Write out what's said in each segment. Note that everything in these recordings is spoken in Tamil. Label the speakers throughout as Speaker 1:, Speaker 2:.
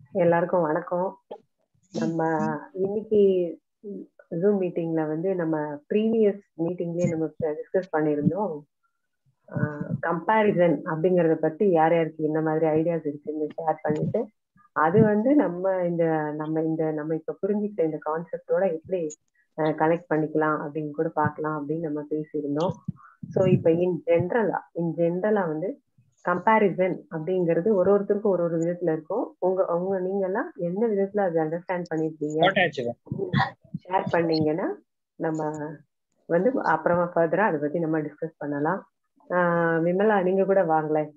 Speaker 1: எல்லாருக்கும் வணக்கம் நம்ம இன்னைக்கு ஜூம் மீட்டிங்ல வந்து நம்ம ப்ரீவியஸ் மீட்டிங்லயே நம்ம டிஸ்கஸ் பண்ணியிருந்தோம் கம்பேரிசன் அப்படிங்கறத பத்தி யார் யாருக்கு என்ன மாதிரி ஐடியாஸ் இருக்குன்னு ஷேர் பண்ணிட்டு அது வந்து நம்ம இந்த நம்ம இந்த நம்ம இப்ப புரிஞ்சுக்கிட்ட இந்த கான்செப்டோட எப்படி கனெக்ட் பண்ணிக்கலாம் அப்படின்னு கூட பார்க்கலாம் அப்படின்னு நம்ம பேசியிருந்தோம் ஸோ இப்போ இன் ஜென்ரலா இன் ஜென்ரலா வந்து கம்பேரிசன் அப்படிங்கிறது ஒரு ஒருத்தருக்கும் ஒரு ஒரு விதத்துல இருக்கும் உங்க உங்க நீங்க எல்லாம் என்ன விதத்துல அதை அண்டர்ஸ்டாண்ட் பண்ணிருக்கீங்க ஷேர் பண்ணீங்கன்னா நம்ம வந்து அப்புறமா ஃபர்தரா அதை பத்தி நம்ம டிஸ்கஸ் பண்ணலாம் ஆஹ் விமலா நீங்க கூட வாங்களேன்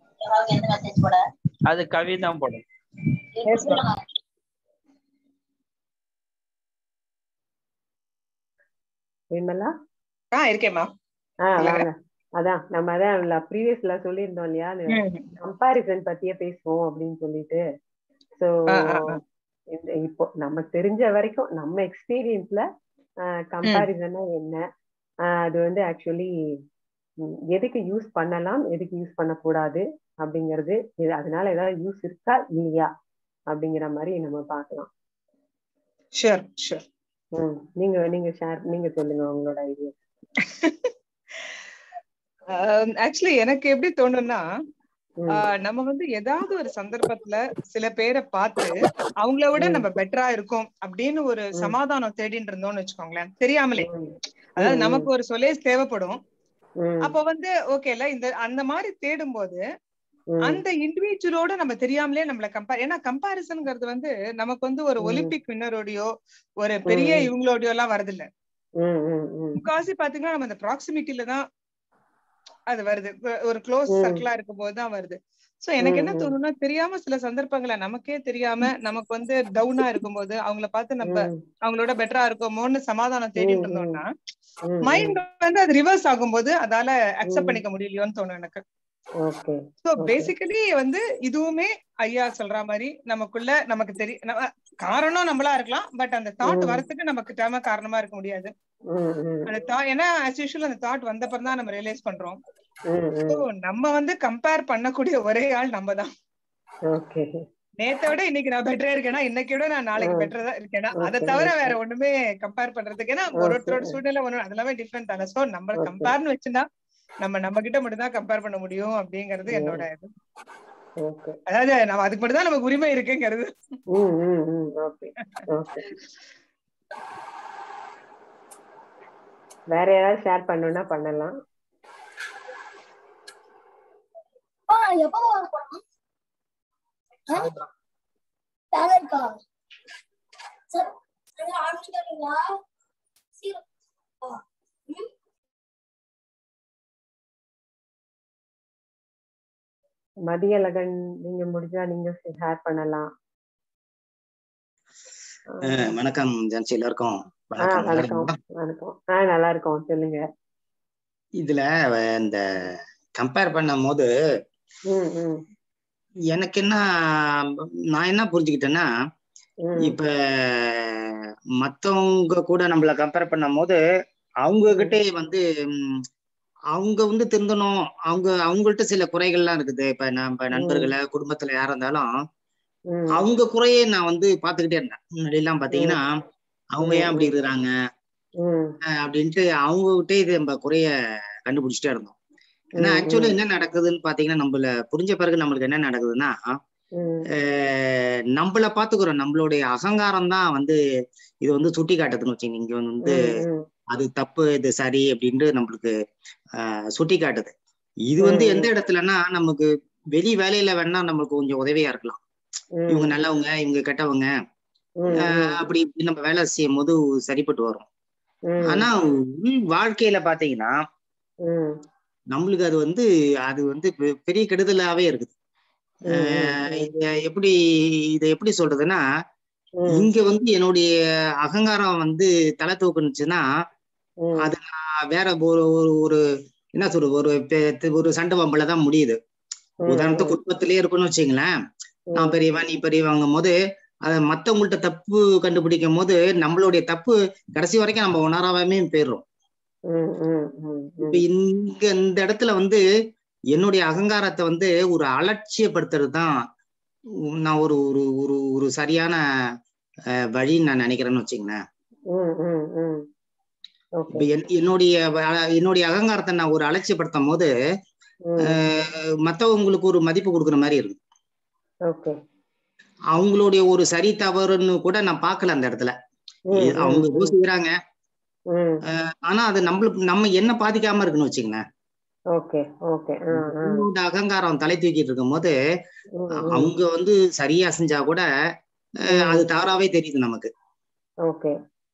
Speaker 2: அது கவி தான் போடும்
Speaker 1: விமலா
Speaker 3: ஆ இருக்கேம்மா
Speaker 1: ஆஹ் வாங்க அதான் நம்ம அதான் ப்ரீவியஸ்ல சொல்லியிருந்தோம் இல்லையா கம்பாரிசன் பத்தியே பேசுவோம் அப்படின்னு சொல்லிட்டு சோ இந்த இப்போ நமக்கு தெரிஞ்ச வரைக்கும் நம்ம எக்ஸ்பீரியன்ஸ்ல கம்பாரிசன்னா என்ன அது வந்து ஆக்சுவலி எதுக்கு யூஸ் பண்ணலாம் எதுக்கு யூஸ் பண்ணக்கூடாது அப்படிங்கிறது இது அதனால ஏதாவது யூஸ் இருக்கா இல்லையா அப்படிங்கிற மாதிரி நம்ம பார்க்கலாம்
Speaker 3: ஷூர் ஷூர்
Speaker 1: நீங்க நீங்க ஷேர் நீங்க சொல்லுங்க உங்களோட ஐடியா
Speaker 3: ஆக்சுவலி எனக்கு எப்படி தோணும்னா நம்ம வந்து ஏதாவது ஒரு சந்தர்ப்பத்துல சில பேரை பார்த்து அவங்கள விட நம்ம பெட்டரா இருக்கோம் அப்படின்னு ஒரு சமாதானம் தேடிட்டு இருந்தோம்னு வச்சுக்கோங்களேன் தெரியாமலே அதாவது நமக்கு ஒரு சொலேஸ் தேவைப்படும் அப்ப வந்து ஓகேல இந்த அந்த மாதிரி தேடும் போது அந்த இண்டிவிஜுவலோட நம்ம தெரியாமலே நம்மள கம்பேர் ஏன்னா கம்பாரிசன்ங்கிறது வந்து நமக்கு வந்து ஒரு ஒலிம்பிக் வின்னரோடையோ ஒரு பெரிய இவங்களோடயோ எல்லாம் வருது இல்ல முக்காசி பாத்தீங்கன்னா நம்ம அந்த ப்ராக்சிமிட்டில தான் அது வருது ஒரு க்ளோஸ் சர்க்கிளா இருக்கும் போதுதான் வருது சோ எனக்கு என்ன தோணும்னா தெரியாம சில சந்தர்ப்பங்களை நமக்கே தெரியாம நமக்கு வந்து டவுனா இருக்கும்போது அவங்கள பார்த்து நம்ம அவங்களோட பெட்டரா இருக்கோமோன்னு சமாதானம் தேடிட்டு இருந்தோம்னா மைண்ட் வந்து அது ரிவர்ஸ் ஆகும்போது அதால அக்செப்ட் பண்ணிக்க முடியலையோன்னு தோணும் எனக்கு சோ பேசிக்கலி வந்து இதுவுமே ஐயா சொல்ற மாதிரி நமக்குள்ள நமக்கு தெரியும் காரணம் நம்மளா இருக்கலாம் பட் அந்த தாட் வரத்துக்கு நமக்கு டேம காரணமா இருக்க முடியாது அந்த தாட் ஏன்னா ஆஸ் யூஷுவல் அந்த தாட் வந்தப்பறம் தான் நம்ம ரியலைஸ் பண்றோம் நம்ம வந்து கம்பேர் பண்ணக்கூடிய ஒரே ஆள் நம்ம தான் நேத்த விட இன்னைக்கு நான் பெட்டரா இருக்கேன்னா இன்னைக்கு விட நான் நாளைக்கு பெட்டரா தான் இருக்கேன்னா அதை தவிர வேற ஒண்ணுமே கம்பேர் பண்றதுக்கு ஏன்னா ஒரு ஒருத்தரோட சூழ்நிலை ஒண்ணு அதெல்லாமே டிஃப்ரெண்ட் தானே சோ நம்ம கம்பேர்னு வச்சுன்னா நம்ம நம்ம கிட்ட மட்டும் தான் கம்பேர் பண்ண முடியும் அப்படிங்கறது என்னோட இது அதாவது நம்ம அதுக்கு மட்டும் தான் நமக்கு உரிமை இருக்குங்கிறது
Speaker 1: வேற யாராவது ஷேர் பண்ணணும்னா பண்ணலாம் மதியழகன் நீங்க முடிஞ்சா நீங்க ஷேர் பண்ணலாம்
Speaker 4: வணக்கம் ஜான்சி எல்லாருக்கும்
Speaker 1: வணக்கம் வணக்கம் ஆஹ் நல்லா இருக்கோம் சொல்லுங்க
Speaker 4: இதுல இந்த கம்பேர் பண்ணும் போது எனக்கு என்ன நான் என்ன புரிஞ்சுக்கிட்டேன்னா இப்ப மத்தவங்க கூட நம்மள கம்பேர் பண்ணும் போது அவங்க கிட்டே வந்து அவங்க வந்து திருந்தணும் அவங்க அவங்கள்ட்ட சில குறைகள்லாம் இருக்குது இப்ப நம்ம நண்பர்களை குடும்பத்துல யாரா இருந்தாலும் அவங்க குறையே நான் வந்து பாத்துக்கிட்டே இருந்தேன் முன்னாடி எல்லாம் பாத்தீங்கன்னா அவங்க ஏன் அப்படி இருக்கிறாங்க அப்படின்ட்டு அவங்க கிட்டே இது நம்ம குறைய கண்டுபிடிச்சிட்டே இருந்தோம் ஏன்னா ஆக்சுவலி என்ன நடக்குதுன்னு பாத்தீங்கன்னா நம்மள புரிஞ்ச பிறகு நம்மளுக்கு என்ன நடக்குதுன்னா நம்மள பாத்துக்கிறோம் நம்மளுடைய அகங்காரம் தான் வந்து இது வந்து சுட்டி காட்டுதுன்னு வச்சுங்க இங்க வந்து அது தப்பு இது சரி அப்படின்ட்டு நம்மளுக்கு ஆஹ் சுட்டி காட்டுது இது வந்து எந்த இடத்துலன்னா நமக்கு வெளி வேலையில வேணா நம்மளுக்கு கொஞ்சம் உதவியா இருக்கலாம் இவங்க நல்லவங்க இவங்க கெட்டவங்க அப்படி இப்படி நம்ம வேலை செய்யும் போது சரிப்பட்டு வரும் ஆனா உள் வாழ்க்கையில பாத்தீங்கன்னா நம்மளுக்கு அது வந்து அது வந்து பெரிய கெடுதலாவே இருக்குது எப்படி இத எப்படி சொல்றதுன்னா இங்க வந்து என்னுடைய அகங்காரம் வந்து தலை தூக்குனுச்சுன்னா அது நான் வேற ஒரு ஒரு என்ன சொல்றது ஒரு ஒரு சண்டை பம்பல தான் முடியுது உதாரணத்துக்கு குடும்பத்திலேயே இருக்குன்னு வச்சுங்களேன் நான் பெரியவன் நீ பெரியவங்கும் போது அத மத்தவங்கள்ட்ட தப்பு கண்டுபிடிக்கும் போது நம்மளுடைய தப்பு கடைசி வரைக்கும் நம்ம உணராமே போயிடுறோம் இப்ப இங்க இந்த இடத்துல வந்து என்னுடைய அகங்காரத்தை வந்து ஒரு அலட்சியப்படுத்துறது தான் நான் ஒரு ஒரு ஒரு ஒரு சரியான அஹ், வழின்னு நான் நினைக்கிறேன்னு வச்சுங்களேன்
Speaker 1: ம் ம் ம் ஓகே
Speaker 4: இப்ப என்- என்னுடைய வ- என்னுடைய அகங்காரத்தை நான் ஒரு அலட்சியப்படுத்தும் போது
Speaker 1: ம்
Speaker 4: அஹ், மத்தவங்களுக்கு ஒரு மதிப்பு கொடுக்குற மாதிரி இருக்கு
Speaker 1: ஓகே
Speaker 4: அவங்களுடைய ஒரு சரி தவறுன்னு கூட நான் பார்க்கல அந்த இடத்துல
Speaker 1: ம்
Speaker 4: இது அவங்க
Speaker 1: ம்
Speaker 4: யோசிக்கிறாங்க
Speaker 1: ம்
Speaker 4: ஆனா அது நம்மளுக்கு நம்ம என்ன பாதிக்காம இருக்குன்னு வச்சுங்களேன்
Speaker 1: ஓகே ஓகே ஆ ஆ
Speaker 4: அவங்களோட அகங்காரம் தலை தூக்கிட்டு இருக்கும் போது
Speaker 1: ம் ம்
Speaker 4: அவங்க வந்து சரியா செஞ்சா கூட அஹ், அது தவறாவே தெரியுது நமக்கு
Speaker 1: ஓகே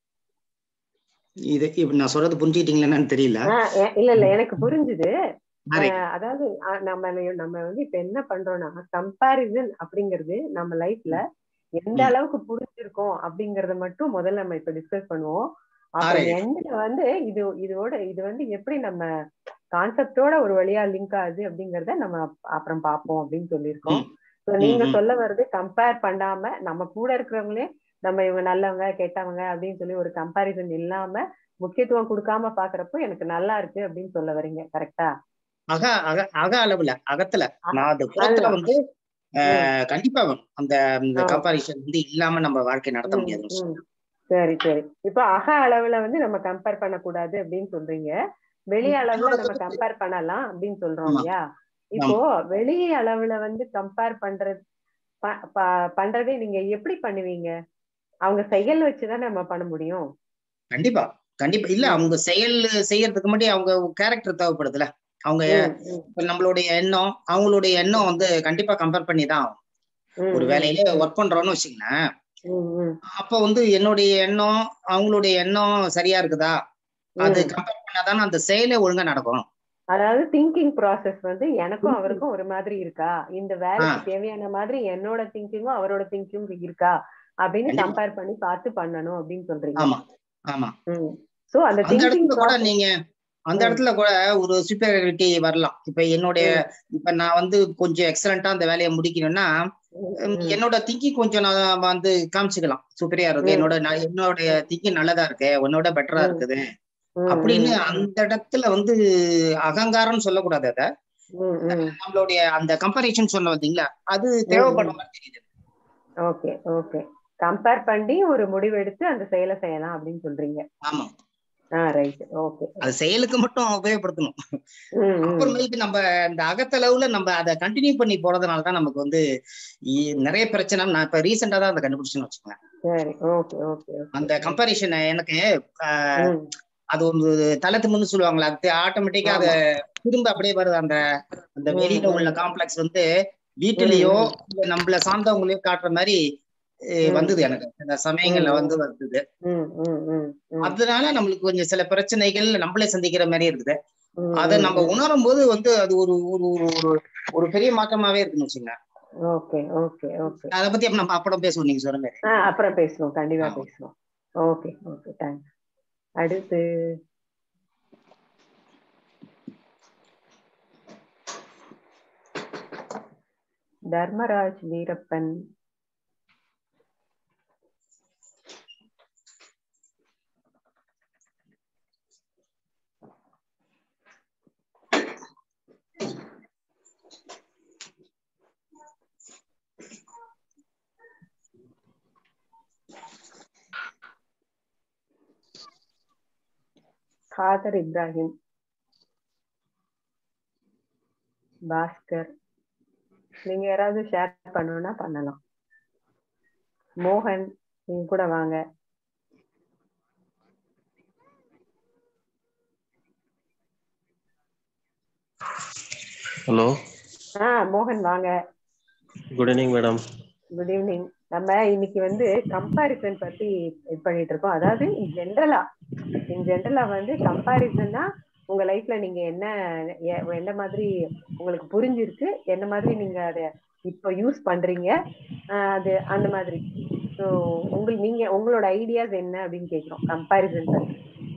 Speaker 4: இது இப்ப நான் சொல்றது புரிஞ்சுக்கிட்டீங்களா என்னன்னு தெரியல
Speaker 1: ஆ எ- இல்ல இல்ல எனக்கு புரிஞ்சுது
Speaker 4: Correct.
Speaker 1: அஹ் அதாவது அஹ் நம்ம நம்ம வந்து இப்ப என்ன பண்றோம்னா கம்பாரிசன் அப்படிங்கிறது நம்ம லைஃப்ல எந்த
Speaker 4: ம்.
Speaker 1: அளவுக்கு புரிஞ்சிருக்கோம் அப்படிங்கறத மட்டும் முதல்ல நம்ம இப்ப டிஸ்கஸ் பண்ணுவோம் அப்புறம்
Speaker 4: Correct.
Speaker 1: எண்ட்ல வந்து இது இதோட இது வந்து எப்படி நம்ம கான்செப்டோட ஒரு வழியா லிங்க் ஆகுது அப்படிங்கறத நம்ம அப்- அப்புறம் பார்ப்போம் அப்படின்னு சொல்லியிருக்கோம் So நீங்க
Speaker 4: ம், ம்.
Speaker 1: சொல்ல வர்றது கம்பேர் பண்ணாம நம்ம கூட இருக்கிறவங்களே நம்ம இவங்க நல்லவங்க கெட்டவங்க அப்படின்னு சொல்லி ஒரு கம்பாரிசன் இல்லாம முக்கியத்துவம் கொடுக்காம பாக்குறப்போ எனக்கு நல்லா இருக்கு அப்படின்னு சொல்ல வரீங்க கரெக்டா
Speaker 4: அக அக அக அளவுல அகத்துல நான் அது புறத்துல
Speaker 1: அதுதான்.
Speaker 4: வந்து அஹ், கண்டிப்பா வேணும் அந்த
Speaker 1: ஆ.
Speaker 4: கம்பாரிசன் வந்து இல்லாம நம்ம வாழ்க்கை நடத்த
Speaker 1: ம்,
Speaker 4: முடியாது
Speaker 1: ம். சரி சரி இப்போ அக அளவுல வந்து நம்ம கம்பேர் பண்ணக்கூடாது அப்படின்னு சொல்றீங்க வெளி அளவுல நம்ம கம்பேர் பண்ணலாம் அப்படின்னு சொல்றோம்
Speaker 4: ஆமா.
Speaker 1: இல்லையா இப்போ வெளி அளவுல வந்து கம்பேர் பண்றது ப- ப- பண்றதே நீங்க எப்படி பண்ணுவீங்க அவங்க செயல் வச்சுதான் நம்ம பண்ண முடியும்
Speaker 4: கண்டிப்பா கண்டிப்பா இல்ல
Speaker 1: ம்.
Speaker 4: அவங்க செயல் செய்யறதுக்கு முன்னாடி அவங்க கேரக்டர் தேவைப்படுதுல அவங்க
Speaker 1: ம், ம்,
Speaker 4: இப்ப நம்மளுடைய எண்ணம் அவங்களுடைய எண்ணம் வந்து கண்டிப்பா கம்பேர் பண்ணி தான் ஆகும்.
Speaker 1: ம்,
Speaker 4: ஒரு
Speaker 1: ம்,
Speaker 4: வேலையில ஒர்க் பண்றோம்னு வச்சுங்களேன்
Speaker 1: ம், ம்,
Speaker 4: அப்ப வந்து என்னுடைய எண்ணம் அவங்களுடைய எண்ணம் சரியா இருக்குதா அது
Speaker 1: ம்.
Speaker 4: கம்பேர் பண்ணாதானே அந்த செயலே ஒழுங்கா நடக்கும்
Speaker 1: அதாவது திங்கிங் ப்ராசஸ் வந்து எனக்கும் அவருக்கும் ஒரு மாதிரி இருக்கா இந்த வேலைக்கு தேவையான மாதிரி என்னோட திங்கிங்கும் அவரோட திங்கிங்கும் இருக்கா அப்படின்னு
Speaker 4: கண்டிப்பா.
Speaker 1: கம்பேர் பண்ணி பார்த்து பண்ணணும் அப்படின்னு சொல்றீங்க
Speaker 4: ஆமா ஆமா
Speaker 1: சோ அந்த
Speaker 4: அந்த
Speaker 1: திங்கிங்
Speaker 4: இடத்துல கூட நீங்க அந்த
Speaker 1: ம்.
Speaker 4: இடத்துல கூட ஒரு சுப்பீரியாரிட்டி வரலாம் இப்ப என்னுடைய இப்ப நான் வந்து கொஞ்சம் எக்ஸலண்டா அந்த வேலையை முடிக்கணும்னா உம், என்னோட திங்கிங் கொஞ்சம் நான் வந்து காமிச்சுக்கலாம் சூப்பரியா இருக்கு
Speaker 1: ம்.
Speaker 4: என்னோட ந- என்னோட திங்கிங் நல்லதா இருக்கு உன்னோட பெட்டரா
Speaker 1: ம்.
Speaker 4: இருக்குது அப்படின்னு அந்த இடத்துல வந்து அகங்காரம்னு சொல்லக்கூடாது அத நம்மளுடைய அந்த கம்பேரிஷன் சொன்ன வந்தீங்களா அது தேவைப்படுற மாதிரி தெரியுது
Speaker 1: ஓகே ஓகே கம்பேர் பண்ணி ஒரு முடிவு எடுத்து அந்த செயலை செய்யலாம் அப்படின்னு சொல்றீங்க
Speaker 4: ஆமா
Speaker 1: ஆ ரைட் ஓகே
Speaker 4: அது செயலுக்கு மட்டும் உபயோகப்படுத்தணும் அப்புறமேலுக்கு நம்ம இந்த அகத்தளவுல நம்ம அதை கண்டினியூ பண்ணி போறதுனால தான் நமக்கு வந்து இ- நிறைய பிரச்சனை நான் இப்ப ரீசெண்டா தான் அதை கண்டுபிடிச்சுன்னு வச்சுக்கோங்க
Speaker 1: சரி ஓகே ஓகே
Speaker 4: அந்த கம்பேரிஷன் எனக்கு ஆஹ், அது ஒரு தளத்துமுன்னு சொல்லுவாங்களா அது ஆட்டோமேட்டிக்கா அத திரும்ப அப்படியே வருது அந்த அந்த
Speaker 1: ம்,
Speaker 4: வெளியில உள்ள
Speaker 1: ம்.
Speaker 4: காம்ப்ளெக்ஸ் வந்து வீட்டுலயோ இல்ல நம்மள சார்ந்தவங்களையோ காட்டுற மாதிரி அஹ்,
Speaker 1: ம்.
Speaker 4: வந்தது எனக்கு இந்த சமயங்கள்ல
Speaker 1: ம்,
Speaker 4: வந்து வந்தது
Speaker 1: ம் ம் ம் ம்
Speaker 4: அதனால நம்மளுக்கு கொஞ்சம் சில பிரச்சனைகள் நம்மளே சந்திக்கிற மாதிரி இருக்குது
Speaker 1: ம்,
Speaker 4: அதை
Speaker 1: ம்,
Speaker 4: நம்ம
Speaker 1: ம்.
Speaker 4: உணரும் போது வந்து அது ஒரு ஒரு ஒரு ஒரு ஒரு பெரிய மாற்றமாவே இருக்குன்னு வச்சுங்க
Speaker 1: ஓகே ஓகே ஓகே
Speaker 4: அதை பத்தி அப்ப நம்ம அப்புறம் பேசுவோம் நீங்க சொன்ன மாதிரி
Speaker 1: ஆ அப்புறம் பேசுவோம் கண்டிப்பா
Speaker 4: ஆ.
Speaker 1: பேசுவோம் ஓகே ஓகே தேங்க்ஸ் அடுத்து தர்மராஜ் வீரப்பன் காதர் இப்ராஹிம் பாஸ்கர் நீங்க யாராவது ஷேர் பண்ணணும்னா பண்ணலாம் மோகன் நீங்க கூட வாங்க
Speaker 2: ஹலோ
Speaker 1: ஆ மோகன் வாங்க
Speaker 2: good evening madam
Speaker 1: good evening நம்ம இன்னைக்கு வந்து கம்பாரிசன் பத்தி இது பண்ணிட்டு இருக்கோம் அதாவது ஜென்ரலா இன் ஜென்ரலா வந்து கம்பாரிசன்னா உங்க லைஃப்ல நீங்க என்ன எ- என்ன மாதிரி உங்களுக்கு புரிஞ்சிருக்கு என்ன மாதிரி நீங்க அதை இப்போ யூஸ் பண்றீங்க ஆஹ் அது அந்த மாதிரி ஸோ உங்களுக்கு நீங்க உங்களோட ஐடியாஸ் என்ன அப்படின்னு கேக்குறோம் கம்பாரிசன் பத்தி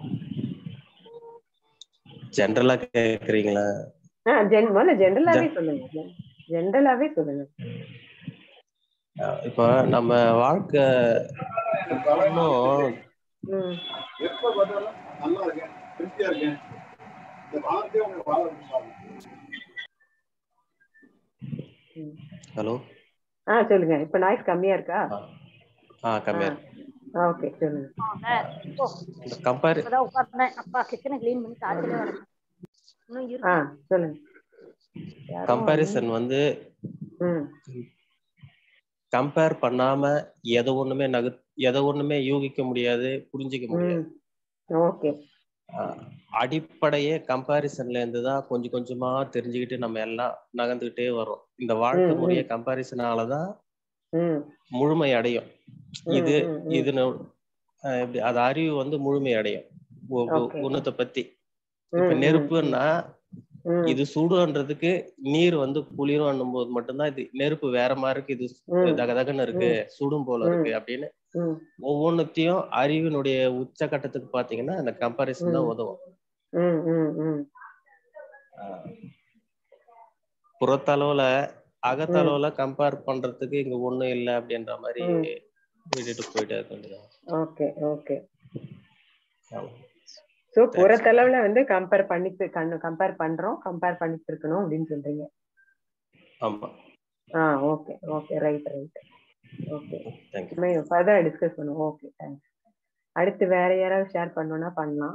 Speaker 2: ஜென்ரலா கேக்குறீங்களா
Speaker 1: ஆ ஜென் முதல்ல ஜென்ரலாவே சொல்லுங்க ஜென்ரலாவே சொல்லுங்க
Speaker 2: அஹ் இப்போ நம்ம வாழ்க்கை இன்னும்
Speaker 1: ம்
Speaker 5: எப்ப பார்த்தாலும் நல்லா இருக்கேன் திருப்தியா இருக்கேன் இந்த வார்த்தையை உங்களுக்கு வாழ முடியாது
Speaker 1: ம்.
Speaker 2: ஹலோ
Speaker 1: ஆ சொல்லுங்க இப்ப நாய்ஸ் கம்மியா இருக்கா
Speaker 2: ஆ. ஆ கம்மியா இருக்கு
Speaker 1: ஓகே சொல்லுங்க
Speaker 6: ஓ,
Speaker 2: இந்த கம்பேரி
Speaker 6: இப்பதான் உட்கார்ந்தேன் அப்பா கிச்சனை கிளீன் பண்ணி காய்ச்சலே வர இன்னும்
Speaker 1: ஆ
Speaker 6: இருக்கு
Speaker 1: சொல்லுங்க யாரோ
Speaker 2: கம்பேரிசன் வந்து
Speaker 1: ம்
Speaker 2: கம்பேர் பண்ணாம எதை ஒண்ணுமே நகு எதை ஒண்ணுமே யூகிக்க முடியாது புரிஞ்சிக்க முடியாது
Speaker 1: ம் ஓகே
Speaker 2: ஆஹ் அடிப்படையே கம்பேரிசன்ல இருந்து தான் கொஞ்சம் கொஞ்சமா தெரிஞ்சுக்கிட்டு நம்ம எல்லாம் நகர்ந்துகிட்டே வரோம் இந்த வாழ்க்கை
Speaker 1: ம்,
Speaker 2: முறைய கம்பேரிசனால தான்
Speaker 1: ம்
Speaker 2: முழுமை அடையும்
Speaker 1: ம்,
Speaker 2: இது
Speaker 1: ம், ம்.
Speaker 2: இது நு- ஆஹ் எப்படி அது அறிவு வந்து முழுமை அடையும் ஒ- ஒ-
Speaker 1: Okay.
Speaker 2: ஒண்ணுத்த பத்தி
Speaker 1: ம்,
Speaker 2: இப்ப
Speaker 1: ம்,
Speaker 2: நெருப்புன்னா
Speaker 1: ம்,
Speaker 2: இது சுடுன்றதுக்கு நீர் வந்து குளிரும் போது மட்டும்தான் இது நெருப்பு வேற மாதிரி இருக்கு இது
Speaker 1: ம்,
Speaker 2: தகதகன்னு இருக்கு சுடும் போல இருக்கு அப்படின்னு
Speaker 1: ம்,
Speaker 2: ஒவ்வொன்னுத்தையும் அறிவினுடைய உச்சகட்டத்துக்கு பாத்தீங்கன்னா அந்த கம்பாரிசன் தான்
Speaker 1: ம்.
Speaker 2: உதவும்
Speaker 1: ம், ம், ம்.
Speaker 2: ஆஹ் புறத்தளவுல அகத்தளவுல கம்பேர் பண்றதுக்கு இங்க ஒண்ணும் இல்லை அப்படின்ற மாதிரி
Speaker 1: ம்.
Speaker 2: விட்டுட்டு போயிட்டே இருக்க வேண்டியதுதான்.
Speaker 1: ஓகே ஓகே
Speaker 2: ஆமா.
Speaker 1: சோ புறத்தளவுல வந்து கம்பேர் பண்ணிட்டு கம்பேர் பண்றோம் கம்பேர் பண்ணிட்டு இருக்கணும் அப்படின்னு சொல்றீங்க
Speaker 2: ஆமா
Speaker 1: ஆ okay okay right right okay
Speaker 2: thank you
Speaker 1: further discuss பண்ணுவோம் ஓகே தேங்க்ஸ் அடுத்து வேற யாராவது ஷேர் பண்ணணும்னா பண்ணலாம்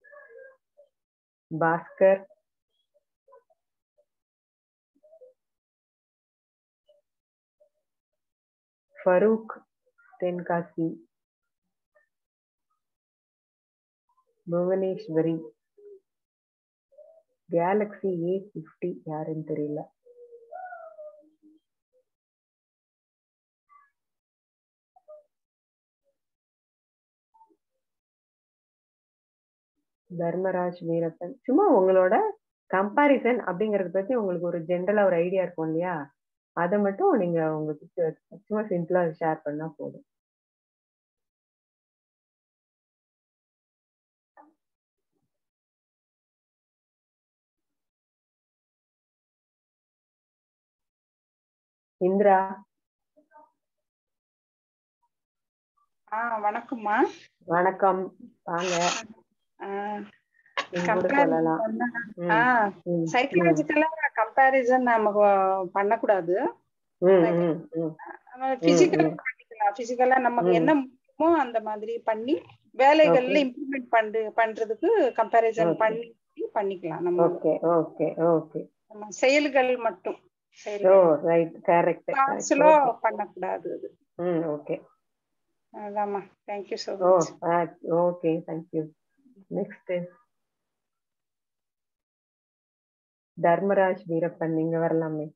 Speaker 1: Bhaskar Farooq Tenkasi Bhuvaneswari Galaxy A fifty யாருன்னு தெரியல தர்மராஜ் வீரப்பன் சும்மா உங்களோட கம்பாரிசன் அப்படிங்கறத பத்தி உங்களுக்கு ஒரு ஜென்ரலா ஒரு ஐடியா இருக்கும் இல்லையா அதை மட்டும் நீங்க உங்களுக்கு சும்மா சிம்பிளா ஷேர் பண்ணா போதும் இந்திரா
Speaker 7: ஆ வணக்கம்மா
Speaker 1: வணக்கம் வாங்க
Speaker 7: ஆ,
Speaker 1: நீங்க கூட
Speaker 7: compare
Speaker 1: சொல்லலாம்
Speaker 7: பண்ணா-
Speaker 1: ம்,
Speaker 7: ஆ,
Speaker 1: ம்,
Speaker 7: psychological ஆ comparison நமக்கு பண்ணக்கூடாது
Speaker 1: ம், ம், ம்,
Speaker 7: பிசிக்கலா
Speaker 1: ம்.
Speaker 7: பண்ணிக்கலாம் பிசிக்கலா நமக்கு
Speaker 1: ம்.
Speaker 7: என்ன முடியுமோ அந்த மாதிரி பண்ணி வேலைகள்ல இம்ப்ளிமெண்ட் பண்ற பண்றதுக்கு கம்பேரிசன்
Speaker 1: Okay.
Speaker 7: பண்ணி பண்ணிக்கலாம் நம்ம
Speaker 1: ஓகே ஓகே ஓகே
Speaker 7: நம்ம செயல்கள் மட்டும்
Speaker 1: ஓ
Speaker 7: செயல்கள்
Speaker 1: ரைட் கரெக்ட்
Speaker 7: பார்ட்ஸ்லோ பண்ணக்கூடாது அது
Speaker 1: ம் ஓகே
Speaker 7: அதாம்மா தேங்க்யூ ஸோ
Speaker 1: ஓ
Speaker 7: much
Speaker 1: okay thank you next Dharmaraj Veerappan நீங்க வரலாமே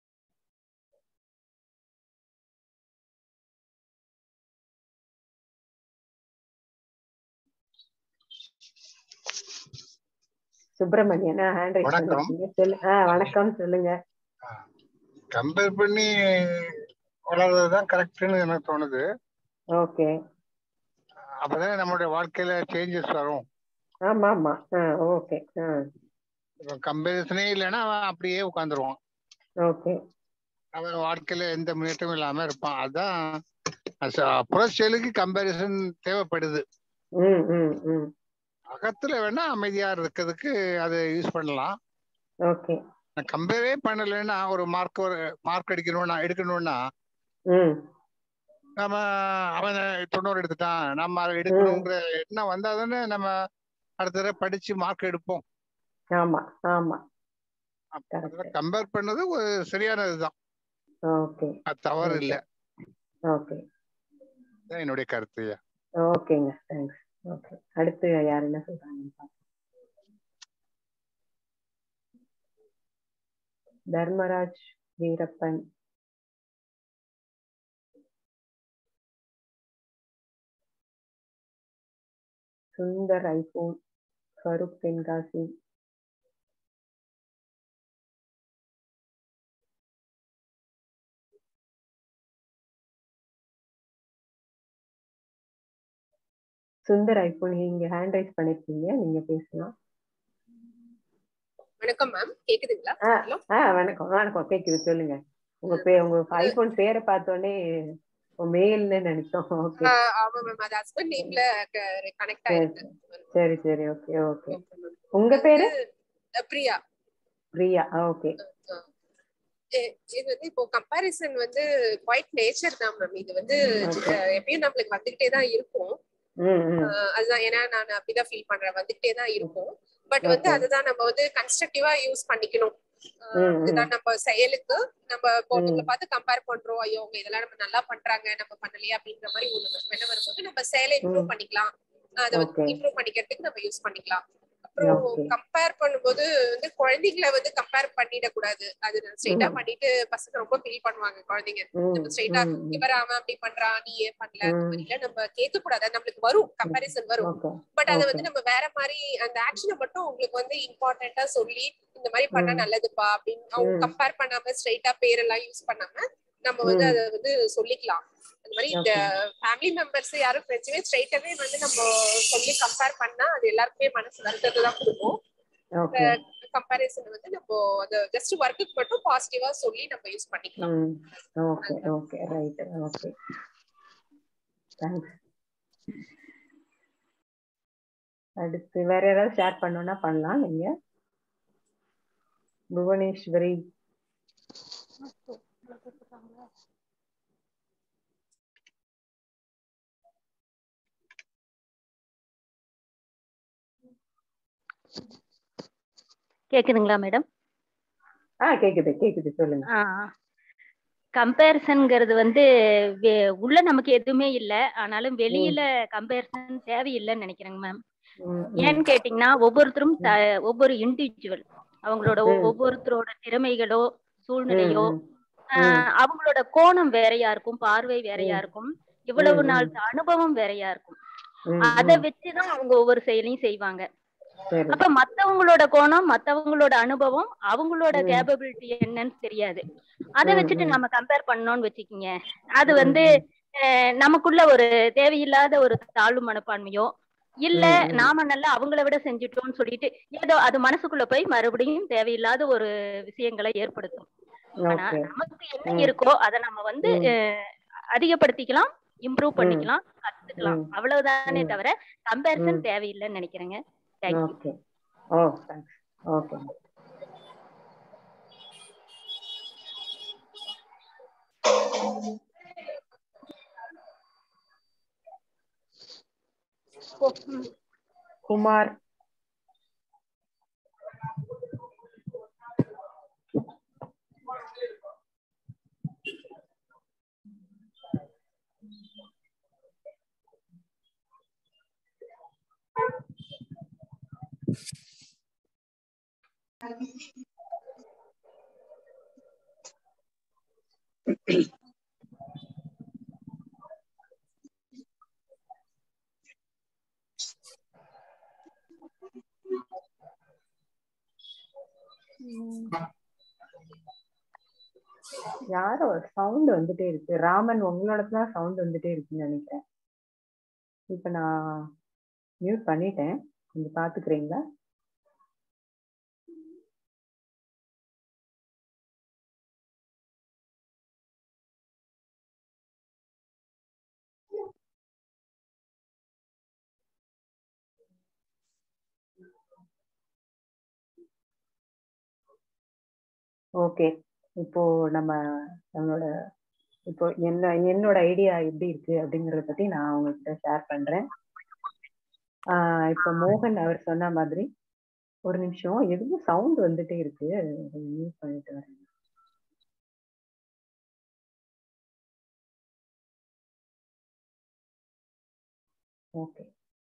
Speaker 1: சுப்பிரமணியன் ஹேண்ட் ரைஸ்
Speaker 5: வணக்கம்.
Speaker 1: பண்ணிருக்கீங்க சொல்லு ஆ வணக்கம் சொல்லுங்க
Speaker 5: கம்பேர் பண்ணி வளர்றதுதான் கரெக்ட்னு எனக்கு தோணுது
Speaker 1: ஓகே
Speaker 5: அப்பதானே நம்மளுடைய வாழ்க்கையில சேஞ்சஸ் வரும்
Speaker 1: ஆமா ஆமா ஆ ஓகே ஆ
Speaker 5: கம்பேரிசனே இல்லைன்னா அவன் அப்படியே உட்காந்துருவான்
Speaker 1: ஓகே
Speaker 5: அவன் வாழ்க்கையில எந்த முன்னேற்றமும் இல்லாம இருப்பான் அதான் அச- புற செயலுக்கு கம்பேரிசன் தேவைப்படுது
Speaker 1: ம் ம் ம்
Speaker 5: அகத்துல வேணா அமைதியா இருக்கிறதுக்கு அதை யூஸ் பண்ணலாம்
Speaker 1: ஓகே
Speaker 5: கம்பேரே பண்ணலைன்னா ஒரு மார்க் ஒரு மார்க் அடிக்கணும்னா எடுக்கணும்னா
Speaker 1: ம்
Speaker 5: நம்ம அவன் தொண்ணூறு எடுத்துட்டான் நம்ம அதை எடுக்கணுங்கிற எண்ணம் வந்தாதானே நம்ம அடுத்த தடவை படிச்சு மார்க் எடுப்போம்
Speaker 1: ஆமா ஆமா கரெக்ட்
Speaker 5: கம்பேர் பண்ணது ஒரு சரியானதுதான்
Speaker 1: ஓகே
Speaker 5: அது தவறு
Speaker 1: Okay.
Speaker 5: இல்லை
Speaker 1: ஓகே
Speaker 5: தான் என்னுடைய கருத்து ஐயா.
Speaker 1: ஓகேங்க தேங்க்ஸ் ஓகே அடுத்து யார் என்ன சொல்றாங்கன்னு பார்ப்போம். தர்மராஜ் வீரப்பன் சுந்தர் ஐபோன் ஃபருக் தென்காசி சுந்தர் ஐபோன் நீங்க ஹேண்ட் ரைஸ் பண்ணிருக்கீங்க நீங்க பேசலாம்
Speaker 8: வணக்கம் மேம் கேக்குதுங்களா
Speaker 1: ஆ.
Speaker 8: ஹலோ
Speaker 1: ஆ வணக்கம் வணக்கம் கேக்குது சொல்லுங்க உங்க பே உங்க ஐபோன் பேரை பார்த்தோன்னே மெயில்னு நினைச்சோம் ஓகே
Speaker 8: ஆமா மேம் அது ஹஸ்பண்ட் நேம்ல கனெக்ட்
Speaker 1: சரி
Speaker 8: ஆயிருக்கு
Speaker 1: சரி சரி ஓகே ஓகே
Speaker 8: Okay, ma'am.
Speaker 1: உங்க பேரு
Speaker 8: வந்து, அஹ், பிரியா
Speaker 1: பிரியா ஓகே
Speaker 8: இ- இது வந்து இப்போ கம்பாரிசன் வந்து குவைட் நேச்சர் தான் மேம் இது வந்து
Speaker 1: Okay.
Speaker 8: அஹ், எப்பயும் நம்மளுக்கு வந்துகிட்டே தான் இருக்கும்
Speaker 1: ம் ம்
Speaker 8: அஹ், அதுதான் ஏன்னா நான் அப்படிதான் ஃபீல் பண்றேன் வந்துகிட்டே தான் இருக்கும் பட் வந்து
Speaker 1: Okay.
Speaker 8: அதுதான் நம்ம வந்து கன்ஸ்ட்ரக்டிவா யூஸ் பண்ணிக்கணும் அஹ்,
Speaker 1: ம், ம்.
Speaker 8: இதுதான் நம்ம செயலுக்கு நம்ம ஒருத்தவங்களை
Speaker 1: ம்.
Speaker 8: பார்த்து கம்பேர் பண்றோம் ஐயோ அவங்க இதெல்லாம் நம்ம நல்லா பண்றாங்க நம்ம பண்ணலையே அப்படின்ற மாதிரி ஒண்ணு என்ன வரும்போது நம்ம செயலை இம்ப்ரூவ்
Speaker 1: ம்.
Speaker 8: பண்ணிக்கலாம் அதை வந்து
Speaker 1: Okay.
Speaker 8: இம்ப்ரூவ் பண்ணிக்கிறதுக்கு நம்ம யூஸ் பண்ணிக்கலாம் அப்புறம்
Speaker 1: Okay.
Speaker 8: கம்பேர் பண்ணும்போது வந்து குழந்தைங்களை வந்து கம்பேர் பண்ணிடக்கூடாது அது ஸ்ட்ரெயிட்டா
Speaker 1: ம்.
Speaker 8: பண்ணிட்டு பசங்க ரொம்ப ஃபீல் பண்ணுவாங்க குழந்தைங்க
Speaker 1: ம்
Speaker 8: நம்ம ஸ்ட்ரெயிட்டா
Speaker 1: ம் ம்
Speaker 8: இவர் அவன் அப்படி பண்றான் நீ ஏன் பண்ணல அந்த
Speaker 1: ம்.
Speaker 8: மாதிரிலாம் நம்ம கேட்க கூடாது அது நம்மளுக்கு வரும் கம்பாரிசன் வரும்
Speaker 1: ஓகே
Speaker 8: பட் அதை
Speaker 1: ஓகே
Speaker 8: வந்து நம்ம வேற மாதிரி அந்த ஆக்ஷனை மட்டும் உங்களுக்கு வந்து இம்பார்ட்டன்டா சொல்லி இந்த மாதிரி பண்ணா
Speaker 1: ம்.
Speaker 8: நல்லதுப்பா அப்படின்னு அவங்க
Speaker 1: ம்.
Speaker 8: கம்பேர் பண்ணாம ஸ்ட்ரெயிட்டா பேரெல்லாம் யூஸ் பண்ணாம நம்ம வந்து
Speaker 1: ம்.
Speaker 8: அதை வந்து சொல்லிக்கலாம் அந்த மாதிரி இந்த
Speaker 1: ஓகே
Speaker 8: ஃபேமிலி மெம்பர்ஸ் யாரும் பிரச்சனை ஸ்ட்ரெயிட்டாவே வந்து நம்ம சொல்லி கம்பேர் பண்ணா அது எல்லாருக்குமே மனசு வருத்தத்தை தான் கொடுக்கும்
Speaker 1: ஓகே
Speaker 8: கம்பேரிசன் வந்து நம்ம அந்த ஜஸ்ட் ஒர்க்குக்கு மட்டும் பாசிட்டிவா சொல்லி நம்ம யூஸ் பண்ணிக்கலாம்
Speaker 1: ம் okay okay right okay thanks அடுத்து வேற ஏதாவது ஷேர் பண்ணணும்னா பண்ணலாம் நீங்க புவனேஸ்வரி
Speaker 6: கேக்குதுங்களா மேடம்
Speaker 1: ஆ கேக்குது கேக்குது சொல்லுங்க
Speaker 6: கம்பேரிசன்ங்கிறது வந்து வெ- உள்ள நமக்கு எதுவுமே இல்ல ஆனாலும் வெளியில கம்பேரிசன் தேவையில்லைன்னு நினைக்கிறேங்க மேம்
Speaker 1: ம், ம்,
Speaker 6: ஏன்னு கேட்டீங்கன்னா ஒவ்வொருத்தரும் த- ஒவ்வொரு இண்டிவிஜுவல் அவங்களோட ஒ-
Speaker 1: ம்.
Speaker 6: ஒவ்வொருத்தரோட திறமைகளோ
Speaker 1: ம்,
Speaker 6: சூழ்நிலையோ
Speaker 1: ம்,
Speaker 6: ஆஹ் அவங்களோட கோணம் வேறையா இருக்கும் பார்வை வேறையா
Speaker 1: ம்.
Speaker 6: இருக்கும் இவ்வளவு
Speaker 1: ம்,
Speaker 6: நாள்
Speaker 1: ம்.
Speaker 6: அனுபவம் வேறையா இருக்கும்
Speaker 1: ம்,
Speaker 6: அத
Speaker 1: ம்.
Speaker 6: வச்சுதான் அவங்க ஒவ்வொரு செயலையும் செய்வாங்க
Speaker 1: சரி
Speaker 6: அப்ப மத்தவங்களோட கோணம் மத்தவங்களோட அனுபவம் அவங்களோட
Speaker 1: ம்.
Speaker 6: கேப்பபிலிட்டி என்னன்னு தெரியாது அத
Speaker 1: ம்,
Speaker 6: வச்சுட்டு
Speaker 1: ம்.
Speaker 6: நம்ம கம்பேர் பண்ணோம்னு வச்சுக்கிங்க அது
Speaker 1: ம்,
Speaker 6: வந்து
Speaker 1: ம்.
Speaker 6: அஹ், நமக்குள்ள ஒரு தேவையில்லாத ஒரு தாழ்வு மனப்பான்மையோ இல்ல
Speaker 1: ம், ம்.
Speaker 6: நாம நல்லா அவங்கள விட செஞ்சுட்டோம்னு சொல்லிட்டு ஏதோ அது மனசுக்குள்ள போய் மறுபடியும் தேவையில்லாத ஒரு விஷயங்களை ஏற்படுத்தும் ஆனா
Speaker 1: ஓகே
Speaker 6: நமக்கு என்ன
Speaker 1: ம்.
Speaker 6: இருக்கோ அத நம்ம வந்து
Speaker 1: ம்.
Speaker 6: அஹ், அதிகப்படுத்திக்கலாம் இம்ப்ரூவ்
Speaker 1: ம்.
Speaker 6: பண்ணிக்கலாம் கத்துக்கலாம்
Speaker 1: ம்.
Speaker 6: அவ்வளவுதானே
Speaker 1: ம்.
Speaker 6: தவிர கம்பேரிசன்
Speaker 1: ம்.
Speaker 6: தேவையில்லைன்னு நினைக்கிறேங்க தேங்க்யூ
Speaker 1: ஓகே ஓ தேங்க்ஸ் ஓகே குமார் யாரோ சவுண்ட் வந்துட்டே இருக்கு ராமன் உங்களோட தான் சவுண்ட் வந்துட்டே இருக்குன்னு நினைக்கிறேன் இப்ப நான் மியூட் பண்ணிட்டேன் கொஞ்சம் பாத்துக்கிறீங்களா ஓகே இப்போ நம்ம நம்மளோட இப்போ என்ன என்னோட ஐடியா எப்படி இருக்கு அப்படிங்கறத பத்தி நான் உங்ககிட்ட ஷேர் பண்றேன் ஆஹ் இப்போ மோகன் அவர் சொன்ன மாதிரி ஒரு நிமிஷம் எதுவும் சவுண்ட் வந்துட்டே இருக்கு மியூட் பண்ணிட்டு வரேன் ஓகே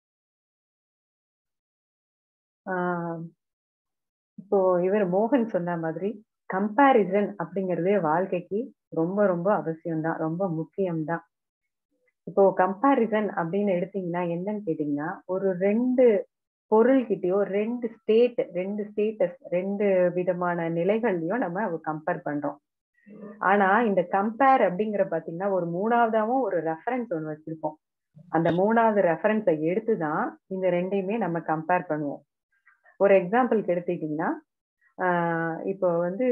Speaker 1: இப்போ இவர் மோகன் சொன்ன மாதிரி கம்பேரிசன் அப்படிங்கிறது வாழ்க்கைக்கு ரொம்ப ரொம்ப அவசியம்தான் ரொம்ப முக்கியம்தான் இப்போ கம்பேரிசன் அப்படின்னு எடுத்தீங்கன்னா என்னன்னு கேட்டீங்கன்னா ஒரு ரெண்டு பொருள்கிட்டயோ ரெண்டு ஸ்டேட் ரெண்டு ஸ்டேட்டஸ் ரெண்டு விதமான நிலைகள்லயும் நம்ம கம்பேர் பண்றோம் ஆனா இந்த கம்பேர் அப்படிங்கிற பாத்தீங்கன்னா ஒரு மூணாவதாவும் ஒரு ரெஃபரன்ஸ் ஒண்ணு வச்சிருப்போம் அந்த மூணாவது ரெஃபரன்ஸை எடுத்துதான் இந்த ரெண்டையுமே நம்ம கம்பேர் பண்ணுவோம் ஒரு எக்ஸாம்பிளுக்கு எடுத்துக்கிட்டீங்கன்னா ஆஹ் இப்போ வந்து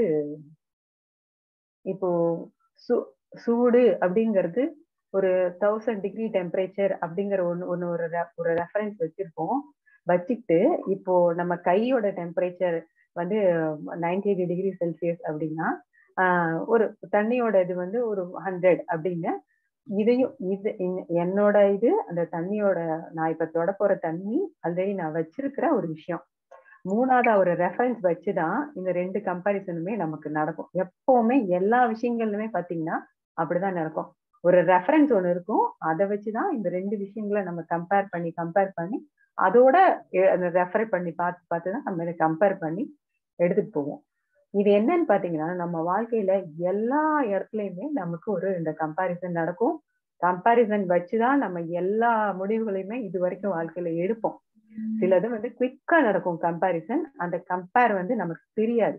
Speaker 1: இப்போ சூ சூடு அப்படிங்கிறது ஒரு தௌசண்ட் டிகிரி டெம்பரேச்சர் அப்படிங்கிற ஒன்று ஒன்று ஒரு re- ஒரு ரெஃபரன்ஸ் வச்சிருப்போம் வச்சுக்கிட்டு இப்போ நம்ம கையோட டெம்பரேச்சர் வந்து நைன்டி எயிட் டிகிரி செல்சியஸ் அப்படின்னா ஆஹ் ஒரு தண்ணியோட இது வந்து ஒரு ஹண்ட்ரட் அப்படின்னு இதையும் இது இந்த- என்னோட இது அந்த தண்ணியோட நான் இப்ப தொட போற தண்ணி ஆல்ரெடி நான் வச்சிருக்கிற ஒரு விஷயம் மூணாவதா ஒரு ரெஃபரன்ஸ் வச்சுதான் இந்த ரெண்டு கம்பாரிசனுமே நமக்கு நடக்கும் எப்பவுமே எல்லா விஷயங்கள்லுமே பாத்தீங்கன்னா அப்படிதான் நடக்கும் ஒரு ரெஃபரன்ஸ் ஒண்ணு இருக்கும் அதை வச்சுதான் இந்த ரெண்டு விஷயங்களை நம்ம கம்பேர் பண்ணி கம்பேர் பண்ணி அதோட எ- அந்த ரெஃபர் பண்ணி பார்த்து பார்த்து தான் நம்ம இதை கம்பேர் பண்ணி எடுத்துட்டு போவோம் இது என்னன்னு பாத்தீங்கன்னா நம்ம வாழ்க்கையில எல்லா இடத்துலயுமே நமக்கு ஒரு இந்த கம்பாரிசன் நடக்கும் கம்பாரிசன் வச்சுதான் நம்ம எல்லா முடிவுகளையுமே இது வரைக்கும் வாழ்க்கையில எடுப்போம் சிலது வந்து குவிக்கா நடக்கும் கம்பாரிசன் அந்த கம்பேர் வந்து நமக்கு தெரியாது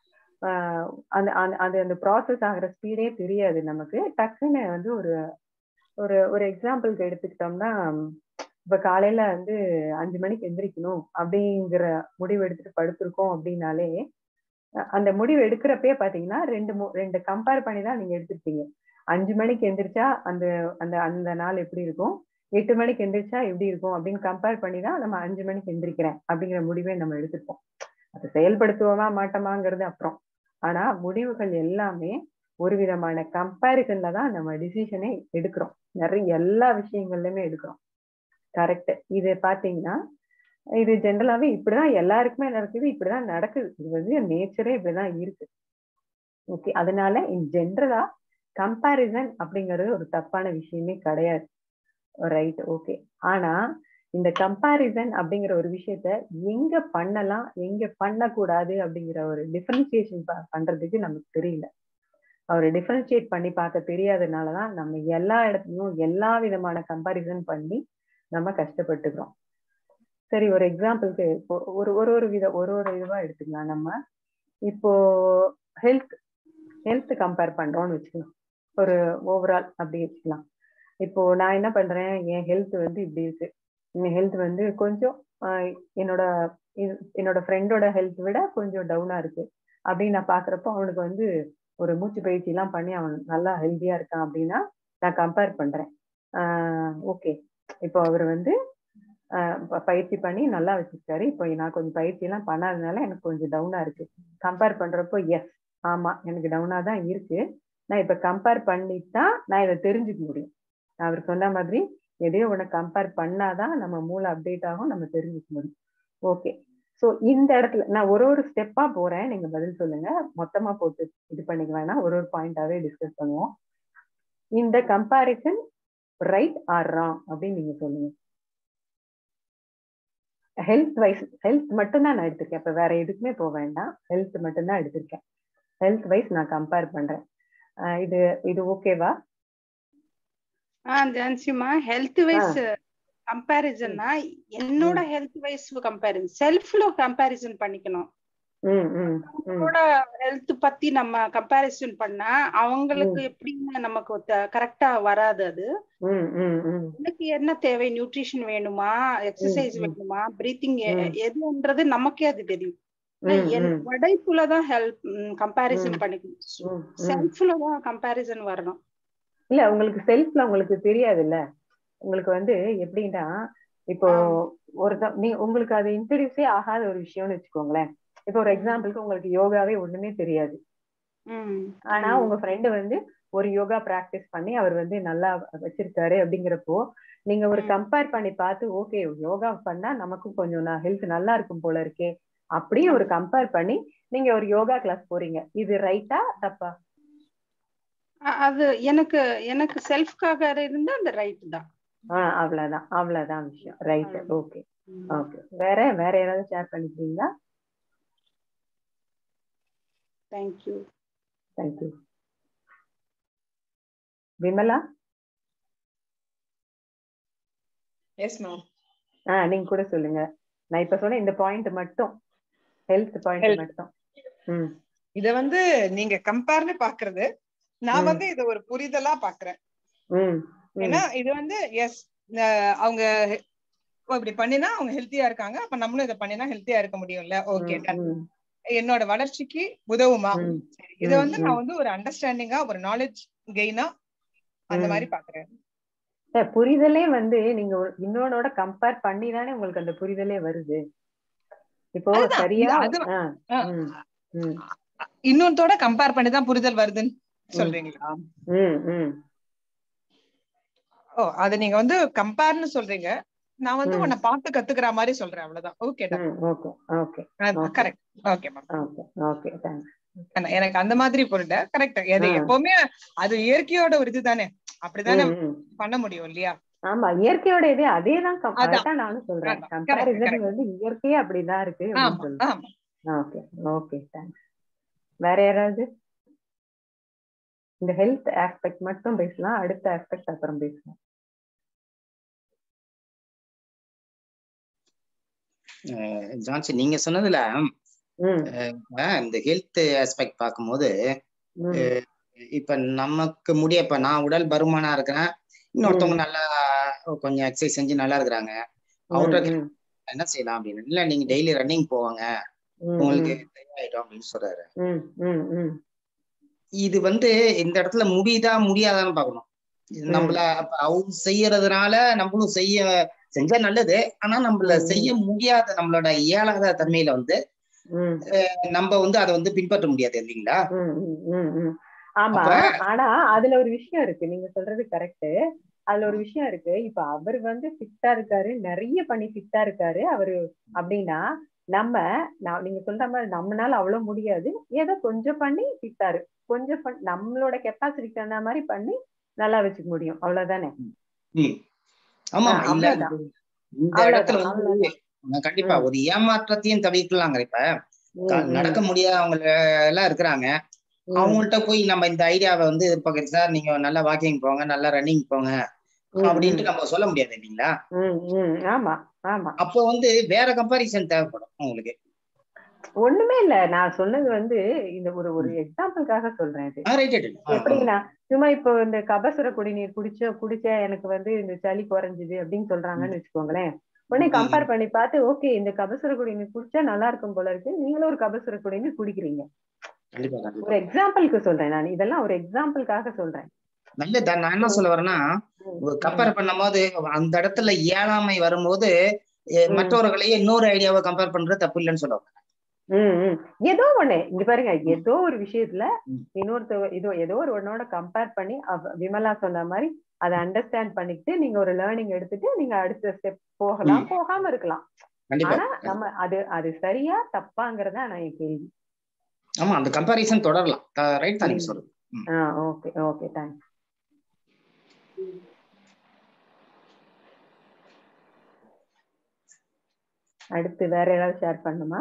Speaker 1: ஆஹ் அந்த அந்த அந்த அந்த ப்ராசஸ் ஆகிற ஸ்பீடே தெரியாது நமக்கு டக்குன்னு வந்து ஒரு ஒரு ஒரு எக்ஸாம்பிளுக்கு எடுத்துக்கிட்டோம்னா இப்ப காலையில வந்து அஞ்சு மணிக்கு எந்திரிக்கணும் அப்படிங்கிற முடிவு எடுத்துட்டு படுத்திருக்கோம் அப்படின்னாலே அஹ் அந்த முடிவு எடுக்கிறப்பே பாத்தீங்கன்னா ரெண்டு மூ- ரெண்டு கம்பேர் பண்ணி தான் நீங்க எடுத்திருப்பீங்க அஞ்சு மணிக்கு எந்திரிச்சா அந்த அந்த அந்த நாள் எப்படி இருக்கும் எட்டு மணிக்கு எந்திரிச்சா எப்படி இருக்கும் அப்படின்னு கம்பேர் பண்ணி தான் நம்ம அஞ்சு மணிக்கு எந்திரிக்கிறேன் அப்படிங்கிற முடிவை நம்ம எடுத்துப்போம் அதை செயல்படுத்துவோமா மாட்டோமாங்கிறது அப்புறம் ஆனா முடிவுகள் எல்லாமே ஒரு விதமான கம்பேரிசன்ல தான் நம்ம டிசிஷனே எடுக்கிறோம் நிறைய எல்லா விஷயங்கள்லயுமே எடுக்கிறோம் கரெக்ட் இது பாத்தீங்கன்னா இது ஜென்ரலாவே இப்படிதான் எல்லாருக்குமே நடக்குது இப்படிதான் நடக்குது இது வந்து நேச்சரே இப்படிதான் இருக்கு ஓகே அதனால இன் ஜென்ரலா கம்பேரிசன் அப்படிங்கிறது ஒரு தப்பான விஷயமே கிடையாது ரைட் ஓகே ஆனா இந்த கம்பேரிசன் அப்படிங்கிற ஒரு விஷயத்த எங்க பண்ணலாம் எங்க பண்ணக்கூடாது அப்படிங்கிற ஒரு டிஃபரன்சியேஷன் பண்றதுக்கு நமக்கு தெரியல அவர் டிஃபரன்ஷியேட் பண்ணி பார்க்க தெரியாதனாலதான் நம்ம எல்லா இடத்துலயும் எல்லா விதமான கம்பாரிசன் பண்ணி நம்ம கஷ்டப்பட்டுக்கிறோம் சரி ஒரு எக்ஸாம்பிளுக்கு இப்போ ஒரு ஒரு ஒரு வித ஒரு ஒரு இதுவா எடுத்துக்கலாம் நம்ம இப்போ ஹெல்த் ஹெல்த் கம்பேர் பண்றோம்னு வச்சுக்கலாம் ஒரு ஓவரால் அப்படி வச்சுக்கலாம் இப்போ நான் என்ன பண்றேன் என் ஹெல்த் வந்து இப்படி இருக்கு என் ஹெல்த் வந்து கொஞ்சம் ஆஹ் என்னோட இது- என்னோட ஃப்ரெண்டோட ஹெல்த் விட கொஞ்சம் டவுனா இருக்கு அப்படின்னு நான் பாக்குறப்போ அவனுக்கு வந்து ஒரு மூச்சு பயிற்சி எல்லாம் பண்ணி அவன் நல்லா ஹெல்த்தியா இருக்கான் அப்படின்னா நான் கம்பேர் பண்றேன் ஓகே இப்போ அவர் வந்து ஆஹ் ப- பயிற்சி பண்ணி நல்லா வச்சிருக்காரு இப்போ நான் கொஞ்சம் பயிற்சி எல்லாம் பண்ணாதனால எனக்கு கொஞ்சம் டவுனா இருக்கு கம்பேர் பண்றப்போ எஸ் ஆமா எனக்கு டவுனா தான் இருக்கு நான் இப்ப கம்பேர் பண்ணித்தான் நான் இதை தெரிஞ்சுக்க முடியும் நான் அவர் சொன்ன மாதிரி எதையோ ஒண்ணு கம்பேர் பண்ணாதான் நம்ம மூளை அப்டேட் ஆகும் நம்ம தெரிஞ்சுக்க முடியும் ஓகே சோ இந்த இடத்துல நான் ஒரு ஒரு ஸ்டெப்பா போறேன் நீங்க பதில் சொல்லுங்க மொத்தமா போட்டு இது பண்ணிக்க வேணாம் ஒரு ஒரு பாயிண்டாவே டிஸ்கஸ் பண்ணுவோம் இந்த கம்பாரிசன் ரைட் ஆர் ராங் அப்படின்னு நீங்க சொல்லுங்க ஹெல்த் வைஸ் ஹெல்த் மட்டும்தான் நான் எடுத்திருக்கேன் இப்ப வேற எதுக்குமே போக வேண்டாம் ஹெல்த் மட்டும்தான் எடுத்திருக்கேன் ஹெல்த் வைஸ் நான் கம்பேர் பண்றேன் ஆஹ் இது இது ஓகேவா
Speaker 7: ஆஹ் ஜான்சிமா ஹெல்த் வைஸ் கம்பேரிசன்னா என்னோட ஹெல்த் வைஸ் கம்பேரிசன் செல்ஃப்ல கம்பேரிசன் பண்ணிக்கணும்
Speaker 1: ம் ம் ம்
Speaker 7: அவங்களோட ஹெல்த் பத்தி நம்ம கம்பேரிசன் பண்ணா அவங்களுக்கு எப்படின்னு நமக்கு கரெக்டா வராது அது
Speaker 1: ம் ம் ம்
Speaker 7: எனக்கு என்ன தேவை நியூட்ரிஷன் வேணுமா எக்ஸசைஸ்
Speaker 1: ம்.
Speaker 7: வேணுமா பிரீத்திங்
Speaker 1: ம்.
Speaker 7: எதுன்றது நமக்கே அது தெரியும்
Speaker 1: ம்,
Speaker 7: என்
Speaker 1: ம்.
Speaker 7: படைப்புலதான் ஹெல்ப் கம்பேரிசன்
Speaker 1: ம்.
Speaker 7: பண்ணிக்கணும்
Speaker 1: ம், ம்.
Speaker 7: செல்ஃப்ல தான் கம்பேரிசன் வரணும்
Speaker 1: இல்ல உங்களுக்கு செல்ஃப்ல உங்களுக்கு தெரியாது இல்ல உங்களுக்கு வந்து எப்படின்னா இப்போ ஒரு நீ உங்களுக்கு அது இன்ட்ரடியூஸே ஆகாத ஒரு விஷயம்னு வச்சுக்கோங்களேன் இப்போ ஒரு எக்ஸாம்பிளுக்கு உங்களுக்கு யோகாவே ஒண்ணுமே தெரியாது
Speaker 7: ம்
Speaker 1: ஆனா உங்க ஃப்ரெண்டு வந்து ஒரு யோகா பிராக்டிஸ் பண்ணி அவர் வந்து நல்லா வச்சிருக்காரு அப்படிங்கிறப்போ நீங்க ஒரு கம்பேர் பண்ணி பார்த்து ஓகே யோகா பண்ணா நமக்கும் கொஞ்சம் நான் ஹெல்த் நல்லா இருக்கும் போல இருக்கே அப்படியே ஒரு கம்பேர் பண்ணி நீங்க ஒரு யோகா கிளாஸ் போறீங்க இது ரைட்டா தப்பா
Speaker 7: அ- அது எனக்கு எனக்கு செல்ஃப்காக இருந்தா அந்த ரைட் தான்
Speaker 1: ஆஹ் அவ்வளவுதான் அவ்வளவுதான் விஷயம் ரைட் ஓகே ஓகே வேற வேற ஏதாவது ஷேர் பண்ணிக்கிறீங்களா
Speaker 7: thank you
Speaker 1: thank you Vimala
Speaker 3: yes ma'am
Speaker 1: ஆஹ் நீங்க கூட சொல்லுங்க நான் இப்ப சொன்ன இந்த பாயிண்ட் மட்டும் ஹெல்த் பாயிண்ட்
Speaker 3: Health.
Speaker 1: மட்டும் ம்
Speaker 3: இத வந்து நீங்க கம்பேர்னு பாக்குறது நான்
Speaker 1: ம்.
Speaker 3: வந்து இத ஒரு புரிதலா பாக்குறேன்
Speaker 1: ம் ம்.
Speaker 3: ஏன்னா இது வந்து எஸ் அவங்க he- ஓ, இப்படி பண்ணினா அவங்க ஹெல்த்தியா இருக்காங்க அப்ப நம்மளும் இதை பண்ணினா ஹெல்த்தியா இருக்க முடியும்ல ஓகே
Speaker 1: ம், ம்,
Speaker 3: என்னோட வளர்ச்சிக்கு உதவுமா
Speaker 1: ம்,
Speaker 3: சரி இத
Speaker 1: ம்,
Speaker 3: வந்து
Speaker 1: ம்.
Speaker 3: நான் வந்து ஒரு அண்டர்ஸ்டாண்டிங்கா ஒரு நாலேஜ் கெயினா அந்த
Speaker 1: ம்.
Speaker 3: மாதிரி பாக்குறேன்
Speaker 1: சார், புரிதலே வந்து நீங்க ஒரு- இன்னொன்னோட கம்பேர் பண்ணி தானே உங்களுக்கு அந்த புரிதலே வருது இப்போ
Speaker 3: அதுதான்,
Speaker 1: சரியா
Speaker 3: அது-
Speaker 1: ஆ,
Speaker 3: ஆ.
Speaker 1: ம், ம்,
Speaker 3: இன்னொருத்தோட கம்பேர் பண்ணி தான் புரிதல் வருதுன்னு சொல்றீங்களா
Speaker 1: ம் ம்
Speaker 3: ஓ அது நீங்க வந்து கம்பேர்னு சொல்றீங்க நான் வந்து
Speaker 1: ம்.
Speaker 3: உன்னை பார்த்து கத்துக்கிற மாதிரி சொல்றேன் அவ்வளவுதான் ஓகேடா
Speaker 1: ம் okay okay Okay.
Speaker 3: Correct okay ma'am
Speaker 1: okay okay thanks
Speaker 3: எனக்கு அந்த மாதிரி புரியல கரெக்ட் எது
Speaker 1: ஆ.
Speaker 3: எப்பவுமே அது இயற்கையோட ஒரு இதுதானே அப்படிதானே
Speaker 1: ம், ம்.
Speaker 3: பண்ண முடியும் இல்லையா
Speaker 1: ஆமா இயற்கையோட இது அதேதான் com-
Speaker 3: அதான்.
Speaker 1: அதான் நானும் சொல்றேன்
Speaker 3: அதான்.
Speaker 1: Comparison
Speaker 3: correct.
Speaker 1: வந்து இயற்கையே அப்படிதான் இருக்கு அப்படின்னு
Speaker 3: ஆமா
Speaker 1: சொல்றேன்
Speaker 3: ஆமா
Speaker 1: ஓகே ஓகே தேங்க்ஸ் வேற யாராவது இந்த ஹெல்த் ஆஸ்பெக்ட் மட்டும் பேசலாம் அடுத்த ஆஸ்பெக்ட் அப்புறம் பேசலாம்
Speaker 4: அஹ் ஜான்சன் நீங்க சொன்னதுல
Speaker 1: ம்
Speaker 4: அஹ் இந்த ஹெல்த் ஆஸ்பெக்ட் பார்க்கும்போது
Speaker 1: ம்
Speaker 4: இப்ப நமக்கு முடிய இப்ப நான் உடல் பருமனா இருக்கிறேன் இன்னொருத்தவங்க நல்லா கொஞ்சம் எக்ஸசைஸ் செஞ்சு நல்லா இருக்கிறாங்க அவர்கிட்ட
Speaker 1: ம்,
Speaker 4: என்ன செய்யலாம் அப்படின்னு இல்ல நீங்க டெய்லி ரன்னிங் போவாங்க
Speaker 1: ம்,
Speaker 4: உங்களுக்கு
Speaker 1: ம்,
Speaker 4: சரியாயிடும் அப்படின்னு சொல்றாரு
Speaker 1: ம், ம், ம்.
Speaker 4: இது வந்து இந்த இடத்துல முடியுதா முடியாதான்னு பார்க்கணும் இது
Speaker 1: ம்.
Speaker 4: நம்மள அப்ப அவங்க செய்யறதுனால நம்மளும் செய்ய செஞ்சா நல்லது ஆனா நம்மள
Speaker 1: ம்.
Speaker 4: செய்ய முடியாத நம்மளோட இயலாத தன்மையில வந்து
Speaker 1: ம்,
Speaker 4: நம்ம வந்து அதை வந்து பின்பற்ற முடியாது இல்லைங்களா
Speaker 1: ம், ம், ம், ம். ஆமா
Speaker 4: அப்ப-
Speaker 1: ஆனா அதுல ஒரு விஷயம் இருக்கு நீங்க சொல்றது கரெக்ட் அதுல ஒரு விஷயம் இருக்கு இப்ப அவர் வந்து ஃபிட்டா இருக்காரு நிறைய பண்ணி ஃபிட்டா இருக்காரு அவரு அப்படின்னா நம்ம நான் நீங்க சொல்ற மாதிரி நம்மனால அவ்வளவு முடியாது ஏதோ கொஞ்சம் பண்ணி ஃபிட்டாரு கொஞ்சம் பண்- நம்மளோட கெப்பாசிட்டிக்கு தகுந்த மாதிரி பண்ணி நல்லா வச்சுக்க முடியும் அவ்வளவுதானே
Speaker 4: ம். ஆமா
Speaker 1: ஆ,
Speaker 4: இல்ல
Speaker 1: அவ்வளவுதான்.
Speaker 4: இந்த
Speaker 1: அவ்வளவுதான்,
Speaker 4: இடத்துல வந்து
Speaker 1: அவ்வளவுதான்.
Speaker 4: நான் கண்டிப்பா
Speaker 1: ம்.
Speaker 4: ஒரு ஏமாற்றத்தையும் தவிர்க்கலாங்க இப்ப
Speaker 1: ம்,
Speaker 4: க-
Speaker 1: ம்,
Speaker 4: நடக்க முடியாதவங்க எல்லாம் இருக்கிறாங்க
Speaker 1: ம்,
Speaker 4: அவங்கள்ட்ட போய் நம்ம இந்த ஐடியாவை வந்து எதிர்பார்க்கறது சார் நீங்க நல்லா வாக்கிங் போங்க நல்லா ரன்னிங் போங்க
Speaker 1: ம்,
Speaker 4: அப்படின்ட்டு நம்ம சொல்ல முடியாது இல்லைங்களா
Speaker 1: ம், ம். ஆமா ஆமா
Speaker 4: அப்போ வந்து வேற கம்பாரிசன் தேவைப்படும் உங்களுக்கு
Speaker 1: ஒண்ணுமே இல்ல நான் சொன்னது வந்து இந்த ஒரு ஒரு எக்ஸாம்பிளுக்காக சொல்றேன் இது
Speaker 4: ரைட் ரைட்
Speaker 1: எப்படின்னா சும்மா இப்போ இந்த கபசுர குடிநீர் குடிச்ச குடிச்சா எனக்கு வந்து இந்த சளி குறைஞ்சுது அப்படின்னு சொல்றாங்கன்னு வச்சுக்கோங்களேன் உடனே
Speaker 4: ம்.
Speaker 1: கம்பேர் பண்ணி பார்த்து ஓகே இந்த கபசுர குடிநீர் குடிச்சா நல்லா இருக்கும் போல இருக்கு நீங்களும் ஒரு கபசுர குடிநீர் குடிக்கிறீங்க
Speaker 4: கண்டிப்பா கண்டிப்பா
Speaker 1: ஒரு எக்ஸாம்பிளுக்கு சொல்றேன் நான் இதெல்லாம் ஒரு எக்ஸாம்பிளுக்காக சொல்றேன்
Speaker 4: நல்லது நான் என்ன சொல்ல வரேன்னா கம்பேர் பண்ணும்போது அந்த இடத்துல இயலாமை வரும்போது எ,
Speaker 1: ம்.
Speaker 4: மற்றவர்களையே இன்னொரு ஐடியாவை கம்பேர் பண்றது தப்பு இல்லைன்னு சொல்லுவாங்க
Speaker 1: ம், ம். ஏதோ ஒண்ணு இங்க பாருங்க ஏதோ ஒரு விஷயத்துல
Speaker 4: ம்.
Speaker 1: இன்னொருத்த இதோ ஏதோ ஒரு ஒன்னோட கம்பேர் பண்ணி அவ- விமலா சொன்ன மாதிரி அதை அண்டர்ஸ்டாண்ட் பண்ணிக்கிட்டு நீங்க ஒரு லேர்னிங் எடுத்துட்டு நீங்க அடுத்த ஸ்டெப் போகலாம்
Speaker 4: ம்.
Speaker 1: போகாம இருக்கலாம்
Speaker 4: கண்டிப்பா
Speaker 1: ஆனா நம்ம அது அது சரியா தப்பாங்கிறதா நான் என் கேள்வி
Speaker 4: ஆமா அந்த கம்பாரிசன் தொடரலாம் ரைட் தான் நீங்க
Speaker 1: ம்.
Speaker 4: சொல்றது
Speaker 1: ஆ ஓகே ஓகே தேங்க்ஸ் அடுத்து வேற ஏதாவது ஷேர் பண்ணுமா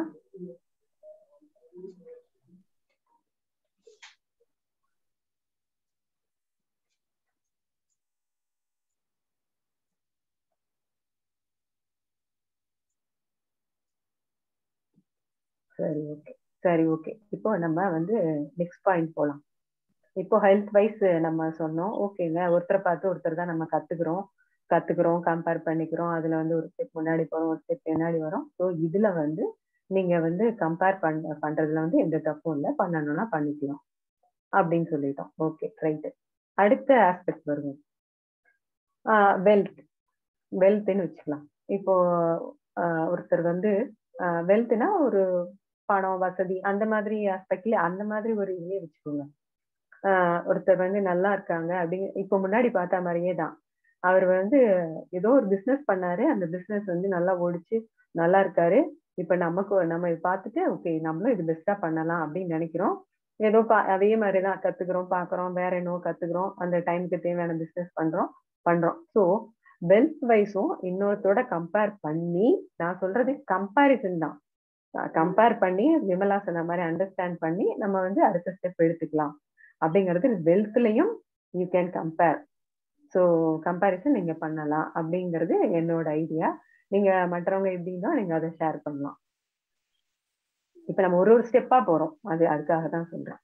Speaker 1: சரி ஓகே சரி ஓகே இப்போ நம்ம வந்து நெக்ஸ்ட் பாயிண்ட் போலாம் இப்போ ஹெல்த் வைஸ் நம்ம சொன்னோம் ஓகேங்க ஒருத்தரை பார்த்து ஒருத்தர் தான் நம்ம கத்துக்கிறோம் கத்துக்கிறோம் கம்பேர் பண்ணிக்கிறோம் அதுல வந்து ஒரு ஸ்டெப் முன்னாடி போறோம் ஒரு ஸ்டெப் பின்னாடி வரோம் ஸோ இதுல வந்து நீங்க வந்து கம்பேர் பண் பண்றதுல வந்து எந்த தப்பும் இல்லை பண்ணணும்னா பண்ணிக்கலாம் அப்படின்னு சொல்லிட்டோம் ஓகே ரைட்டு அடுத்த ஆஸ்பெக்ட் வருவோம் வெல்த் வெல்த்னு வச்சுக்கலாம் இப்போ ஆஹ் ஒருத்தர் வந்து வெல்த்னா ஒரு பணம் வசதி அந்த மாதிரி ஆஸ்பெக்ட்ல அந்த மாதிரி ஒரு இதே வச்சுக்கோங்க ஆஹ் ஒருத்தர் வந்து நல்லா இருக்காங்க அப்படிங்க இப்போ முன்னாடி பார்த்த மாதிரியே தான் அவர் வந்து ஏதோ ஒரு பிசினஸ் பண்ணாரு அந்த பிசினஸ் வந்து நல்லா ஓடிச்சு நல்லா இருக்காரு இப்ப நமக்கு நம்ம இதை பார்த்துட்டு ஓகே நம்மளும் இது பெஸ்டா பண்ணலாம் அப்படின்னு நினைக்கிறோம் ஏதோ பா அதே மாதிரிதான் கத்துக்கிறோம் பாக்குறோம் வேற என்னவோ கத்துக்கிறோம் அந்த டைமுக்கு தேவையான பிசினஸ் பண்றோம் பண்றோம் ஸோ வெல்த் வைஸும் இன்னொருத்தோட கம்பேர் பண்ணி நான் சொல்றது கம்பேரிசன் தான் கம்பேர் பண்ணி விமலா சொன்ன மாதிரி அண்டர்ஸ்டாண்ட் பண்ணி நம்ம வந்து அடுத்த ஸ்டெப் எடுத்துக்கலாம் அப்படிங்கிறது வெல்த்லயும் you can compare so comparison நீங்க பண்ணலாம் அப்படிங்கிறது என்னோட ஐடியா நீங்க மற்றவங்க எப்படின்னா நீங்க அதை ஷேர் பண்ணலாம் இப்ப நம்ம ஒரு ஒரு ஸ்டெப்பா போறோம் அது அதுக்காக தான் சொல்றேன்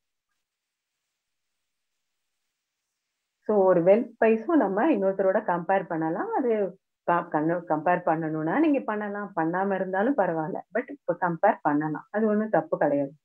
Speaker 1: ஸோ ஒரு வெல்த் வைஸும் நம்ம இன்னொருத்தரோட கம்பேர் பண்ணலாம் அது கம்பேர் பண்ணணும்னா நீங்க பண்ணலாம் பண்ணாம இருந்தாலும் பரவாயில்ல பட் இப்போ கம்பேர் பண்ணலாம் அது ஒன்றும் தப்பு கிடையாது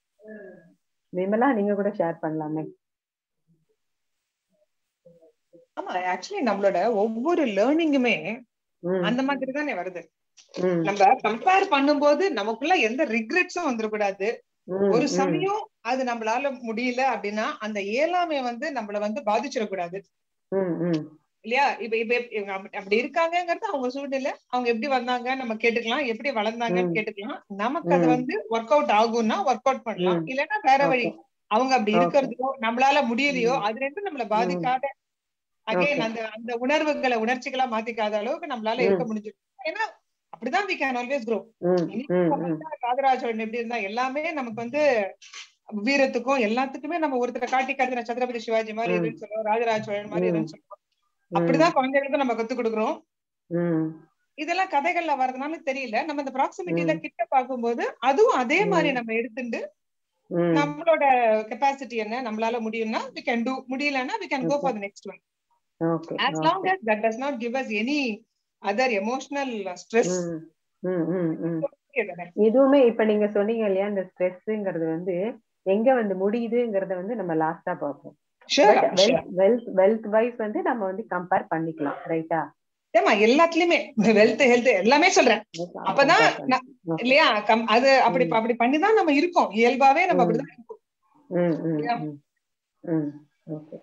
Speaker 1: விமலா நீங்க கூட ஷேர் பண்ணலாமே
Speaker 3: ஆமா ஆக்சுவலி நம்மளோட ஒவ்வொரு லேர்னிங்குமே
Speaker 1: ம்
Speaker 3: அந்த மாதிரி தானே வருது
Speaker 1: ம்
Speaker 3: நம்ம கம்பேர் பண்ணும்போது நமக்குள்ள எந்த ரிக்ரெட்ஸும் வந்துடக்கூடாது
Speaker 1: ம்
Speaker 3: ஒரு
Speaker 1: ம்
Speaker 3: சமயம் அது நம்மளால முடியல அப்படின்னா அந்த இயலாமை வந்து நம்மள வந்து பாதிச்சிடக்கூடாது
Speaker 1: ம் ம்
Speaker 3: இல்லையா இப்ப இப்ப இப்ப இவங்க அப்படி- அப்படி இருக்காங்கங்கிறது அவங்க சூழ்நிலை அவங்க எப்படி வந்தாங்க நம்ம கேட்டுக்கலாம் எப்படி வளர்ந்தாங்கன்னு
Speaker 1: ம்
Speaker 3: கேட்டுக்கலாம் நமக்கு அது
Speaker 1: ம்
Speaker 3: வந்து ஒர்க் அவுட் ஆகும்னா ஒர்க் அவுட் பண்ணலாம்
Speaker 1: ம்
Speaker 3: இல்லைன்னா வேற வழி
Speaker 1: ஓகே
Speaker 3: அவங்க அப்படி
Speaker 1: ஓகே
Speaker 3: இருக்கிறதையோ நம்மளால முடியலையோ
Speaker 1: ம்
Speaker 3: அது ரெண்டும் நம்மள
Speaker 1: ம்
Speaker 3: பாதிக்காத அகைன்
Speaker 1: ஓகே
Speaker 3: அந்த அந்த உணர்வுகளை உணர்ச்சிகளா மாத்திக்காத அளவுக்கு நம்மளால இருக்க
Speaker 1: ம்
Speaker 3: முடிஞ்சது ஏன்னா அப்படிதான் வி கேன் ஆல்வேஸ் க்ரோ
Speaker 1: ம்
Speaker 3: இன்னைக்கு
Speaker 1: ம்
Speaker 3: நம்ம
Speaker 1: ம்
Speaker 3: வந்து ராஜராஜ சோழன் எப்படி இருந்தா எல்லாமே நமக்கு வந்து வீரத்துக்கும் எல்லாத்துக்குமே நம்ம ஒருத்தரை காட்டி காட்டி நான் சத்ரபதி சிவாஜி மாதிரி
Speaker 1: ம்
Speaker 3: இருன்னு சொல்லுவோம் ராஜராஜ சோழன் மாதிரி
Speaker 1: ம்
Speaker 3: இருன்னு சொல்லுவோம்
Speaker 1: ம்
Speaker 3: அப்படிதான் குழந்தைகளுக்கு நம்ம கத்துக் கொடுக்குறோம்
Speaker 1: ம்
Speaker 3: இதெல்லாம் கதைகள்ல வர்றதுனால தெரியல நம்ம இந்த ப்ராக்சிமிட்டில
Speaker 1: ம்
Speaker 3: கிட்ட பார்க்கும்போது அதுவும் அதே மாதிரி
Speaker 1: ம்
Speaker 3: நம்ம எடுத்துட்டு
Speaker 1: ம்
Speaker 3: நம்மளோட கெப்பாசிட்டி என்ன நம்மளால முடியும்னா வி கேன் டூ முடியலன்னா we can go
Speaker 1: okay
Speaker 3: for the next one
Speaker 1: okay
Speaker 3: as long
Speaker 1: okay
Speaker 3: as that does not give us any other emotional stress
Speaker 1: ம் ம் ம் ம்
Speaker 3: okay தானே
Speaker 1: இதுவுமே இப்ப நீங்க சொன்னீங்க இல்லையா இந்த ஸ்ட்ரெஸ்ங்கிறது வந்து எங்க வந்து முடியுதுங்கிறத வந்து நம்ம லாஸ்டா பார்ப்போம்
Speaker 3: sure
Speaker 1: but wealth wealth wealth wise வந்து நம்ம வந்து கம்பேர் பண்ணிக்கலாம் ரைட்டா
Speaker 3: ஏமா எல்லாத்துலயுமே வெல்த் ஹெல்த் எல்லாமே சொல்றேன் அப்பதான்
Speaker 1: கம்பேர்
Speaker 3: ந-
Speaker 1: பண்ணி
Speaker 3: இல்லையா கம்- அது அப்படி
Speaker 1: ம்
Speaker 3: அப்படி பண்ணிதான் நம்ம இருக்கோம் இயல்பாவே நம்ம
Speaker 1: ம்
Speaker 3: அப்படிதான் இருக்கோம்
Speaker 1: ம் ம்
Speaker 3: இல்லையா
Speaker 1: ம் ம் ஓகே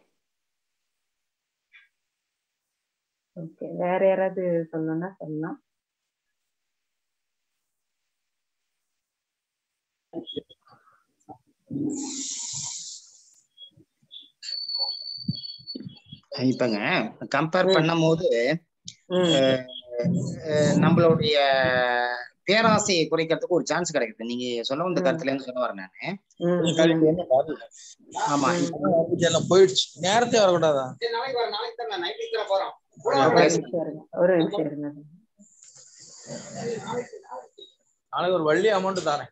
Speaker 1: ஓகே வேற யாராவது சொல்லணும்னா சொல்லலாம்
Speaker 4: இப்பங்க கம்பேர்
Speaker 1: ம்
Speaker 4: பண்ணும்போது
Speaker 1: ம்
Speaker 4: அஹ், அஹ், நம்மளுடைய பேராசையை குறைக்கிறதுக்கு ஒரு சான்ஸ் கிடைக்குது நீங்க சொல்ல வந்த
Speaker 1: ம்
Speaker 4: கருத்துல இருந்து சொல்ல வரேன் நானு
Speaker 1: ம்
Speaker 9: கொஞ்சம்
Speaker 1: ம்
Speaker 9: கழிப்பு என்ன வரல
Speaker 4: ஆமா
Speaker 1: ம்
Speaker 4: இப்ப
Speaker 9: அதான் வந்துட்டு எல்லாம் போயிடுச்சு நேரத்தே வரக்கூடாதா
Speaker 1: ஒரு
Speaker 4: பேசுங்க
Speaker 1: நிமிஷம் இருங்க ஒரு நிமிஷம் இருங்க
Speaker 9: நாளைக்கு ஒரு வள்ளி அமௌண்ட் தாரேன்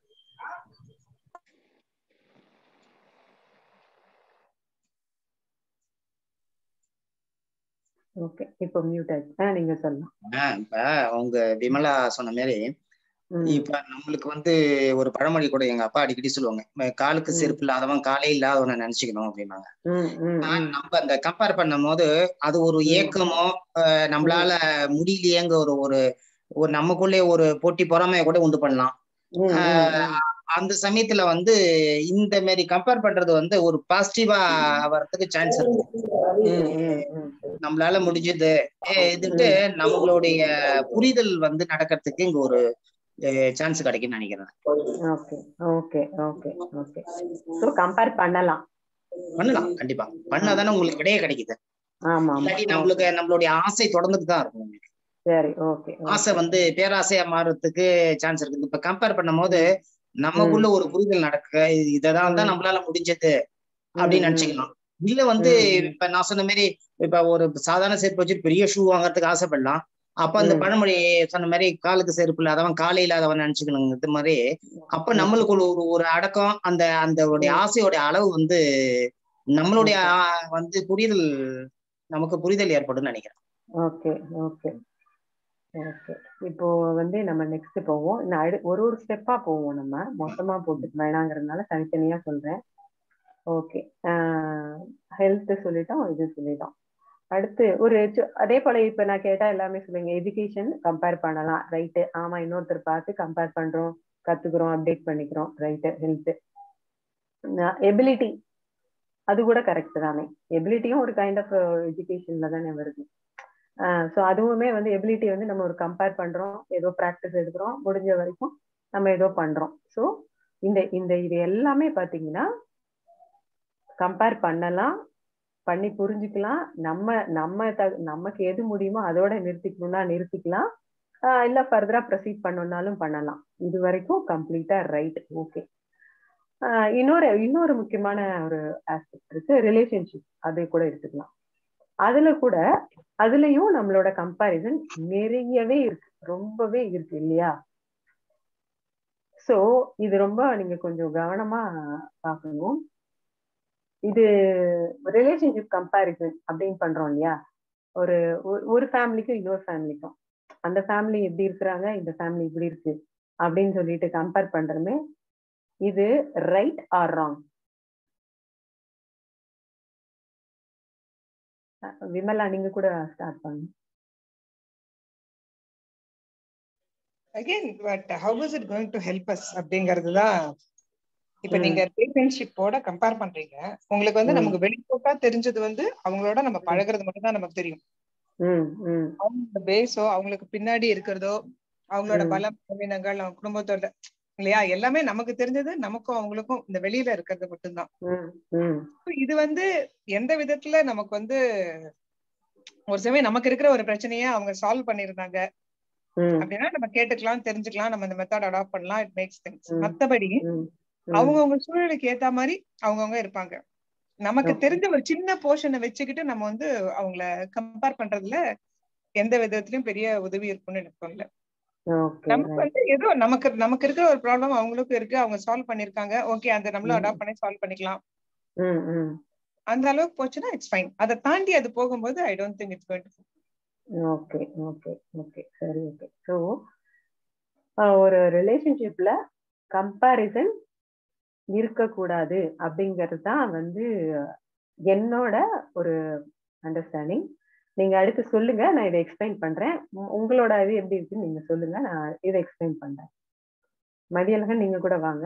Speaker 1: ஓகே இப்போ மியூட் ஆயிடுச்சு ஆ நீங்க சொல்லலாம்
Speaker 4: ஆஹ் இப்ப அவங்க விமலா சொன்ன மாதிரி
Speaker 1: ம்
Speaker 4: இப்ப நம்மளுக்கு வந்து ஒரு பழமொழி கூட எங்க அப்பா அடிக்கடி சொல்லுவாங்க "ம- காலுக்கு
Speaker 1: ம்
Speaker 4: செருப்பு இல்லாதவன் காலே இல்லாதவனை நினைச்சுக்கணும் அப்படின்னாங்க
Speaker 1: ம் ம்
Speaker 4: ஆனா
Speaker 1: ம்
Speaker 4: நம்ம அந்த கம்பேர் பண்ணும் போது அது ஒரு
Speaker 1: ம்
Speaker 4: ஏக்கமோ அஹ்
Speaker 1: ம்
Speaker 4: நம்மளால முடியலையேங்க ஒரு ஒரு ஒரு நமக்குள்ளே ஒரு போட்டி பொறாமையை கூட உண்டு பண்ணலாம்
Speaker 1: ம் ம்
Speaker 4: ஆஹ்
Speaker 1: ம்
Speaker 4: அந்த சமயத்துல வந்து இந்த மாதிரி கம்பேர் பண்றது வந்து ஒரு பாசிட்டிவா வர்றதுக்கு சான்ஸ் இருக்கு
Speaker 1: ம் ம் ம்
Speaker 4: நம்மளால முடிஞ்சது இதுட்டு
Speaker 1: ம்
Speaker 4: நம்மளுடைய புரிதல் வந்து நடக்கிறதுக்கு இங்க ஒரு சான்ஸ் கிடைக்கும்னு நினைக்கிறேன்
Speaker 1: okay okay okay okay so compare பண்ணலாம்
Speaker 4: பண்ணலாம் கண்டிப்பா பண்ணாதானே உங்களுக்கு விடையே கிடைக்குது
Speaker 1: ஆமா ஆமா
Speaker 4: இல்லாட்டி
Speaker 1: ஓகே
Speaker 4: நம்மளுக்கு நம்மளுடைய ஆசை தொடர்ந்துட்டு தான் இருக்கும் உங்களுக்கு
Speaker 1: சரி ஓகே
Speaker 4: ஆசை
Speaker 1: ஓகே
Speaker 4: வந்து பேராசையா மாறுறதுக்கு சான்ஸ் இருக்கு இப்ப கம்பேர் பண்ணும்போது
Speaker 1: ம் ம்
Speaker 4: நமக்குள்ள ஒரு புரிதல் நடக்க இது- இததான் தான்
Speaker 1: ம்
Speaker 4: நம்மளால முடிஞ்சது
Speaker 1: ம்
Speaker 4: அப்படின்னு
Speaker 1: ம்
Speaker 4: நினைச்சுக்கலாம் இல்ல வந்து
Speaker 1: ம் ம்
Speaker 4: இப்ப நான் சொன்ன மாதிரி இப்ப ஒரு சாதாரண செருப்பு வச்சுட்டு பெரிய ஷூ வாங்குறதுக்கு ஆசைப்படலாம் அப்ப அந்த
Speaker 1: ம்
Speaker 4: பழமொழி சொன்ன மாதிரி காலுக்கு செருப்பு இல்லாதவன் காலை இல்லாதவன் நினைச்சுக்கணுங்க இது மாதிரி அப்ப
Speaker 1: ஓகே
Speaker 4: நம்மளுக்கு ஒரு ஒரு ஒரு அடக்கம் அந்த அந்த
Speaker 1: ம்
Speaker 4: ஆசையோட அளவு வந்து நம்மளுடைய
Speaker 1: ஓகே
Speaker 4: ஆ, வந்து புரிதல் நமக்கு புரிதல் ஏற்படும் நினைக்கிறேன்
Speaker 1: ஓகே ஓகே ஓகே இப்போ வந்து நம்ம நெக்ஸ்ட் போவோம் இன்னும் அடு ஒரு ஒரு ஸ்டெப்பா போவோம் நம்ம மொத்தமா போட்டு வேணாங்கிறதுனால தனித்தனியா சொல்றேன் ஓகே ஹெல்த் சொல்லிட்டோம் இது சொல்லிட்டோம் அடுத்து ஒரு சு- அதே போல இப்ப நான் கேட்டா எல்லாமே சொல்லுங்க எஜுகேஷன் கம்பேர் பண்ணலாம் ரைட்டு ஆமா இன்னொருத்தர் பார்த்து கம்பேர் பண்றோம் கத்துக்கிறோம் அப்டேட் பண்ணிக்கிறோம் ரைட்டு ஹெல்த் எபிலிட்டி அது கூட கரெக்ட் தானே எபிலிட்டியும் ஒரு கைண்ட் ஆஃப் எஜுகேஷன்ல தானே வருது ஸோ அதுவுமே வந்து எபிலிட்டி வந்து நம்ம ஒரு கம்பேர் பண்றோம் ஏதோ ப்ராக்டிஸ் எடுக்கிறோம் முடிஞ்ச வரைக்கும் நம்ம ஏதோ பண்றோம் ஸோ இந்த இந்த இது எல்லாமே பாத்தீங்கன்னா கம்பேர் பண்ணலாம் பண்ணி புரிஞ்சுக்கலாம் நம்ம நம்ம த நமக்கு எது முடியுமோ அதோட நிறுத்திக்கணும்னா நிறுத்திக்கலாம் ஆஹ் இல்ல ஃபர்தரா ப்ரொசீட் பண்ணணும்னாலும் பண்ணலாம் இது வரைக்கும் கம்ப்ளீட்டா ரைட் ஓகே இன்னொரு இன்னொரு முக்கியமான ஒரு ஆஸ்பெக்ட் இருக்கு ரிலேஷன்ஷிப் அதை கூட எடுத்துக்கலாம் அதுல கூட அதுலயும் நம்மளோட கம்பாரிசன் நிறையவே இருக்கு ரொம்பவே இருக்கு இல்லையா சோ இது ரொம்ப நீங்க கொஞ்சம் கவனமா பார்க்கணும் இது ரிலேஷன்ஷிப் கம்பேரிசன் அப்படின்னு பண்றோம் இல்லையா ஒரு ஒரு- ஒரு ஃபேமிலிக்கும் இன்னொரு ஃபேமிலிக்கும் அந்த ஃபேமிலி எப்படி இருக்கிறாங்க இந்த ஃபேமிலி இப்படி இருக்கு அப்படின்னு சொல்லிட்டு கம்பேர் பண்றதுமே இது ரைட் ஆர் ராங் விமலா நீங்க கூட ஸ்டார்ட் பண்ணுங்க
Speaker 3: again but how is it going to help us அப்படிங்கிறது தான் இப்ப
Speaker 1: ம்.
Speaker 3: நீங்க ரிலேஷன்ஷிப்போட கம்பேர் பண்றீங்க உங்களுக்கு வந்து
Speaker 1: ம்.
Speaker 3: நமக்கு வெளிப்போட்டா தெரிஞ்சது வந்து அவங்களோட நம்ம பழகுறது மட்டும் தான் நமக்கு தெரியும்
Speaker 1: ம் ம்
Speaker 3: அவங்களோட பேஸோ அவங்களுக்கு பின்னாடி இருக்கிறதோ அவங்களோட
Speaker 1: ம்.
Speaker 3: பலம் பலவீனங்கள் அவங்க குடும்பத்தோட இல்லையா எல்லாமே நமக்கு தெரிஞ்சது நமக்கும் அவங்களுக்கும் இந்த வெளியில இருக்கிறது மட்டும்தான்
Speaker 1: ம் ம்
Speaker 3: So இது வந்து எந்த விதத்துல நமக்கு வந்து ஒரு சமயம் நமக்கு இருக்கிற ஒரு பிரச்சனைய அவங்க சால்வ் பண்ணிருந்தாங்க
Speaker 1: ம்
Speaker 3: அப்படின்னா நம்ம கேட்டுக்கலாம் தெரிஞ்சுக்கலாம் நம்ம இந்த மெத்தட் அடாப்ட் பண்ணலாம் இட் மேக்ஸ் சென்ஸ்
Speaker 1: ம்.
Speaker 3: மத்தபடி
Speaker 1: ம்
Speaker 3: அவங்கவங்க சூழலுக்கு ஏத்த மாதிரி அவங்கவங்க இருப்பாங்க நமக்கு
Speaker 1: Okay.
Speaker 3: தெரிஞ்ச ஒரு சின்ன போர்ஷனை வச்சுக்கிட்டு நம்ம வந்து அவங்கள கம்பேர் பண்றதுல எந்த விதத்திலயும் பெரிய உதவி இருக்கும்னு எனக்கு தோணல
Speaker 1: ஓகே
Speaker 3: நமக்கு வந்து ஏதோ நமக்கு நமக்கு இருக்கிற ஒரு ப்ராப்ளம் அவங்களுக்கும் இருக்கு அவங்க சால்வ் பண்ணிருக்காங்க ஓகே அந்த நம்மளும்
Speaker 1: ம்.
Speaker 3: அடாப்ட் பண்ணி சால்வ் பண்ணிக்கலாம்
Speaker 1: ம் ம்
Speaker 3: அந்த அளவுக்கு போச்சுன்னா இட்ஸ் ஃபைன் அதை தாண்டி அது போகும்போது I don't think it's going to
Speaker 1: okay okay okay சரி ஓகே ஸோ ஒரு ரிலேஷன்ஷிப்ல கம்பேரிசன் இருக்கக்கூடாது அப்படிங்கிறது தான் வந்து என்னோட ஒரு அண்டர்ஸ்டாண்டிங் நீங்க அடுத்து சொல்லுங்க நான் இதை எக்ஸ்பிளைன் பண்றேன் உ- உங்களோட இது எப்படி இருக்குன்னு நீங்க சொல்லுங்க நான் இதை எக்ஸ்பிளைன் பண்றேன் மதியழகன் நீங்க கூட வாங்க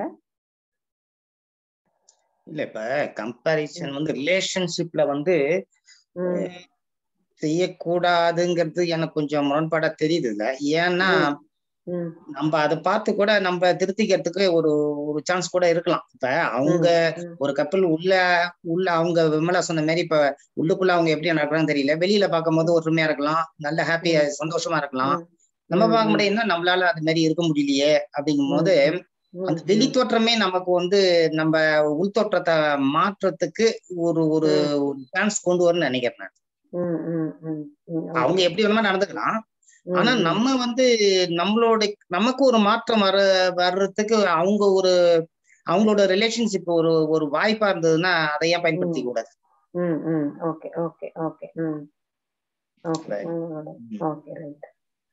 Speaker 4: இல்ல இப்ப கம்பாரிசன் வந்து ரிலேஷன்ஷிப்ல வந்து
Speaker 1: ம்
Speaker 4: செய்யக்கூடாதுங்கிறது எனக்கு கொஞ்சம் முரண்பாடா தெரியுது இல்ல ஏன்னா
Speaker 1: ம்
Speaker 4: நம்ம அதை பார்த்து கூட நம்ம திருத்திக்கிறதுக்கு ஒரு ஒரு சான்ஸ் கூட இருக்கலாம் இப்ப அவங்க
Speaker 1: ம்
Speaker 4: ஒரு கப்பல் உள்ள உள்ள அவங்க விமலா சொன்ன மாதிரி இப்ப உள்ளுக்குள்ள அவங்க எப்படி நடக்கிறான்னு தெரியல வெளியில பார்க்கும்போது ஒற்றுமையா இருக்கலாம் நல்ல ஹாப்பியா சந்தோஷமா இருக்கலாம்
Speaker 1: ம்
Speaker 4: நம்ம
Speaker 1: ம்,
Speaker 4: பார்க்க
Speaker 1: ம்.
Speaker 4: முடியும்னா நம்மளால அது மாதிரி இருக்க முடியலையே அப்படிங்கும் போது
Speaker 1: ம்,
Speaker 4: அந்த
Speaker 1: ம்,
Speaker 4: வெளி தோற்றமே நமக்கு வந்து நம்ம உள் தோற்றத்தை மாற்றத்துக்கு ஒரு ஒரு ஒரு சான்ஸ் கொண்டு வரணும்னு நினைக்கிறேன் நான்.
Speaker 1: ம், ம், ம், ம்,
Speaker 4: அவங்க
Speaker 1: okay.
Speaker 4: எப்படி வேணுமா நடந்துக்கலாம்
Speaker 1: ம்,
Speaker 4: ஆனா
Speaker 1: ம்.
Speaker 4: நம்ம வந்து நம்மளோட நமக்கு ஒரு மாற்றம் வர வர்றதுக்கு அவங்க ஒரு அவங்களோட ரிலேஷன்ஷிப் ஒரு ஒரு வாய்ப்பா இருந்ததுன்னா அதை ஏன் பயன்படுத்திக்க கூடாது
Speaker 1: ம் ம் ஓகே ஓகே ஓகே ம் ஓகே
Speaker 4: Right.
Speaker 1: உங்களோட
Speaker 4: ம்.
Speaker 1: ஓகே ரைட்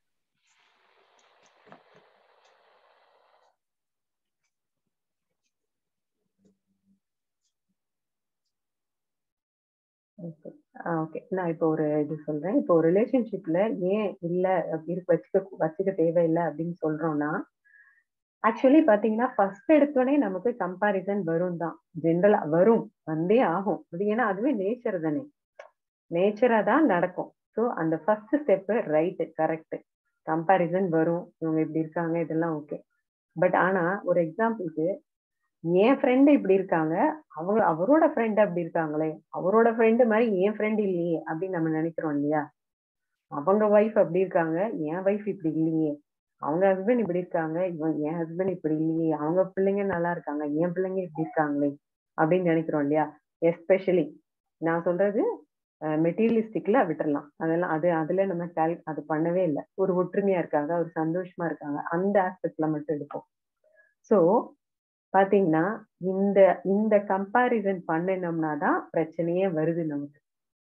Speaker 1: ஓகே ஓகே நான் இப்போ ஒரு இது சொல்றேன் இப்போ ஒரு ரிலேஷன்ஷிப்ல ஏன் இல்ல அப்படி இருக்கு வச்சுக்க வச்சுக்க தேவையில்லை அப்படின்னு சொல்றோம்னா ஆக்சுவலி பாத்தீங்கன்னா ஃபர்ஸ்ட் எடுத்தோடனே நமக்கு கம்பாரிசன் வரும் தான் ஜென்ரலா வரும் வந்தே ஆகும் அது ஏன்னா அதுவே நேச்சர் தானே நேச்சரா தான் நடக்கும் ஸோ அந்த first step right correct comparison வரும் இவங்க இப்படி இருக்காங்க இதெல்லாம் ஓகே பட் ஆனா ஒரு எக்ஸாம்பிளுக்கு என் ஃப்ரெண்டு இப்படி இருக்காங்க அவங்க அவரோட ஃப்ரெண்ட் அப்படி இருக்காங்களே அவரோட ஃப்ரெண்டு மாதிரி என் ஃப்ரெண்ட் இல்லையே அப்படின்னு நம்ம நினைக்கிறோம் இல்லையா அவங்க ஒய்ஃப் அப்படி இருக்காங்க என் ஒய்ஃப் இப்படி இல்லையே அவங்க ஹஸ்பண்ட் இப்படி இருக்காங்க இவன் என் ஹஸ்பண்ட் இப்படி இல்லையே அவங்க பிள்ளைங்க நல்லா இருக்காங்க என் பிள்ளைங்க இப்படி இருக்காங்களே அப்படின்னு நினைக்கிறோம் இல்லையா எஸ்பெஷலி நான் சொல்றது மெட்டீரியலிஸ்டிக்ல விட்டுறலாம் அதெல்லாம் அது அதுல நம்ம கேல் அது பண்ணவே இல்லை ஒரு ஒற்றுமையா இருக்காங்க ஒரு சந்தோஷமா இருக்காங்க அந்த ஆஸ்பெக்ட்ல மட்டும் எடுப்போம் ஸோ பாத்தீங்கன்னா இந்த இந்த கம்பாரிசன் பண்ணினோம்னா தான் பிரச்சனையே வருது நமக்கு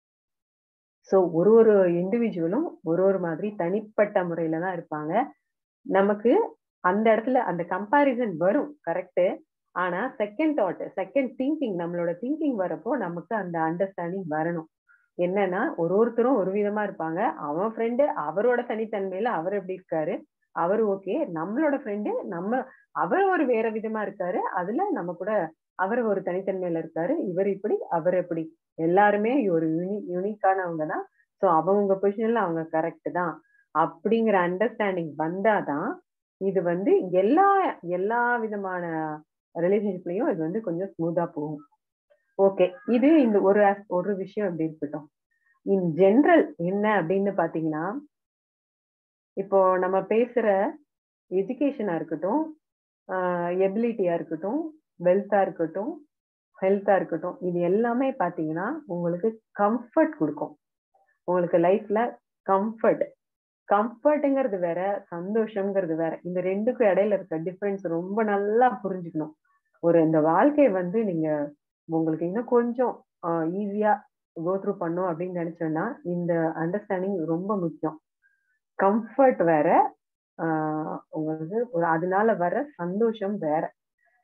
Speaker 1: ஸோ ஒரு ஒரு இண்டிவிஜுவலும் ஒரு ஒரு மாதிரி தனிப்பட்ட முறையில தான் இருப்பாங்க நமக்கு அந்த இடத்துல அந்த கம்பாரிசன் வரும் கரெக்டு ஆனா செகண்ட் தாட் செகண்ட் திங்கிங் நம்மளோட திங்கிங் வரப்போ நமக்கு அந்த அண்டர்ஸ்டாண்டிங் வரணும் என்னன்னா ஒரு ஒருத்தரும் ஒரு விதமா இருப்பாங்க அவன் ஃப்ரெண்டு அவரோட தனித்தன்மையில அவர் எப்படி இருக்காரு அவர் ஓகே நம்மளோட ஃப்ரெண்டு நம்ம அவர் ஒரு வேற விதமா இருக்காரு அதுல நம்ம கூட அவர் ஒரு தனித்தன்மையில இருக்காரு இவர் இப்படி அவர் எப்படி எல்லாருமே ஒரு யூனி யூனிக்கானவங்க தான் ஸோ அவங்க பொசிஷன்ல அவங்க கரெக்ட் தான் அப்படிங்கிற அண்டர்ஸ்டாண்டிங் வந்தாதான் இது வந்து எல்லா எல்லா விதமான ரிலேஷன்ஷிப்லயும் இது வந்து கொஞ்சம் ஸ்மூத்தா போகும் ஓகே இது இந்த ஒரு ஒரு விஷயம் எப்படி இருக்கட்டும் இன் ஜென்ரல் என்ன அப்படின்னு பாத்தீங்கன்னா இப்போ நம்ம பேசுற எஜுகேஷனா இருக்கட்டும் எபிலிட்டியா இருக்கட்டும் வெல்த்தா இருக்கட்டும் ஹெல்த்தா இருக்கட்டும் இது எல்லாமே பாத்தீங்கன்னா உங்களுக்கு கம்ஃபர்ட் கொடுக்கும் உங்களுக்கு லைஃப்ல கம்ஃபர்ட் கம்ஃபர்ட்ங்கிறது வேற சந்தோஷம்ங்கிறது வேற இந்த ரெண்டுக்கும் இடையில இருக்க டிஃபரன்ஸ் ரொம்ப நல்லா புரிஞ்சுக்கணும் ஒரு இந்த வாழ்க்கையை வந்து நீங்க உங்களுக்கு இன்னும் கொஞ்சம் ஈஸியா கோ த்ரூ பண்ணும் அப்படின்னு நினைச்சோம்னா இந்த அண்டர்ஸ்டாண்டிங் ரொம்ப முக்கியம் கம்ஃபர்ட் வேற உங்களுக்கு அதனால வர சந்தோஷம் வேற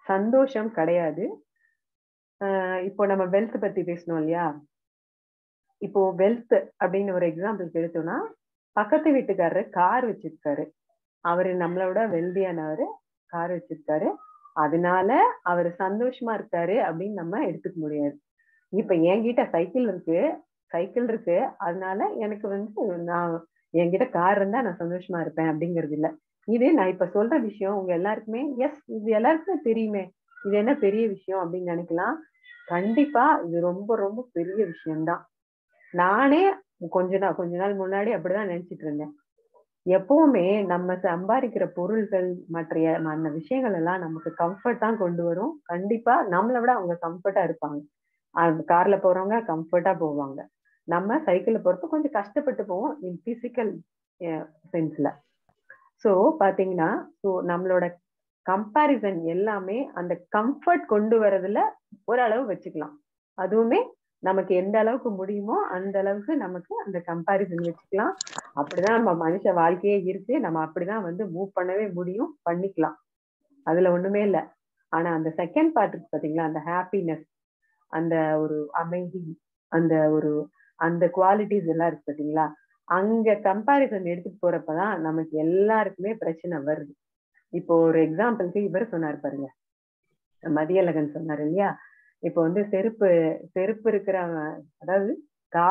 Speaker 1: சந்தோஷம் கிடையாது இப்போ நம்ம வெல்த் பத்தி பேசணும் இல்லையா இப்போ வெல்த் அப்படின்னு ஒரு எக்ஸாம்பிளுக்கு எடுத்தோம்னா பக்கத்து வீட்டுக்காரரு கார் வச்சிருக்காரு அவரு நம்மளோட வெல்தியானவரு கார் வச்சிருக்காரு அதனால அவர் சந்தோஷமா இருக்காரு அப்படின்னு நம்ம எடுத்துக்க முடியாது இப்ப என்கிட்ட சைக்கிள் இருக்கு சைக்கிள் இருக்கு அதனால எனக்கு வந்து நான் என்கிட்ட கார் இருந்தா நான் சந்தோஷமா இருப்பேன் அப்படிங்கிறது இல்ல இது நான் இப்ப சொல்ற விஷயம் உங்க எல்லாருக்குமே எஸ் இது எல்லாருக்குமே தெரியுமே இது என்ன பெரிய விஷயம் அப்படின்னு நினைக்கலாம் கண்டிப்பா இது ரொம்ப ரொம்ப பெரிய விஷயம்தான் நானே கொஞ்ச நாள் கொஞ்ச நாள் முன்னாடி அப்படிதான் நினைச்சிட்டு இருந்தேன் எப்பவுமே நம்ம சம்பாதிக்கிற பொருள்கள் மற்ற மற்ற விஷயங்கள் எல்லாம் நமக்கு கம்ஃபர்ட் தான் கொண்டு வரும் கண்டிப்பா நம்மளை விட அவங்க கம்ஃபர்ட்டா இருப்பாங்க கார்ல போறவங்க கம்ஃபர்ட்டா போவாங்க நம்ம சைக்கிள்ல போறப்ப கொஞ்சம் கஷ்டப்பட்டு போவோம் இன் பிசிக்கல் சென்ஸ்ல சோ பாத்தீங்கன்னா ஸோ நம்மளோட கம்பாரிசன் எல்லாமே அந்த கம்ஃபர்ட் கொண்டு வரதுல ஓரளவு வச்சுக்கலாம் அதுவுமே நமக்கு எந்த அளவுக்கு முடியுமோ அந்த அளவுக்கு நமக்கு அந்த கம்பாரிசன் வச்சுக்கலாம் அப்படிதான் நம்ம மனுஷ வாழ்க்கையே இருக்கு நம்ம அப்படிதான் வந்து மூவ் பண்ணவே முடியும் பண்ணிக்கலாம் அதுல ஒண்ணுமே இல்லை ஆனா அந்த செகண்ட் பார்ட்டுக்கு பாத்தீங்களா அந்த ஹாப்பினஸ் அந்த ஒரு அமைதி அந்த ஒரு அந்த குவாலிட்டிஸ் எல்லாம் இருக்கு பாத்தீங்களா அங்க கம்பாரிசன் எடுத்துட்டு போறப்பதான் நமக்கு எல்லாருக்குமே பிரச்சனை வருது இப்போ ஒரு எக்ஸாம்பிளுக்கு இவர் சொன்னார் பாருங்க மதியழகன் சொன்னார் இல்லையா இப்போ வந்து செருப்பு செருப்பு இருக்கிறவன் அதாவது கா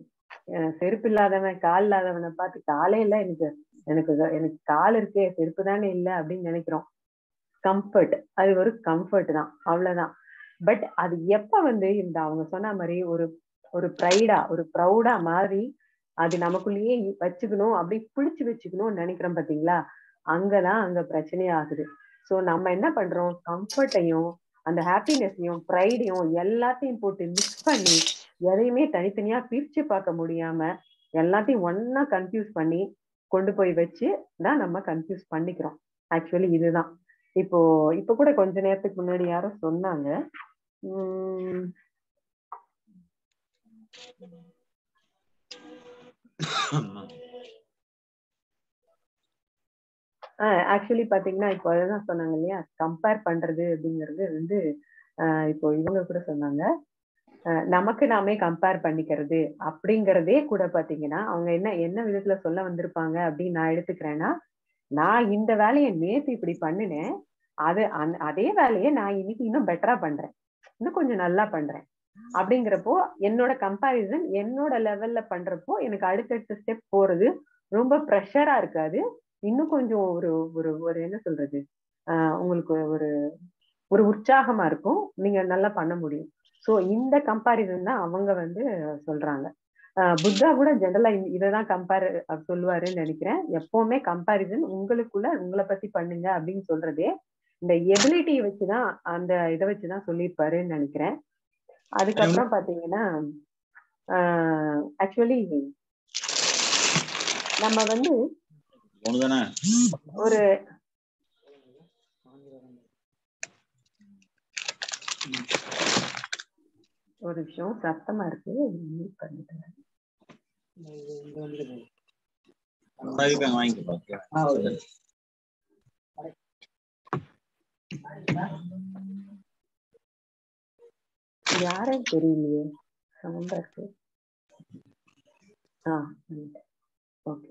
Speaker 1: செருப்பு இல்லாதவன் கால் இல்லாதவனை பார்த்து காலே இல்ல எனக்கு எனக்கு எனக்கு கால் இருக்கே செருப்பு தானே இல்லை அப்படின்னு நினைக்கிறோம் கம்ஃபர்ட் அது ஒரு கம்ஃபர்ட் தான் அவ்வளவுதான் பட் அது எப்ப வந்து இந்த அவங்க சொன்ன மாதிரி ஒரு ஒரு ப்ரைடா ஒரு ப்ரௌடா மாதிரி அது நமக்குள்ளேயே வச்சுக்கணும் அப்படி பிடிச்சு வச்சுக்கணும்னு நினைக்கிறோம் பாத்தீங்களா அங்கதான் அங்க பிரச்சனை ஆகுது சோ நம்ம என்ன பண்றோம் கம்ஃபர்ட்டையும் அந்த ஹாப்பினஸையும் ப்ரைடையும் எல்லாத்தையும் போட்டு மிக்ஸ் பண்ணி எதையுமே தனித்தனியா பிரிச்சு பார்க்க முடியாம எல்லாத்தையும் ஒன்னா கன்ஃபியூஸ் பண்ணி கொண்டு போய் வச்சு தான் நம்ம கன்ஃபியூஸ் பண்ணிக்கிறோம் ஆக்சுவலி இதுதான் இப்போ இப்ப கூட கொஞ்ச நேரத்துக்கு முன்னாடி யாரோ சொன்னாங்க உம் ஆக்சுவலி பாத்தீங்கன்னா இப்போ அதுதான் சொன்னாங்க இல்லையா கம்பேர் பண்றது அப்படிங்கிறது வந்து இப்போ இவங்க கூட சொன்னாங்க நமக்கு நாமே கம்பேர் பண்ணிக்கிறது அப்படிங்கிறதே கூட பாத்தீங்கன்னா அவங்க என்ன என்ன விதத்துல சொல்ல வந்திருப்பாங்க அப்படின்னு நான் எடுத்துக்கிறேன்னா நான் இந்த வேலையை நேத்து இப்படி பண்ணினேன் அது அந் அதே வேலையை நான் இன்னைக்கு இன்னும் பெட்டரா பண்றேன் இன்னும் கொஞ்சம் நல்லா பண்றேன் அப்படிங்கிறப்போ என்னோட கம்பாரிசன் என்னோட லெவல்ல பண்றப்போ எனக்கு அடுத்தடுத்த ஸ்டெப் போறது ரொம்ப ப்ரெஷரா இருக்காது இன்னும் கொஞ்சம் ஒரு ஒரு ஒரு என்ன சொல்றது ஆஹ் உங்களுக்கு ஒரு ஒரு உற்சாகமா இருக்கும் நீங்க நல்லா பண்ண முடியும் சோ இந்த கம்பாரிசன் தான் அவங்க வந்து சொல்றாங்க புத்தா கூட ஜெனரலா இததான் கம்பேர் சொல்லுவாருன்னு நினைக்கிறேன் எப்பவுமே கம்பாரிசன் உங்களுக்குள்ள உங்களை பத்தி பண்ணுங்க அப்படின்னு சொல்றதே இந்த எபிலிட்டி வச்சுதான் அந்த இதை வச்சுதான் சொல்லியிருப்பாருன்னு நினைக்கிறேன் அதுக்கப்புறம் பாத்தீங்கன்னா ஆக்சுவலி நம்ம வந்து ஒரு ஒரு விஷயம் சத்தமா இருக்கு மியூட் பண்ணிட்டேன் யாரும் தெரியலையே சவுண்டா இருக்கு ஆ ஓகே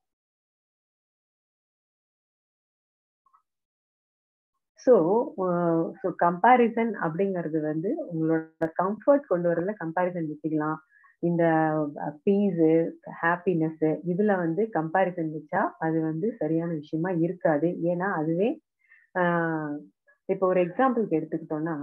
Speaker 1: ஸோ ஸோ கம்பேரிசன் அப்படிங்கிறது வந்து உங்களோட கம்ஃபர்ட் கொண்டு வரல கம்பேரிசன் வச்சுக்கலாம் இந்த பீஸு ஹாப்பினஸ் இதுல வந்து கம்பேரிசன் வச்சா அது வந்து சரியான விஷயமா இருக்காது ஏன்னா அதுவே இப்போ ஒரு எக்ஸாம்பிளுக்கு எடுத்துக்கிட்டோம்னா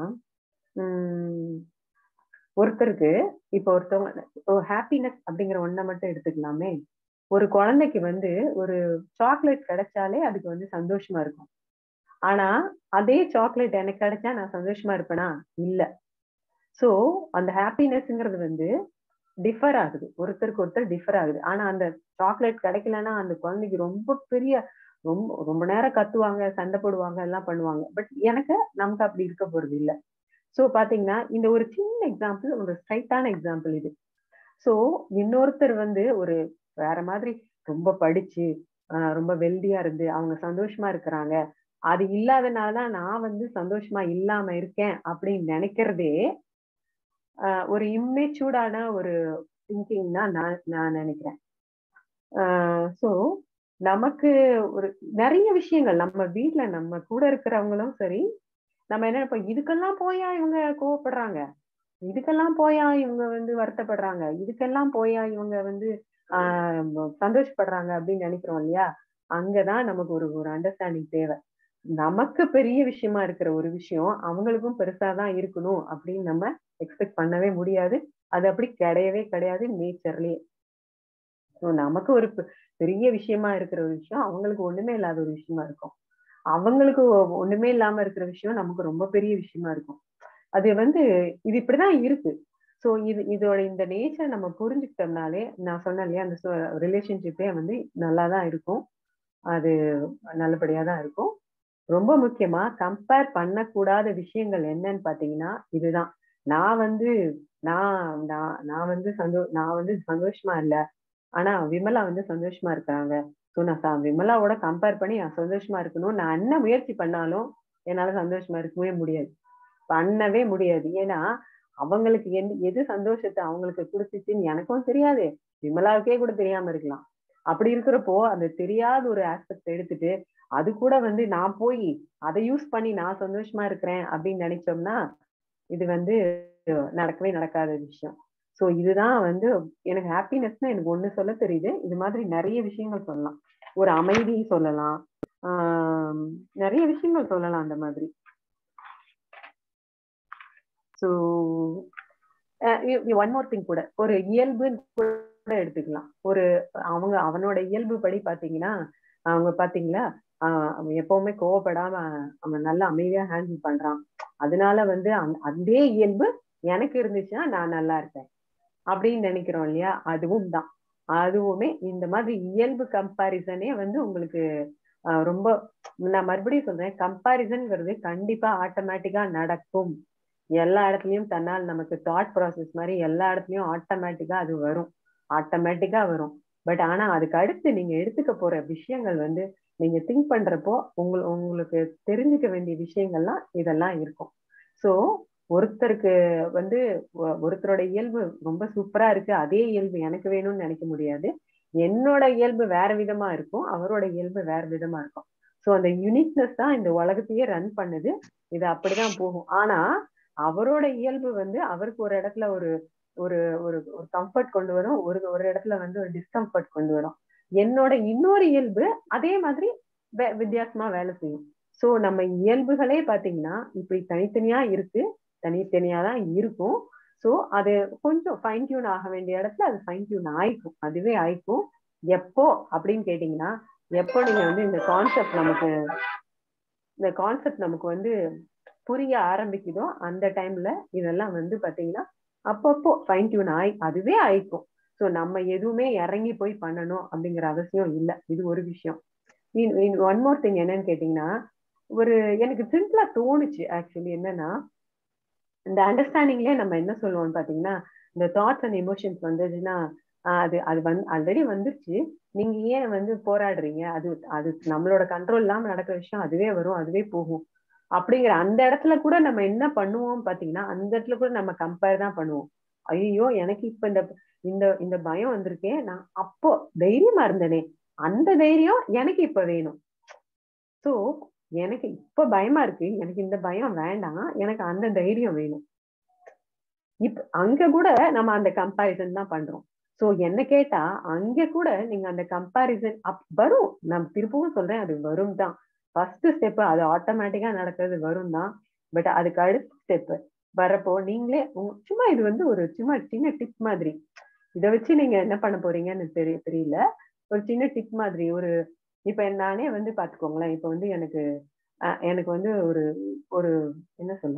Speaker 1: ஒருத்தருக்கு இப்போ ஒருத்தவங்க ஹாப்பினஸ் அப்படிங்கிற ஒன்றை மட்டும் எடுத்துக்கலாமே ஒரு குழந்தைக்கு வந்து ஒரு சாக்லேட் கிடைச்சாலே அதுக்கு வந்து சந்தோஷமா இருக்கும் ஆனா அதே சாக்லேட் எனக்கு கிடைச்சா நான் சந்தோஷமா இருப்பேனா இல்ல சோ அந்த ஹாப்பினஸ்ங்கிறது வந்து டிஃபர் ஆகுது ஒருத்தருக்கு ஒருத்தர் டிஃபர் ஆகுது ஆனா அந்த சாக்லேட் கிடைக்கலன்னா அந்த குழந்தைக்கு ரொம்ப பெரிய ரொம்ப ரொம்ப நேரம் கத்துவாங்க சண்டை போடுவாங்க எல்லாம் பண்ணுவாங்க பட் எனக்கு நமக்கு அப்படி இருக்க போறது இல்ல சோ பாத்தீங்கன்னா இந்த ஒரு சின்ன எக்ஸாம்பிள் ஒரு ஸ்ட்ரைட்டான எக்ஸாம்பிள் இது சோ இன்னொருத்தர் வந்து ஒரு வேற மாதிரி ரொம்ப படிச்சு ரொம்ப வெல்தியா இருந்து அவங்க சந்தோஷமா இருக்கிறாங்க அது இல்லாதனாலதான் நான் வந்து சந்தோஷமா இல்லாம இருக்கேன் அப்படின்னு நினைக்கிறதே ஆஹ் ஒரு இம்மெச்சூர்டான ஒரு திங்கிங் தான் நான் நான் நினைக்கிறேன் ஸோ நமக்கு ஒரு நிறைய விஷயங்கள் நம்ம வீட்ல நம்ம கூட இருக்கிறவங்களும் சரி நம்ம என்ன நினைப்போம் இதுக்கெல்லாம் போயா இவங்க கோவப்படுறாங்க இதுக்கெல்லாம் போயா இவங்க வந்து வருத்தப்படுறாங்க இதுக்கெல்லாம் போயா இவங்க வந்து ஆஹ் சந்தோஷப்படுறாங்க அப்படின்னு நினைக்கிறோம் இல்லையா அங்கதான் நமக்கு ஒரு ஒரு அண்டர்ஸ்டாண்டிங் தேவை நமக்கு பெரிய விஷயமா இருக்கிற ஒரு விஷயம் அவங்களுக்கும் பெருசாதான் இருக்கணும் அப்படின்னு நம்ம எக்ஸ்பெக்ட் பண்ணவே முடியாது அது அப்படி கிடையவே கிடையாது நேச்சர்லயே ஸோ நமக்கு ஒரு பெ- பெரிய விஷயமா இருக்கிற ஒரு விஷயம் அவங்களுக்கு ஒண்ணுமே இல்லாத ஒரு விஷயமா இருக்கும் அவங்களுக்கு ஒ- ஒண்ணுமே இல்லாம இருக்கிற விஷயம் நமக்கு ரொம்ப பெரிய விஷயமா இருக்கும் அது வந்து இது இப்படிதான் இருக்கு ஸோ இது இதோட இந்த நேச்சர் நம்ம புரிஞ்சுக்கிட்டோம்னாலே நான் சொன்னேன் இல்லையா அந்த ரிலேஷன்ஷிப்பே வந்து நல்லா தான் இருக்கும் அது நல்லபடியா தான் இருக்கும் ரொம்ப முக்கியமா கம்பேர் பண்ணக்கூடாத விஷயங்கள் என்னன்னு பாத்தீங்கன்னா இதுதான் நான் வந்து நான் நான் நான் வந்து சந்தோ நான் வந்து சந்தோஷமா இல்ல ஆனா விமலா வந்து சந்தோஷமா இருக்காங்க ஸோ நான் ச- விமலாவோட கம்பேர் பண்ணி நான் சந்தோஷமா இருக்கணும் நான் என்ன முயற்சி பண்ணாலும் என்னால சந்தோஷமா இருக்கவே முடியாது பண்ணவே முடியாது ஏன்னா அவங்களுக்கு எந்த எது சந்தோஷத்தை அவங்களுக்கு கொடுத்துச்சுன்னு எனக்கும் தெரியாது விமலாவுக்கே கூட தெரியாம இருக்கலாம் அப்படி இருக்கிறப்போ அந்த தெரியாத ஒரு ஆஸ்பெக்ட் எடுத்துட்டு அது கூட வந்து நான் போய் அதை யூஸ் பண்ணி நான் சந்தோஷமா இருக்கிறேன் அப்படின்னு நினைச்சோம்னா இது வந்து நடக்கவே நடக்காத விஷயம் சோ இதுதான் வந்து எனக்கு ஹாப்பினஸ்னா எனக்கு ஒண்ணு சொல்ல தெரியுது இது மாதிரி நிறைய விஷயங்கள் சொல்லலாம் ஒரு அமைதி சொல்லலாம் ஆஹ் நிறைய விஷயங்கள் சொல்லலாம் அந்த மாதிரி ஸோ ஒன் மோர் திங் கூட ஒரு இயல்புன்னு கூட எடுத்துக்கலாம் ஒரு அவங்க அவனோட இயல்பு படி பாத்தீங்கன்னா அவங்க பாத்தீங்களா ஆஹ் அவன் எப்பவுமே கோவப்படாம அவன் நல்லா அமைதியா ஹேண்டில் பண்றான் அதனால வந்து அந்த- அதே இயல்பு எனக்கு இருந்துச்சுன்னா நான் நல்லா இருப்பேன் அப்படின்னு நினைக்கிறோம் இல்லையா அதுவும் தான் அதுவுமே இந்த மாதிரி இயல்பு கம்பாரிசனே வந்து உங்களுக்கு ஆஹ் ரொம்ப நான் மறுபடியும் சொல்றேன் கம்பாரிசன்ங்கிறது கண்டிப்பா ஆட்டோமேட்டிக்கா நடக்கும் எல்லா இடத்துலயும் தன்னால் நமக்கு தாட் ப்ராசஸ் மாதிரி எல்லா இடத்துலயும் ஆட்டோமேட்டிக்கா அது வரும் ஆட்டோமேட்டிக்கா வரும் பட் ஆனா அதுக்கு அடுத்து நீங்க எடுத்துக்க போற விஷயங்கள் வந்து நீங்க திங்க் பண்றப்போ உங்க உங்களுக்கு தெரிஞ்சுக்க வேண்டிய விஷயங்கள்லாம் இதெல்லாம் இருக்கும் சோ ஒருத்தருக்கு வந்து ஒ- ஒருத்தரோட இயல்பு ரொம்ப சூப்பரா இருக்கு அதே இயல்பு எனக்கு வேணும்னு நினைக்க முடியாது என்னோட இயல்பு வேற விதமா இருக்கும் அவரோட இயல்பு வேற விதமா இருக்கும் சோ அந்த யூனிக்னஸ் தான் இந்த உலகத்தையே ரன் பண்ணுது இது அப்படிதான் போகும் ஆனா அவரோட இயல்பு வந்து அவருக்கு ஒரு இடத்துல ஒரு ஒரு ஒரு ஒரு கம்ஃபர்ட் கொண்டு வரும் ஒரு ஒரு இடத்துல வந்து ஒரு டிஸ்கம்ஃபர்ட் கொண்டு வரும் என்னோட இன்னொரு இயல்பு அதே மாதிரி வே- வித்தியாசமா வேலை செய்யும் சோ நம்ம இயல்புகளே பாத்தீங்கன்னா இப்படி தனித்தனியா இருக்கு தனித்தனியா தான் இருக்கும் சோ அது கொஞ்சம் ஃபைன் டியூன் ஆக வேண்டிய இடத்துல அது ஃபைன் டியூன் ஆயிக்கும் அதுவே ஆயிக்கும் எப்போ அப்படின்னு கேட்டீங்கன்னா எப்போ நீங்க வந்து இந்த கான்செப்ட் நமக்கு இந்த கான்செப்ட் நமக்கு வந்து புரிய ஆரம்பிக்குதோ அந்த டைம்ல இதெல்லாம் வந்து பாத்தீங்கன்னா அப்பப்போ ஃபைன் டியூன் ஆயி அதுவே ஆயிக்கும் ஸோ நம்ம எதுவுமே இறங்கி போய் பண்ணணும் அப்படிங்கிற அவசியம் இல்லை இது ஒரு விஷயம் ஒன் மோர் திங் என்னன்னு கேட்டீங்கன்னா ஒரு எனக்கு சிம்பிளா தோணுச்சு ஆக்சுவலி என்னன்னா இந்த அண்டர்ஸ்டாண்டிங்லயே நம்ம என்ன சொல்லுவோம்னு பாத்தீங்கன்னா இந்த தாட்ஸ் அண்ட் எமோஷன்ஸ் வந்துச்சுன்னா ஆஹ் அது அது வந்து ஆல்ரெடி வந்துருச்சு நீங்க ஏன் வந்து போராடுறீங்க அது அது நம்மளோட கண்ட்ரோல் இல்லாம நடக்கிற விஷயம் அதுவே வரும் அதுவே போகும் அப்படிங்கிற அந்த இடத்துல கூட நம்ம என்ன பண்ணுவோம் பாத்தீங்கன்னா அந்த இடத்துல கூட நம்ம கம்பேர் தான் பண்ணுவோம் ஐயோ எனக்கு இப்ப இந்த இந்த இந்த பயம் வந்திருக்கே நான் அப்போ தைரியமா இருந்தேனே அந்த தைரியம் எனக்கு இப்ப வேணும் சோ எனக்கு இப்ப பயமா இருக்கு எனக்கு இந்த பயம் வேண்டாம் எனக்கு அந்த தைரியம் வேணும் இப்ப அங்க கூட நம்ம அந்த கம்பாரிசன் தான் பண்றோம் சோ என்ன கேட்டா அங்க கூட நீங்க அந்த கம்பாரிசன் அப் வரும் நான் திருப்பவும் சொல்றேன் அது வரும் தான் ஃபர்ஸ்ட் ஸ்டெப் அது ஆட்டோமேட்டிக்கா நடக்கிறது வரும் தான் பட் அதுக்கு அடுத்த ஸ்டெப் வரப்போ நீங்களே உங்க- சும்மா இது வந்து ஒரு சும்மா சின்ன டிப் மாதிரி இதை வச்சு நீங்க என்ன பண்ண போறீங்கன்னு தெரிய தெரியல ஒரு சின்ன டிப் மாதிரி ஒரு இப்ப நானே வந்து பாத்துக்கோங்களேன் இப்ப வந்து எனக்கு அஹ், எனக்கு வந்து ஒரு ஒரு என்ன சொல்ல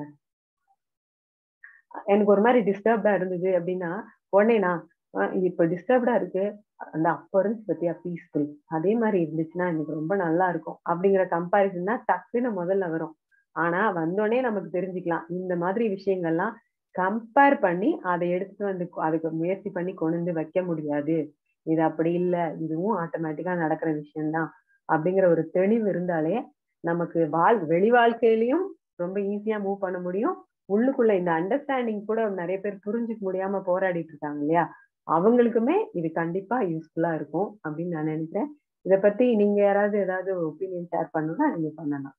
Speaker 1: எனக்கு ஒரு மாதிரி டிஸ்டர்ப்டா இருந்தது அப்படின்னா உடனே நான் அஹ், இப்ப டிஸ்டர்ப்டா இருக்கு அந்த அப்ப இருந்துச்சு பத்தியா பீஸ்ஃபுல் அதே மாதிரி இருந்துச்சுன்னா எனக்கு ரொம்ப நல்லா இருக்கும் அப்படிங்கிற கம்பாரிசன் தான் டக்குன்னு முதல்ல வரும் ஆனா வந்தோடனே நமக்கு தெரிஞ்சுக்கலாம் இந்த மாதிரி விஷயங்கள்லாம் கம்பேர் பண்ணி அதை எடுத்துட்டு வந்து கொ- அதுக்கு முயற்சி பண்ணி கொண்டு வந்து வைக்க முடியாது இது அப்படி இல்ல இதுவும் ஆட்டோமேட்டிக்கா நடக்கிற விஷயம்தான் அப்படிங்கிற ஒரு தெளிவு இருந்தாலே நமக்கு வாழ் வெளி வாழ்க்கையிலயும் ரொம்ப ஈஸியா மூவ் பண்ண முடியும் உள்ளுக்குள்ள இந்த அண்டர்ஸ்டாண்டிங் கூட நிறைய பேர் புரிஞ்சுக்க முடியாம போராடிட்டு இருக்காங்க இல்லையா அவங்களுக்குமே இது கண்டிப்பா யூஸ்ஃபுல்லா இருக்கும் அப்படின்னு நான் நினைக்கிறேன் இத பத்தி நீங்க யாராவது ஏதாவது ஒப்பீனியன் ஷேர் பண்ணணும்னா நீங்க பண்ணலாம்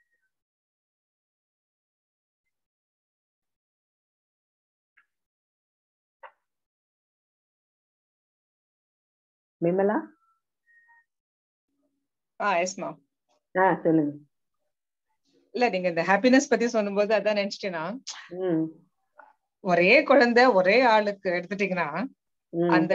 Speaker 1: விமலா
Speaker 3: ஆ எஸ் மேம்
Speaker 1: ஆ சொல்லுங்க
Speaker 3: இல்ல நீங்க இந்த ஹாப்பினஸ் பத்தி சொல்லும்போது அதான் நினைச்சிட்டேன்னா
Speaker 1: ம்
Speaker 3: ஒரே குழந்தை ஒரே ஆளுக்கு எடுத்துட்டீங்கன்னா
Speaker 1: ம்
Speaker 3: அந்த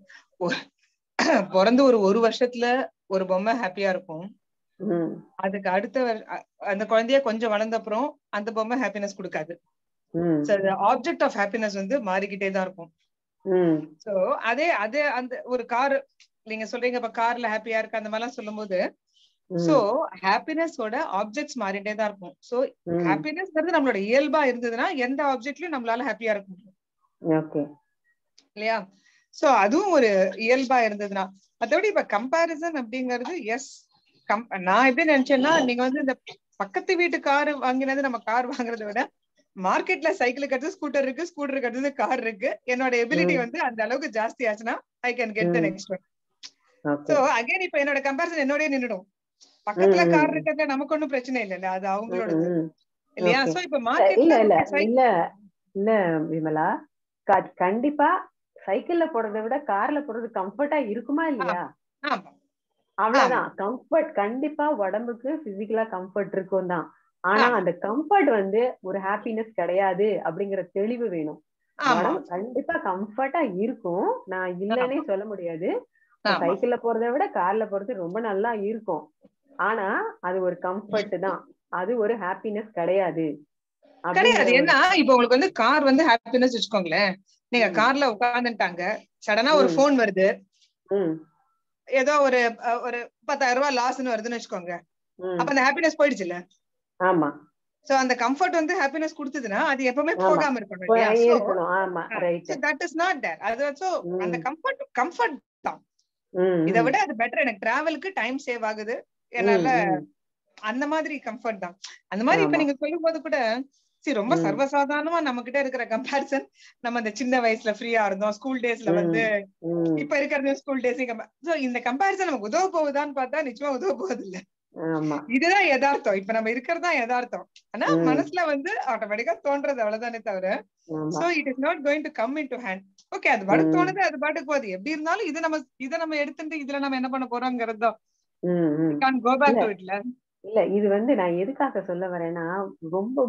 Speaker 3: ஒ- பிறந்து ஒரு ஒரு வருஷத்துல ஒரு பொம்மை ஹாப்பியா இருக்கும்
Speaker 1: ம்
Speaker 3: அதுக்கு அடுத்த வரு- அ- அந்த குழந்தைய கொஞ்சம் வளர்ந்த அப்புறம் அந்த பொம்மை ஹாப்பினஸ் கொடுக்காது
Speaker 1: ம்
Speaker 3: சோ ஆப்ஜெக்ட் ஆஃப் ஹாப்பினஸ் வந்து மாறிக்கிட்டே தான் இருக்கும்
Speaker 1: ம்
Speaker 3: சோ அதே அதே அந்த ஒரு கார் நீங்க சொல்றீங்க இப்ப கார்ல ஹாப்பியா இருக்கு அந்த மாதிரிலாம் சொல்லும்போது சோ ஹாப்பினஸோட ஆப்ஜெக்ட்ஸ் மாறிட்டே தான் இருக்கும் சோ
Speaker 1: ம்
Speaker 3: ஹாப்பினஸ்ங்கிறது நம்மளோட இயல்பா இருந்ததுன்னா எந்த ஆப்ஜெக்ட்லயும் நம்மளால ஹாப்பியா இருக்க முடியும்
Speaker 1: ஓகே
Speaker 3: இல்லையா சோ அதுவும் ஒரு இயல்பா இருந்ததுன்னா மத்தபடி இப்ப கம்பாரிசன் அப்படிங்கிறது எஸ் கம் நான் எப்படி நினைச்சேன்னா நீங்க வந்து இந்த பக்கத்து வீட்டு கார் வாங்கினது நம்ம கார் வாங்குறதை விட மார்க்கெட்ல சைக்கிளுக்கு அடுத்து ஸ்கூட்டர் இருக்கு ஸ்கூட்டருக்கு அடுத்தது கார் இருக்கு என்னோட எபிலிட்டி
Speaker 1: ம்.
Speaker 3: வந்து அந்த அளவுக்கு ஜாஸ்தி ஆச்சுன்னா ஐ கேன் கெட் த
Speaker 1: ம்.
Speaker 3: Next one
Speaker 1: okay
Speaker 3: so again இப்ப என்னோட கம்பேரிசன் என்னோடய நின்னுடும் பக்கத்துல
Speaker 1: ம்,
Speaker 3: கார்
Speaker 1: ம்.
Speaker 3: இருக்கிறது நமக்கு ஒண்ணும் பிரச்சனை இல்லைல்ல அது அவங்களோடது
Speaker 1: ம், ம்.
Speaker 3: இல்லையா
Speaker 1: Okay.
Speaker 3: சோ இப்ப
Speaker 1: இல்ல
Speaker 3: மார்க்கெட்ல
Speaker 1: இல்ல
Speaker 3: சைக்கிள்
Speaker 1: இல்ல இல்ல விமலா க- கண்டிப்பா சைக்கிள்ல போறதை விட கார்ல போறது கம்ஃபர்ட்டா இருக்குமா இல்லையா
Speaker 3: ஆமா
Speaker 1: அவ்வளவுதான் கம்ஃபர்ட் கண்டிப்பா உடம்புக்கு பிசிக்கலா கம்ஃபர்ட் இருக்கும் தான் ஆனா
Speaker 3: ஆமா.
Speaker 1: அந்த கம்ஃபர்ட் வந்து ஒரு ஹாப்பினஸ் கிடையாது அப்படிங்கிற தெளிவு வேணும்
Speaker 3: ஆமா
Speaker 1: உடம்பு கண்டிப்பா கம்ஃபர்ட்டா இருக்கும் நான் இல்லைன்னே சொல்ல முடியாது
Speaker 3: ஆமா
Speaker 1: சைக்கிள்ல போறதை விட கார்ல போறது ரொம்ப நல்லா இருக்கும் ஆனா அது ஒரு கம்ஃபர்ட் தான் அது ஒரு ஹாப்பினஸ் கிடையாது அப்படிங்கிற
Speaker 3: கிடையாது
Speaker 1: ஒரு
Speaker 3: ஏன்னா இப்ப உங்களுக்கு வந்து கார் வந்து ஹாப்பினஸ் வச்சுக்கோங்களேன் நீங்க
Speaker 1: ம்.
Speaker 3: கார்ல உட்கார்ந்துட்டாங்க சடனா ஒரு
Speaker 1: ம்.
Speaker 3: போன் வருது
Speaker 1: ம்,
Speaker 3: ஏதோ ஒரு அஹ், ஒரு பத்தாயிரம் ரூபாய் லாஸ்ன்னு வருதுன்னு வச்சுக்கோங்க
Speaker 1: ம்.
Speaker 3: அப்ப அந்த ஹாப்பினஸ் போயிடுச்சுல்ல
Speaker 1: ஆமா
Speaker 3: சோ அந்த கம்ஃபர்ட் வந்து ஹாப்பினஸ் கொடுத்ததுன்னா அது எப்பவுமே
Speaker 1: ஆமா.
Speaker 3: போகாம இருக்கணும்
Speaker 1: போய்
Speaker 3: இல்லையா
Speaker 1: இருக்கணும் ஆமா right
Speaker 3: that is not there அது சோ அந்த
Speaker 1: ம்.
Speaker 3: கம்ஃபர்ட் கம்ஃபர்ட் தான்
Speaker 1: ம்
Speaker 3: இதை
Speaker 1: ம்.
Speaker 3: விட அது பெட்டர் எனக்கு டிராவலுக்கு டைம் சேவ் ஆகுது
Speaker 1: ம்,
Speaker 3: என்னால
Speaker 1: ம்.
Speaker 3: அந்த மாதிரி கம்ஃபர்ட் தான் அந்த மாதிரி இப்ப
Speaker 1: ஆமா
Speaker 3: நீங்க சொல்லும் போது கூட சரி ரொம்ப
Speaker 1: ம்.
Speaker 3: சர்வசாதாரணமா நம்ம கிட்ட இருக்கிற கம்பேரிசன் நம்ம அந்த சின்ன வயசுல ஃப்ரீயா இருந்தோம் ஸ்கூல் டேஸ்ல
Speaker 1: ம்,
Speaker 3: வந்து
Speaker 1: ம்.
Speaker 3: இப்ப இருக்கிற ஸ்கூல் டேஸ் சோ இந்த கம்பேரிசன் நமக்கு உதவ போகுதான்னு பார்த்தா நிச்சயமா உதவ போகுது இல்ல
Speaker 1: ஆமா
Speaker 3: இதுதான் யதார்த்தம் இப்ப நம்ம இருக்கிறது தான் யதார்த்தம் ஆனா
Speaker 1: ம்.
Speaker 3: மனசுல வந்து ஆட்டோமேட்டிக்கா தோன்றது அவ்வளவுதானே தவிர
Speaker 1: ஆமா
Speaker 3: so it is not going to come in to hand okay அது பாட்டு
Speaker 1: ம்.
Speaker 3: தோணுது அது பாட்டுக்கு போகுது எப்படி இருந்தாலும் இது நம்ம இதை நம்ம எடுத்துட்டு இதுல நம்ம என்ன பண்ண போறோங்கிறது தான்
Speaker 1: ம், ம்.
Speaker 3: கான் கோ பேக்
Speaker 1: இல்ல
Speaker 3: டு இட்ல
Speaker 1: இல்ல இது வந்து நான் எதுக்காக சொல்ல வரேன்னா ரொம்ப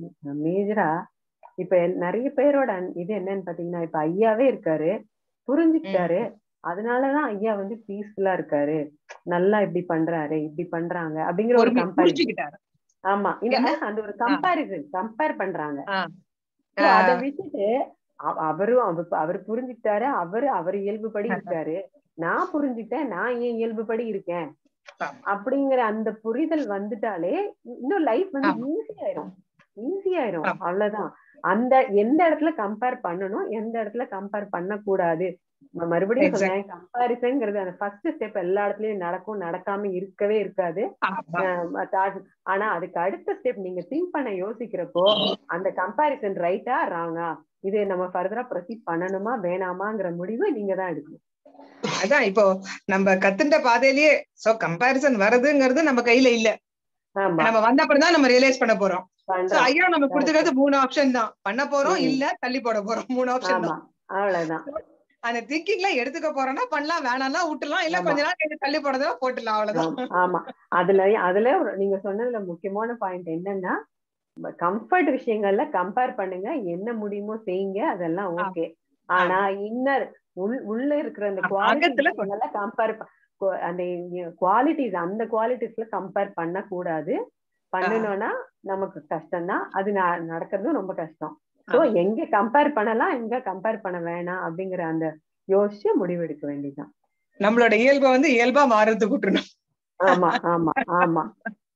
Speaker 1: மேஜரா இப்ப எல்- நிறைய பேரோட அன்- இது என்னன்னு பாத்தீங்கன்னா இப்ப ஐயாவே இருக்காரு புரிஞ்சுக்கிட்டாரு அதனாலதான் ஐயா வந்து பீஸ்ஃபுல்லா இருக்காரு நல்லா இப்படி பண்றாரு இப்படி பண்றாங்க அப்படிங்கிற ஒரு
Speaker 3: பொறுமை
Speaker 1: கம்பாரிசன்
Speaker 3: புரிஞ்சுக்கிட்டாரு
Speaker 1: ஆமா இந்த
Speaker 3: என்ன?
Speaker 1: அந்த ஒரு கம்பாரிசன் கம்பேர் பண்றாங்க
Speaker 3: ஆ.
Speaker 1: So, அத
Speaker 3: ஆ.
Speaker 1: விட்டுட்டு அவ- அவரும் அவர் அவர் புரிஞ்சுக்கிட்டாரு அவரு அவர் இயல்புபடி இருக்காரு நான் புரிஞ்சுக்கிட்டேன் நான் ஏன் இயல்புபடி இருக்கேன்
Speaker 3: ஆமா.
Speaker 1: அப்படிங்கிற அந்த புரிதல் வந்துட்டாலே இன்னும் லைஃப் வந்து
Speaker 3: ஆமா.
Speaker 1: ஈஸி ஆயிரும் ஈஸி ஆயிரும்
Speaker 3: ஆமா.
Speaker 1: அவ்வளவுதான் அந்த எந்த இடத்துல கம்பேர் பண்ணணும் எந்த இடத்துல கம்பேர் பண்ணக்கூடாது நான் மறுபடியும்
Speaker 3: Exactly.
Speaker 1: சொல்றேன் கம்பாரிசன்ங்கிறது அந்த ஃபர்ஸ்ட் ஸ்டெப் எல்லா இடத்துலயும் நடக்கும் நடக்காம இருக்கவே இருக்காது
Speaker 3: ஆமா.
Speaker 1: ஆஹ் தா- ஆனா அதுக்கு அடுத்த ஸ்டெப் நீங்க திங்க் பண்ண யோசிக்கிறப்போ அந்த கம்பாரிசன் ரைட்டா ராங்கா இது நம்ம ஃபர்தரா ப்ரொசீட் பண்ணணுமா வேணாமாங்கிற முடிவு நீங்க தான் எடுக்கணும்
Speaker 3: அதான் இப்போ நம்ம கத்துட்ட பாதையிலேயே சோ கம்பாரிசன் வருதுங்கிறது நம்ம கையில இல்ல
Speaker 1: ஆமா
Speaker 3: நம்ம வந்த அப்புறம் தான் நம்ம ரியலைஸ் பண்ண போறோம் சோ
Speaker 1: பண்றோம்
Speaker 3: ஐயா நம்ம கொடுத்துக்கிறது மூணு ஆப்ஷன் தான் பண்ண போறோம்
Speaker 1: ம்.
Speaker 3: இல்ல தள்ளி போட போறோம் மூணு ஆப்ஷன்
Speaker 1: ஆமா
Speaker 3: தான்
Speaker 1: அவ்வளவுதான்
Speaker 3: அந்த திங்கிங்ல எடுத்துக்க போறோம்னா பண்ணலாம் வேணாம்னா விட்டுலாம் இல்ல
Speaker 1: ஆமா.
Speaker 3: கொஞ்ச நாள் கழிச்சு தள்ளி போடுறதா போட்டுலாம் அவ்வளவுதான்
Speaker 1: ஆமா, ஆமா அதுல அதுல ஒரு- நீங்க சொன்னதுல முக்கியமான பாயிண்ட் என்னன்னா கம்ஃபர்ட் விஷயங்கள்ல கம்பேர் பண்ணுங்க என்ன முடியுமோ செய்யுங்க அதெல்லாம் ஓகே ஆனா இன்னர் உள் உள்ள இருக்கிற அந்த
Speaker 3: அகத்துல
Speaker 1: குவாலிட்டி கம்பேர் அந்த குவாலிட்டிஸ் அந்த குவாலிட்டிஸ்ல கம்பேர் பண்ண கூடாது பண்ணணும்னா நமக்கு கஷ்டம் தான் அது ந- நடக்கிறதும் ரொம்ப கஷ்டம் சோ எங்க கம்பேர் பண்ணலாம் எங்க கம்பேர் பண்ண வேணாம் அப்படிங்கிற அந்த யோசிச்சு முடிவெடுக்க வேண்டியதுதான்
Speaker 3: நம்மளோட இயல்பை வந்து இயல்பா மாறுறதுக்கு விட்டுறணும்
Speaker 1: ஆமா ஆமா ஆமா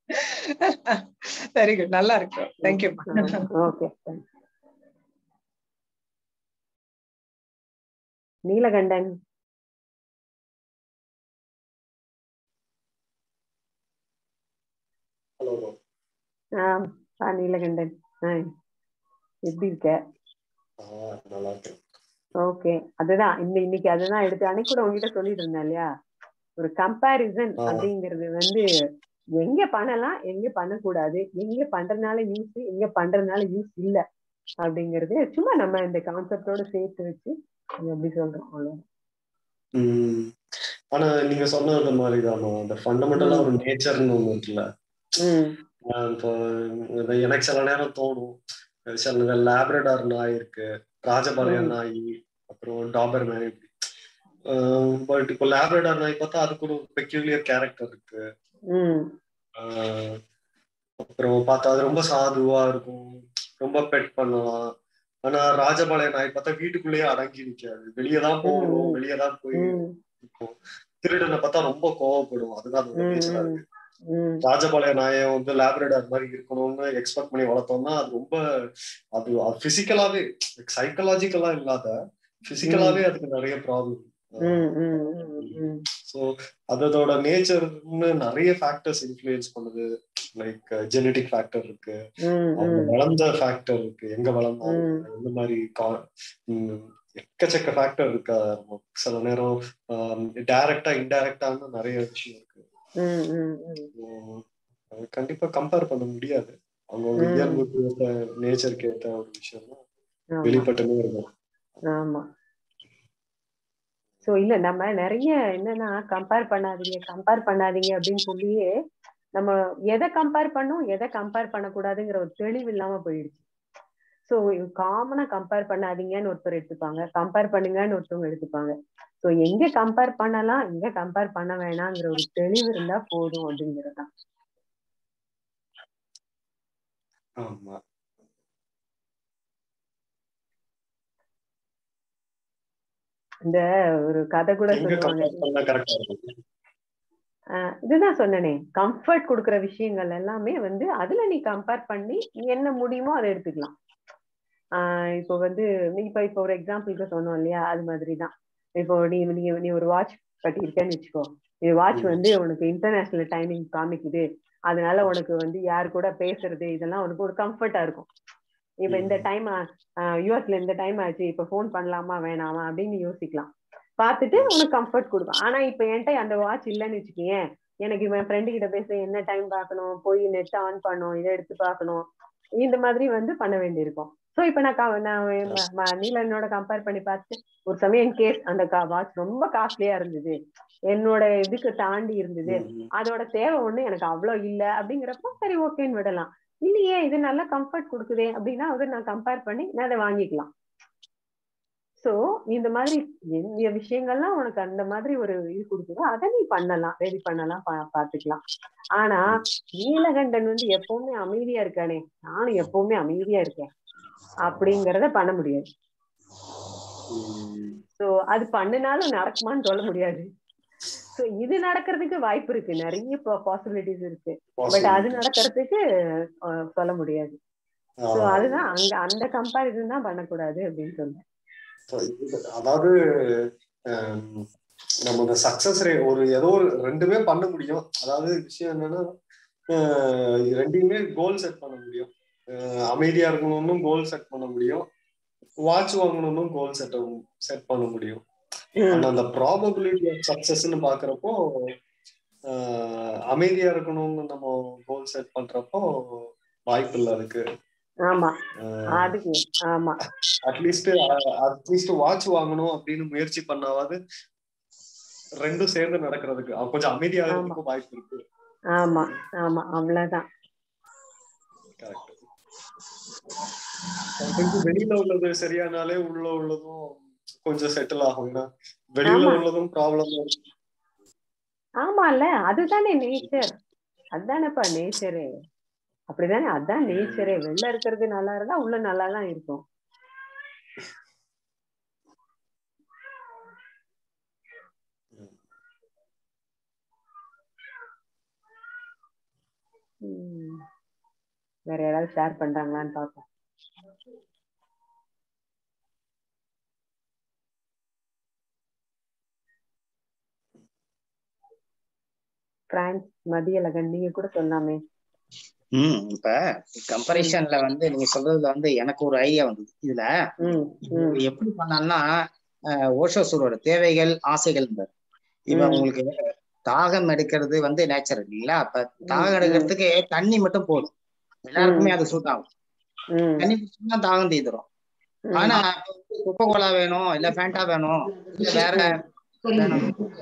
Speaker 3: வெரி குட் நல்லா இருக்கு தேங்க்யூ
Speaker 1: ஓகே நீலகண்டன் ஆ ஆ, நீலகண்டன் ஆ எப்படி இருக்க
Speaker 10: ஆஹ் நல்லா இருக்கேன்
Speaker 1: ஓகே அதுதான் இந்த இன்னைக்கு அதுதான் எடுத்து அன்னைக்கு கூட உங்ககிட்ட சொல்லிட்டு இருந்தேன் இல்லையா ஒரு கம்பேரிசன்
Speaker 10: ஆஹ்
Speaker 1: அப்படிங்கிறது வந்து எங்க பண்ணலாம் எங்க பண்ணக்கூடாது எங்க பண்றதுனால யூஸ் எங்க பண்றதுனால யூஸ் இல்ல அப்படிங்கிறது சும்மா நம்ம இந்த கான்செப்டோட சேர்த்து வச்சு நம்ம எப்படி சொல்றோம் அவ்வளவு
Speaker 10: உம் ஆனா நீங்க சொன்னது மாதிரிதாம்மா அந்த ஃபண்டமெண்டலா
Speaker 1: ம்
Speaker 10: ஒரு நேச்சர்னு ஒண்ணு இருக்குல்ல
Speaker 1: ம்
Speaker 10: ஆஹ் இப்போ இது எனக்கு சில நேரம் தோணும் சில லேப்ரடார் நாய் இருக்கு ராஜபாளையம்
Speaker 1: ம்
Speaker 10: நாய் அப்புறம் டாபர் நாய் இப்படி பட் இப்போ லேப்ரடார் நாய் பார்த்தா அதுக்கு ஒரு பெக்யூலியர் கேரக்டர் இருக்கு
Speaker 1: ம்
Speaker 10: ஆஹ் அப்புறம் பார்த்தா அது ரொம்ப சாதுவா இருக்கும் ரொம்ப பெட் பண்ணலாம் ஆனா ராஜபாளையம் நாய் பார்த்தா வீட்டுக்குள்ளேயே அடங்கி நிக்காது வெளியே தான்
Speaker 1: ம்
Speaker 10: போகணும்
Speaker 1: ம்
Speaker 10: வெளியே தான் போய்
Speaker 1: ம்
Speaker 10: இருக்கும் திருடனை பார்த்தா ரொம்ப கோவப்படும் அதுதான் அதோட
Speaker 1: ம்
Speaker 10: நேச்சரா
Speaker 1: ம்
Speaker 10: இருக்கு
Speaker 1: ம்
Speaker 10: ராஜபாளைய நாயை வந்து லேப்ரடார் மாதிரி இருக்கணும்னு எக்ஸ்பெக்ட் பண்ணி வளர்த்தோம்னா அது ரொம்ப அது பிசிக்கலாவே சைக்கலாஜிக்கலா இல்லாத
Speaker 1: ம்
Speaker 10: பிசிக்கலாவே அதுக்கு நிறைய ப்ராப்ளம்
Speaker 1: ம் ம் ம் ம்
Speaker 10: ஸோ அதோட நேச்சர்னு நிறைய ஃபேக்டர்ஸ் இன்ஃப்ளூயன்ஸ் பண்ணுது லைக் ஜெனட்டிக் ஃபேக்டர் இருக்கு
Speaker 1: ம்
Speaker 10: அவங்க
Speaker 1: ம்
Speaker 10: வளர்ந்த ஃபேக்டர் இருக்கு எங்க வளர்ந்தாங்க
Speaker 1: ம்
Speaker 10: எந்த மாதிரி கா- ம், எக்கச்சக்க ஃபேக்டர் இருக்கு அது சில நேரம் டைரக்டா இன்டைரக்டான நிறைய விஷயம் இருக்கு
Speaker 1: ம் ம் ம்
Speaker 10: So, அது கண்டிப்பா கம்பேர் பண்ண முடியாது அவங்கவுங்க
Speaker 1: ம்
Speaker 10: இயல்புக்கு ஏற்ற நேச்சருக்கு ஏற்ற ஒரு விஷயம் தான்
Speaker 1: ஆமா
Speaker 10: வெளிப்பட்டுனே இருக்கும்
Speaker 1: ஆமா சோ இல்ல நம்ம நிறைய என்னன்னா கம்பேர் பண்ணாதீங்க கம்பேர் பண்ணாதீங்க அப்படின்னு சொல்லியே நம்ம எதை கம்பேர் பண்ணும் எதை கம்பேர் பண்ணக்கூடாதுங்கிற ஒரு தெளிவு இல்லாம போயிடுச்சு சோ காமனா கம்பேர் பண்ணாதீங்கன்னு ஒருத்தர் எடுத்துப்பாங்க கம்பேர் பண்ணுங்கன்னு ஒருத்தவங்க எடுத்துப்பாங்க சோ எங்க கம்பேர் பண்ணலாம் எங்க கம்பேர் பண்ண வேணாங்கிற ஒரு தெளிவு இருந்தா போதும் அப்படிங்கறதுதான்
Speaker 10: ஆமா
Speaker 1: இந்த ஒரு கதை கூட
Speaker 10: எங்க
Speaker 1: சொல்லுவாங்க
Speaker 10: கம்பேர் பண்ணா கரெக்டா இருக்கும்
Speaker 1: ஆஹ் இதுதான் சொன்னனே கம்ஃபர்ட் கொடுக்குற விஷயங்கள் எல்லாமே வந்து அதுல நீ கம்பேர் பண்ணி நீ என்ன முடியுமோ அதை எடுத்துக்கலாம் ஆஹ் இப்போ வந்து நீ இப்ப இப்போ ஒரு எக்ஸாம்பிளுக்கு சொன்னோம் இல்லையா அது மாதிரிதான் இப்போ நீ நீ நீ ஒரு வாட்ச் கட்டியிருக்கேன்னு வச்சுக்கோ நீ வாட்ச்
Speaker 10: ம்,
Speaker 1: வந்து உனக்கு இன்டர்நேஷனல் டைமிங் காமிக்குது அதனால உனக்கு வந்து யார் கூட பேசுறது இதெல்லாம் உனக்கு ஒரு கம்ஃபர்ட்டா இருக்கும் இப்ப இந்த
Speaker 10: ம்,
Speaker 1: டைம் யூஎஸ்ல இந்த டைம் ஆச்சு இப்ப ஃபோன் பண்ணலாமா வேணாமா அப்படின்னு யோசிக்கலாம் பார்த்துட்டு
Speaker 10: ம்,
Speaker 1: உனக்கு கம்ஃபர்ட் கொடுக்கும் ஆனா இப்ப என்கிட்ட அந்த வாட்ச் இல்லைன்னு வச்சுக்கேன் எனக்கு இவன் ஃப்ரெண்டு கிட்ட பேச என்ன டைம் பார்க்கணும் போய் நெட் ஆன் பண்ணணும் இதை எடுத்து பார்க்கணும் இந்த மாதிரி வந்து பண்ண வேண்டியிருக்கும் சோ இப்ப நான் க- நான் ம- ம- நீலனோட கம்பேர் பண்ணி பார்த்துட்டு ஒரு சமயம் கேஸ் அந்த வாட்ச் ரொம்ப காஸ்ட்லியா இருந்தது என்னோட இதுக்கு தாண்டி இருந்தது
Speaker 10: ம், ம்.
Speaker 1: அதோட தேவை ஒண்ணு எனக்கு அவ்வளவு இல்ல அப்படிங்கிறப்போ சரி ஓகேன்னு விடலாம் இல்லையே இது நல்லா கம்ஃபர்ட் கொடுக்குதே அப்படின்னா வந்து நான் கம்பேர் பண்ணி நான் அதை வாங்கிக்கலாம் சோ இந்த மாதிரி எந்த விஷயங்கள்லாம் உனக்கு அந்த மாதிரி ஒரு இது கொடுக்குதோ அதை நீ பண்ணலாம் ரெடி பண்ணலாம் பா- பாத்துக்கலாம் ஆனா நீலகண்டன் வந்து எப்பவுமே அமைதியா இருக்கானே நானும் எப்பவுமே அமைதியா இருக்கேன் அப்படிங்கறத பண்ண முடியாது
Speaker 10: ம்,
Speaker 1: சோ அது பண்ணினாலும் நடக்குமான்னு சொல்ல முடியாது சோ இது நடக்கிறதுக்கு வாய்ப்பு இருக்கு நிறைய பாசிபிலிட்டிஸ் இருக்கு பட் அது
Speaker 10: possibilities.
Speaker 1: நடக்கிறதுக்கு அஹ், சொல்ல முடியாது சோ
Speaker 10: ஆஹ்
Speaker 1: அதுதான் அங்க அந்த கம்பாரிசன் தான் பண்ணக்கூடாது அப்படின்னு சொல்றேன்
Speaker 10: So, இது- அதாவது ஹம், நம்ம இந்த சக்சஸ் ரே ஒரு ஏதோ ஒரு ரெண்டுமே பண்ண முடியும் அதாவது விஷயம் என்னன்னா அஹ், ரெண்டையுமே கோல் செட் பண்ண முடியும் அஹ், அமைதியா இருக்கணும்னு கோல் செட் பண்ண முடியும் வாட்ச் வாங்கணும்னு கோல் செட் செட் பண்ண முடியும் ஆனா அந்த ப்ராபபிலிட்டி ஆஃப் சக்சஸ்ன்னு பாக்குறப்போ அஹ், அமைதியா இருக்கணும்னு நம்ம கோல் செட் பண்றப்போ வாய்ப்பு இல்லை அதுக்கு
Speaker 1: ஆமா அதுக்கு ஆமா
Speaker 10: அட்லீஸ்ட் அட்லீஸ்ட் வாட்ச் வாங்கணும் அப்படின்னு முயற்சி பண்ணாவது ரெண்டும் சேர்ந்து நடக்கிறதுக்கு அவன் கொஞ்சம் அமைதியாகிறதுக்கு வாய்ப்பு இருக்கு
Speaker 1: ஆமா ஆமா அவ்வளவுதான்
Speaker 10: கரெக்ட் கொஞ்சம் வெளியில உள்ளது சரியானாலே உள்ள உள்ளதும் கொஞ்சம் செட்டில் ஆகும் ஏன்னா வெளியில
Speaker 1: ஆமா.
Speaker 10: உள்ளதும் ப்ராப்ளம்
Speaker 1: ஆமால அதுதானே நேச்சர் அதுதானேப்பா நேச்சரு அப்படிதானே அதான் நேச்சரே வெளில இருக்கிறது நல்லா இருந்தா உள்ள நல்லா தான் இருக்கும் உம் வேற யாராவது ஷேர் பண்றாங்களான்னு பாப்போம் பிரான்ஸ் மதியழகன் நீங்க கூட சொல்லாமே
Speaker 4: ம் இப்ப கம்பரிஷன்ல வந்து நீங்க சொல்றதுல வந்து எனக்கு ஒரு ஐடியா வந்தது இதுல
Speaker 1: ம் ம்
Speaker 4: இது எப்படி பண்ணலாம்னா அஹ், ஓஷோ சொல்ற தேவைகள் ஆசைகள் இப்ப
Speaker 1: ம்.
Speaker 4: உங்களுக்கு தாகம் எடுக்கிறது வந்து நேச்சர் இல்லைங்களா அப்ப தாகம்
Speaker 1: ம்.
Speaker 4: எடுக்கிறதுக்கு தண்ணி மட்டும் போதும் எல்லாருக்குமே அது சூட் ஆகும்
Speaker 1: ம்
Speaker 4: தண்ணி குடிச்சோம்னா தாகம் தீந்துரும்
Speaker 1: ம்.
Speaker 4: ஆனா கொக்கோ கோலா வேணும் இல்ல ஃபேண்டா வேணும் இல்ல வேற வேணும்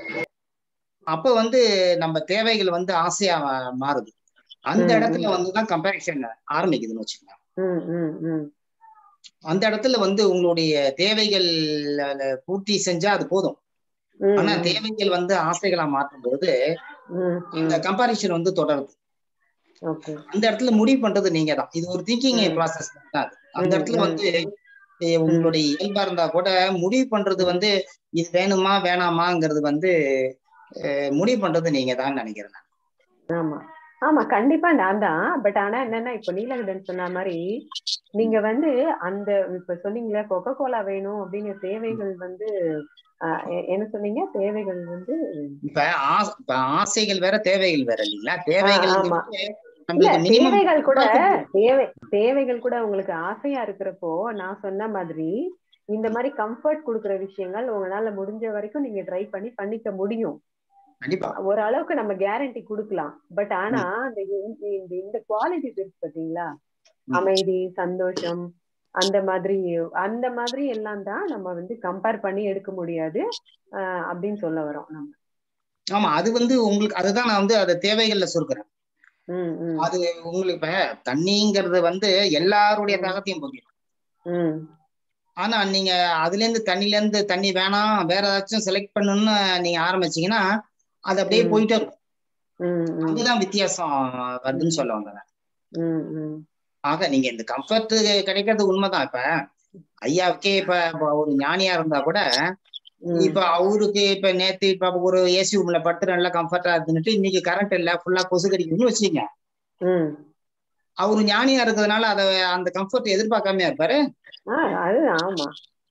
Speaker 4: அப்ப வந்து நம்ம தேவைகள் வந்து ஆசையா மா- மாறுது அந்த
Speaker 1: ம்,
Speaker 4: இடத்துல
Speaker 1: ம்.
Speaker 4: வந்துதான் கம்பேரிஷன் ஆரம்பிக்குதுன்னு வச்சுக்கோங்க
Speaker 1: ம் ம் ம்
Speaker 4: அந்த இடத்துல வந்து உங்களுடைய தேவைகள் அஹ், பூர்த்தி செஞ்சா அது போதும்
Speaker 1: ம்,
Speaker 4: ஆனா
Speaker 1: ம்.
Speaker 4: தேவைகள் வந்து ஆசைகளா மாற்றும் பொழுது
Speaker 1: ம்
Speaker 4: இந்த
Speaker 1: ம்
Speaker 4: கம்பாரிஷன் வந்து தொடருது
Speaker 1: ஓகே
Speaker 4: அந்த இடத்துல முடிவு பண்றது நீங்க தான் இது ஒரு திங்கிங்
Speaker 1: ம்.
Speaker 4: ப்ராசஸ் தான் அது. அந்த
Speaker 1: ம்,
Speaker 4: இடத்துல
Speaker 1: ம்,
Speaker 4: வந்து eh, உங்களுடைய இயல்பா இருந்தா கூட முடிவு பண்றது வந்து இது வேணுமா வேணாமாங்கிறது வந்து eh, முடிவு பண்றது நீங்க தான் நினைக்கிறேன் நான்.
Speaker 1: ஆமா ஆமா கண்டிப்பா நான் தான் பட் ஆனா என்னன்னா இப்ப நீலகண்டன் சொன்ன மாதிரி நீங்க வந்து அந்த இப்ப சொன்னீங்களே கொக்கோ கோலா வேணும் அப்படிங்கிற தேவைகள் வந்து ஆஹ் எ- என்ன சொன்னீங்க தேவைகள் வந்து
Speaker 4: இப்ப ஆ- இப்ப ஆசைகள் வேற தேவைகள் வேற இல்லைங்களா
Speaker 1: ஆஹ்
Speaker 4: தேவைகள்
Speaker 1: ஆமா இல்ல
Speaker 4: நம்மளுக்கு மினிமம்
Speaker 1: தேவைகள் கூட தேவை தேவைகள் கூட உங்களுக்கு ஆசையா இருக்கிறப்போ நான் சொன்ன மாதிரி இந்த மாதிரி கம்ஃபர்ட் கொடுக்குற விஷயங்கள் உங்களால முடிஞ்ச வரைக்கும் நீங்க ட்ரை பண்ணி பண்ணிக்க முடியும்
Speaker 4: கண்டிப்பா
Speaker 1: ஓரளவுக்கு நம்ம கேரண்டி கொடுக்கலாம் பட் ஆனா இந்த இந்த- இந்த இந்த குவாலிட்டிஸ் இருக்கு பாத்தீங்களா
Speaker 4: ம்.
Speaker 1: அமைதி சந்தோஷம் அந்த மாதிரி அந்த மாதிரி எல்லாம் தான் நம்ம வந்து கம்பேர் பண்ணி எடுக்க முடியாது ஆஹ் அப்படின்னு சொல்ல வரோம் நம்ம
Speaker 4: ஆமா அது வந்து உங்களுக்கு அதுதான் நான் வந்து அதை தேவைகள்ல சுருக்குறேன்
Speaker 1: ம் ம்
Speaker 4: அது உங்களுக்கு இப்ப தண்ணிங்கிறது வந்து எல்லாருடைய தாகத்தையும் போக்கிடும்
Speaker 1: ம்
Speaker 4: ஆனா நீங்க அதுல இருந்து தண்ணில இருந்து தண்ணி வேணாம் வேற ஏதாச்சும் செலக்ட் பண்ணணும்னு நீங்க ஆரம்பிச்சீங்கன்னா அது அப்படியே
Speaker 1: ம்.
Speaker 4: போயிட்டே இருக்கும்
Speaker 1: ம் ம்
Speaker 4: அதுதான் வித்தியாசம் வருதுன்னு சொல்ல வந்தேன்
Speaker 1: ம் ம்
Speaker 4: ஆக நீங்க இந்த கம்ஃபர்ட் கிடைக்கிறது உண்மைதான் இப்ப ஐயாவுக்கே இப்ப இப்ப ஒரு ஞானியா இருந்தா கூட
Speaker 1: ம்
Speaker 4: இப்ப அவருக்கு இப்ப நேத்து இப்ப ஒரு ஏசி ரூம்ல படுத்து நல்லா கம்ஃபர்டா இருந்துட்டு இன்னைக்கு கரண்ட் இல்ல ஃபுல்லா கொசு கடிக்குதுன்னு வச்சுக்கோங்க
Speaker 1: ம்
Speaker 4: அவரு ஞானியா இருக்கிறதுனால அத அந்த கம்ஃபர்ட் எதிர்பார்க்காம இருப்பாரு
Speaker 1: ஆ அது ஆமா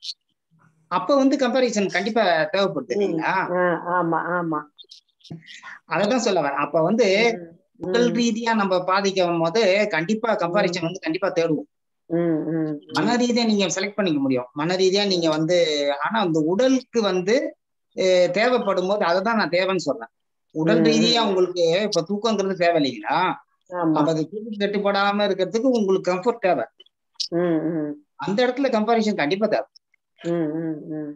Speaker 4: அப்ப வந்து கம்பாரிசன் கண்டிப்பா தேவைப்படுது
Speaker 1: ம்
Speaker 4: இல்லைங்களா
Speaker 1: ஆ ஆமா ஆமா
Speaker 4: அததான் சொல்ல வரேன் அப்ப வந்து
Speaker 1: ம்
Speaker 4: உடல்
Speaker 1: ம்
Speaker 4: ரீதியா நம்ம பாதிக்கும் போது கண்டிப்பா கம்பாரிசன் வந்து கண்டிப்பா தேடுவோம்
Speaker 1: ம் ம்
Speaker 4: மன ரீதியா நீங்க செலக்ட் பண்ணிக்க முடியும் மன ரீதியா நீங்க வந்து ஆனா அந்த உடலுக்கு வந்து அஹ், தேவைப்படும் போது அததான் நான் தேவைன்னு சொல்றேன் உடல்
Speaker 1: ம்,
Speaker 4: ரீதியா
Speaker 1: ம்.
Speaker 4: உங்களுக்கு இப்ப தூக்கங்கிறது தேவை இல்லைங்களா
Speaker 1: ஆமா
Speaker 4: அப்ப அது தூக்கம் கட்டுப்படாம இருக்கிறதுக்கு உங்களுக்கு கம்ஃபர்ட் தேவை
Speaker 1: ம் ம்
Speaker 4: அந்த இடத்துல கம்பாரிசன் கண்டிப்பா தேவை
Speaker 1: ம் ம் ம்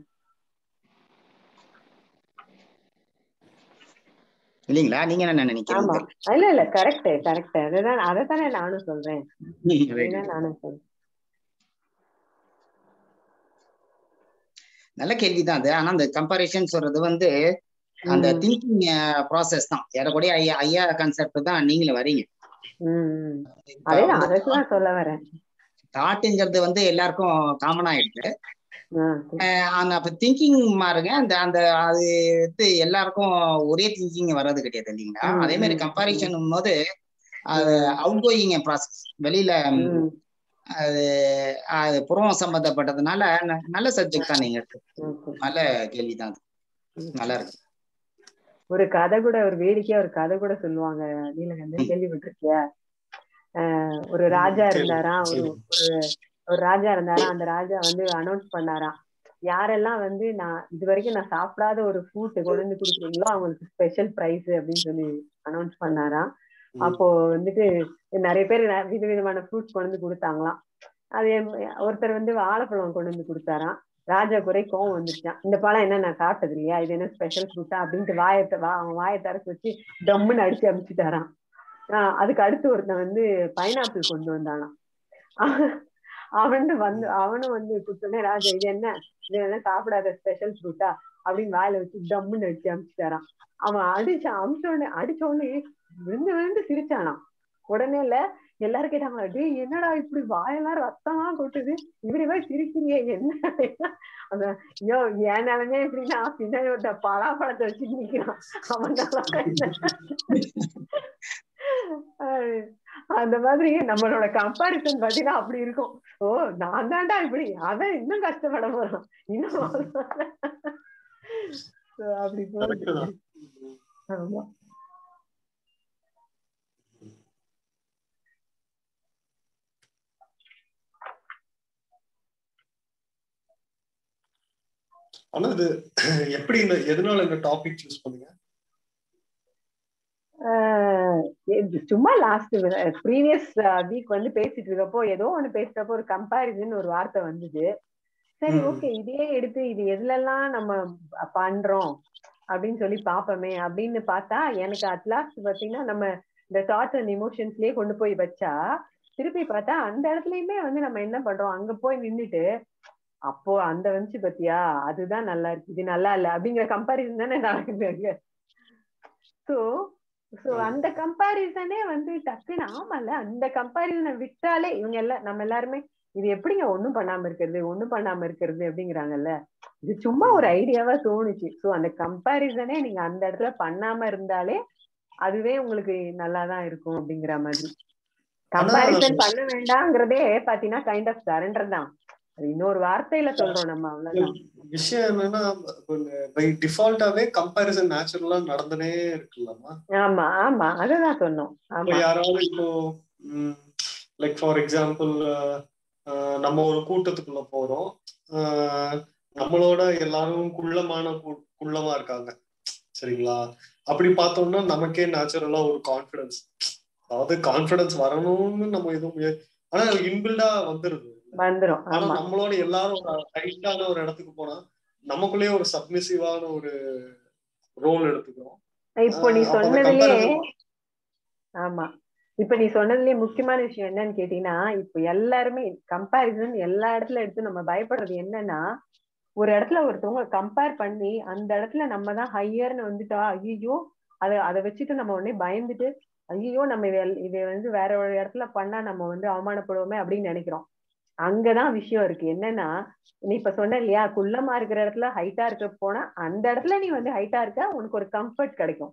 Speaker 4: இல்லைங்களா நீங்க என்ன
Speaker 1: ஆமா
Speaker 4: நினைக்கிறீங்க
Speaker 1: இல்ல இல்ல கரெக்ட் கரெக்ட் அதுதான் அதைத்தானே நானும் சொல்றேன்
Speaker 4: Right.
Speaker 1: அதுதான் நானும் சொல்றேன்
Speaker 4: நல்ல கேள்விதான் அது ஆனா அந்த கம்பாரிசன் சொல்றது வந்து அந்த
Speaker 1: ம்
Speaker 4: திங்கிங் ப்ராசஸ் தான் ஏறக்கூடிய ஐயா ஐயா கான்செப்ட் தான் நீங்களும் வரீங்க
Speaker 1: ம் ம்
Speaker 4: இப்ப
Speaker 1: அதேதான்
Speaker 4: வந்து
Speaker 1: அதான் சொல்ல வரேன்
Speaker 4: தாட்டுங்கிறது வந்து எல்லாருக்கும் காமன் ஆயிடுச்சு
Speaker 1: ஆ
Speaker 4: அஹ் ஆனா அப்ப திங்கிங் மாறுங்க அந்த அந்த அது வந்து எல்லாருக்கும் ஒரே திங்கிங் வர்றது கிடையாது இல்லைங்களா
Speaker 1: ம்,
Speaker 4: அதே மாதிரி
Speaker 1: ம்,
Speaker 4: கம்பாரிசன் போது அது அவுட் கோயிங் ப்ராசஸ் வெளியில
Speaker 1: ம்
Speaker 4: அது அது புறம் சம்பந்தப்பட்டதுனால ந- நல்ல சப்ஜெக்ட் தான் நீங்க எடுத்து
Speaker 1: ஓகே
Speaker 4: நல்ல கேள்விதான் அது நல்லா இருக்கு
Speaker 1: ஒரு கதை கூட ஒரு வேடிக்கையா ஒரு கதை கூட சொல்லுவாங்க நீலகண்டன் கேள்விப்பட்டிருக்கியா ஆஹ் ஒரு ராஜா இருந்தாராம் ஒரு ஒரு ஒரு ராஜா இருந்தாராம் அந்த ராஜா வந்து அனௌன்ஸ் பண்ணாராம் யாரெல்லாம் வந்து நான் இது வரைக்கும் நான் சாப்பிடாத ஒரு ஃப்ரூட் கொண்டு வந்து கொடுக்குறீங்களோ அவங்களுக்கு ஸ்பெஷல் பிரைஸ் அப்படின்னு சொல்லி அனௌன்ஸ் பண்ணாராம் அப்போ வந்துட்டு நிறைய பேர் ந- விதவிதமான ஃப்ரூட்ஸ் கொண்டு வந்து கொடுத்தாங்களாம் அது எம்- ஒருத்தர் வந்து வாழைப்பழம் கொண்டு வந்து கொடுத்தாராம் ராஜா குறை கோவம் வந்துருச்சான் இந்த பழம் என்ன நான் சாப்பிட்டது இல்லையா இது என்ன ஸ்பெஷல் ஃப்ரூட்டா அப்படின்ட்டு வாயத்தை வா அவன் வாயை திறக்க வச்சு டம்முன்னு அடிச்சு அமிச்சுட்டாராம் ஆஹ் அதுக்கு அடுத்து ஒருத்தன் வந்து பைனாப்பிள் கொண்டு வந்தானாம் அவன் வந்து அவனும் வந்து கொடுத்தோடனே ராஜா இது என்ன இது என்ன சாப்பிடாத ஸ்பெஷல் ஃப்ரூட்டா அப்படின்னு வாயில வச்சு டம்முன்னு அடிச்சு அமிச்சுட்டாராம் அவன் அடிச்சான் அமிச்ச உடனே அடிச்ச உடனே விழுந்து விழுந்து சிரிச்சானாம் உடனே இல்ல எல்லாரும் கேட்டாங்க டேய் என்னடா இப்படி வாயெல்லாம் ரத்தமா கொட்டுது இப்படி போய் சிரிக்கிறீங்க என்ன அந்த ஐயோ என் நிலைமை எப்படின்னா பின்னாடி ஒருத்த பலாப்பழத்தை வச்சு நிக்கிறான் அவன் நிலைமை என்ன? அஹ் அந்த மாதிரி நம்மளோட கம்பாரிசன் பாத்தீங்கன்னா அப்படி இருக்கும் ஓ நான் தான்டா இப்படி அவன் இன்னும் கஷ்டப்பட போறான் இன்னும் So, அப்படி
Speaker 10: Correct
Speaker 1: போகுது
Speaker 10: தான்.
Speaker 1: ஆமா
Speaker 10: ஆனா இது எப்படி இந்த எதனால இந்த டாபிக் சூஸ் பண்ணீங்க
Speaker 1: ஆஹ் இது சும்மா லாஸ்ட் ப்ரீவியஸ் வீக் வந்து பேசிட்டு இருக்கப்போ ஏதோ ஒண்ணு பேசுறப்போ ஒரு கம்பாரிசன் ஒரு வார்த்தை வந்தது சரி
Speaker 10: ம்.
Speaker 1: ஓகே இதே எடுத்து இது எதுலெல்லாம் நம்ம பண்றோம் அப்படின்னு சொல்லி பாப்போமே அப்படின்னு பார்த்தா எனக்கு அட்லாஸ்ட் பாத்தீங்கன்னா நம்ம இந்த தாட்ஸ் அண்ட் இமோஷன்ஸ்லயே கொண்டு போய் வச்சா திருப்பி பார்த்தா அந்த இடத்துலயுமே வந்து நம்ம என்ன பண்றோம் அங்க போய் நின்னுட்டு அப்போ அந்த வந்துச்சு பத்தியா அதுதான் நல்லா இருக்கு இது நல்லா இல்ல அப்படிங்கிற கம்பாரிசன் தானே நடக்குது அங்க சோ சோ அந்த கம்பாரிசனே வந்து டக்குன்னு ஆமால அந்த கம்பாரிசனை விட்டாலே இவங்க எல்லாம் நம்ம எல்லாருமே இது எப்படிங்க ஒண்ணும் பண்ணாம இருக்கிறது ஒண்ணும் பண்ணாம இருக்கிறது அப்படிங்கிறாங்கல்ல இது சும்மா ஒரு ஐடியாவா தோணுச்சு சோ அந்த கம்பாரிசனே நீங்க அந்த இடத்துல பண்ணாம இருந்தாலே அதுவே உங்களுக்கு நல்லாதான் இருக்கும் அப்படிங்கிற மாதிரி கம்பாரிசன் பண்ண வேண்டாங்கிறதே பாத்தீங்கன்னா கைண்ட் ஆஃப் சரண்டர் தான் அது இன்னொரு வார்த்தையில சொல்றோம் நம்ம அவ்வளவுதான்
Speaker 10: விஷயம் என்னன்னா பை டிஃபால்ட்டாவே கம்பேரிசன் நேச்சுரலா நடந்துனே இருக்குல்லம்மா
Speaker 1: ஆமா ஆமா அததான் சொன்னோம்
Speaker 10: இப்போ
Speaker 1: ஆமா
Speaker 10: யாராவது இப்போ லைக் ஃபார் எக்ஸாம்பிள் நம்ம ஒரு கூட்டத்துக்குள்ள போறோம் ஆஹ் நம்மளோட எல்லாரும் குள்ளமான கு- குள்ளமா இருக்காங்க சரிங்களா அப்படி பார்த்தோம்னா நமக்கே நேச்சுரலா ஒரு கான்ஃபிடன்ஸ் அதாவது கான்ஃபிடன்ஸ் வரணும்னு நம்ம எதுவும் முய- ஆனா இன்பில்டா வந்துருது
Speaker 1: வந்துரும்
Speaker 10: ஆனா
Speaker 1: ஆமா
Speaker 10: நம்மளோட எல்லாரும் டைட்டான ஒரு இடத்துக்கு போனா நமக்குள்ளேயே ஒரு சப்மிசிவான ஒரு ரோல் எடுத்துக்கிறோம்
Speaker 1: இப்போ நீ
Speaker 10: ஆஹ் அப்ப அந்த
Speaker 1: சொன்னதுலயே
Speaker 10: comparison
Speaker 1: ஆமா இப்ப நீ சொன்னதுலயே முக்கியமான விஷயம் என்னன்னு கேட்டீங்கன்னா இப்ப எல்லாருமே கம்பாரிசன் எல்லா இடத்துல எடுத்து நம்ம பயப்படுறது என்னன்னா ஒரு இடத்துல ஒருத்தவங்க கம்பேர் பண்ணி அந்த இடத்துல நம்ம தான் ஹையர்னு வந்துட்டா ஐயோ அத அதை வச்சுட்டு நம்ம உடனே பயந்துட்டு ஐயோ நம்ம இதை இதை வந்து வேற ஒரு இடத்துல பண்ணா நம்ம வந்து அவமானப்படுவோமே அப்படின்னு நினைக்கிறோம் அங்கதான் விஷயம் இருக்கு என்னன்னா நீ இப்ப சொன்ன இல்லையா குள்ளமா இருக்கிற இடத்துல ஹைட்டா இருக்க போனா அந்த இடத்துல நீ வந்து ஹைட்டா இருக்க உனக்கு ஒரு கம்ஃபர்ட் கிடைக்கும்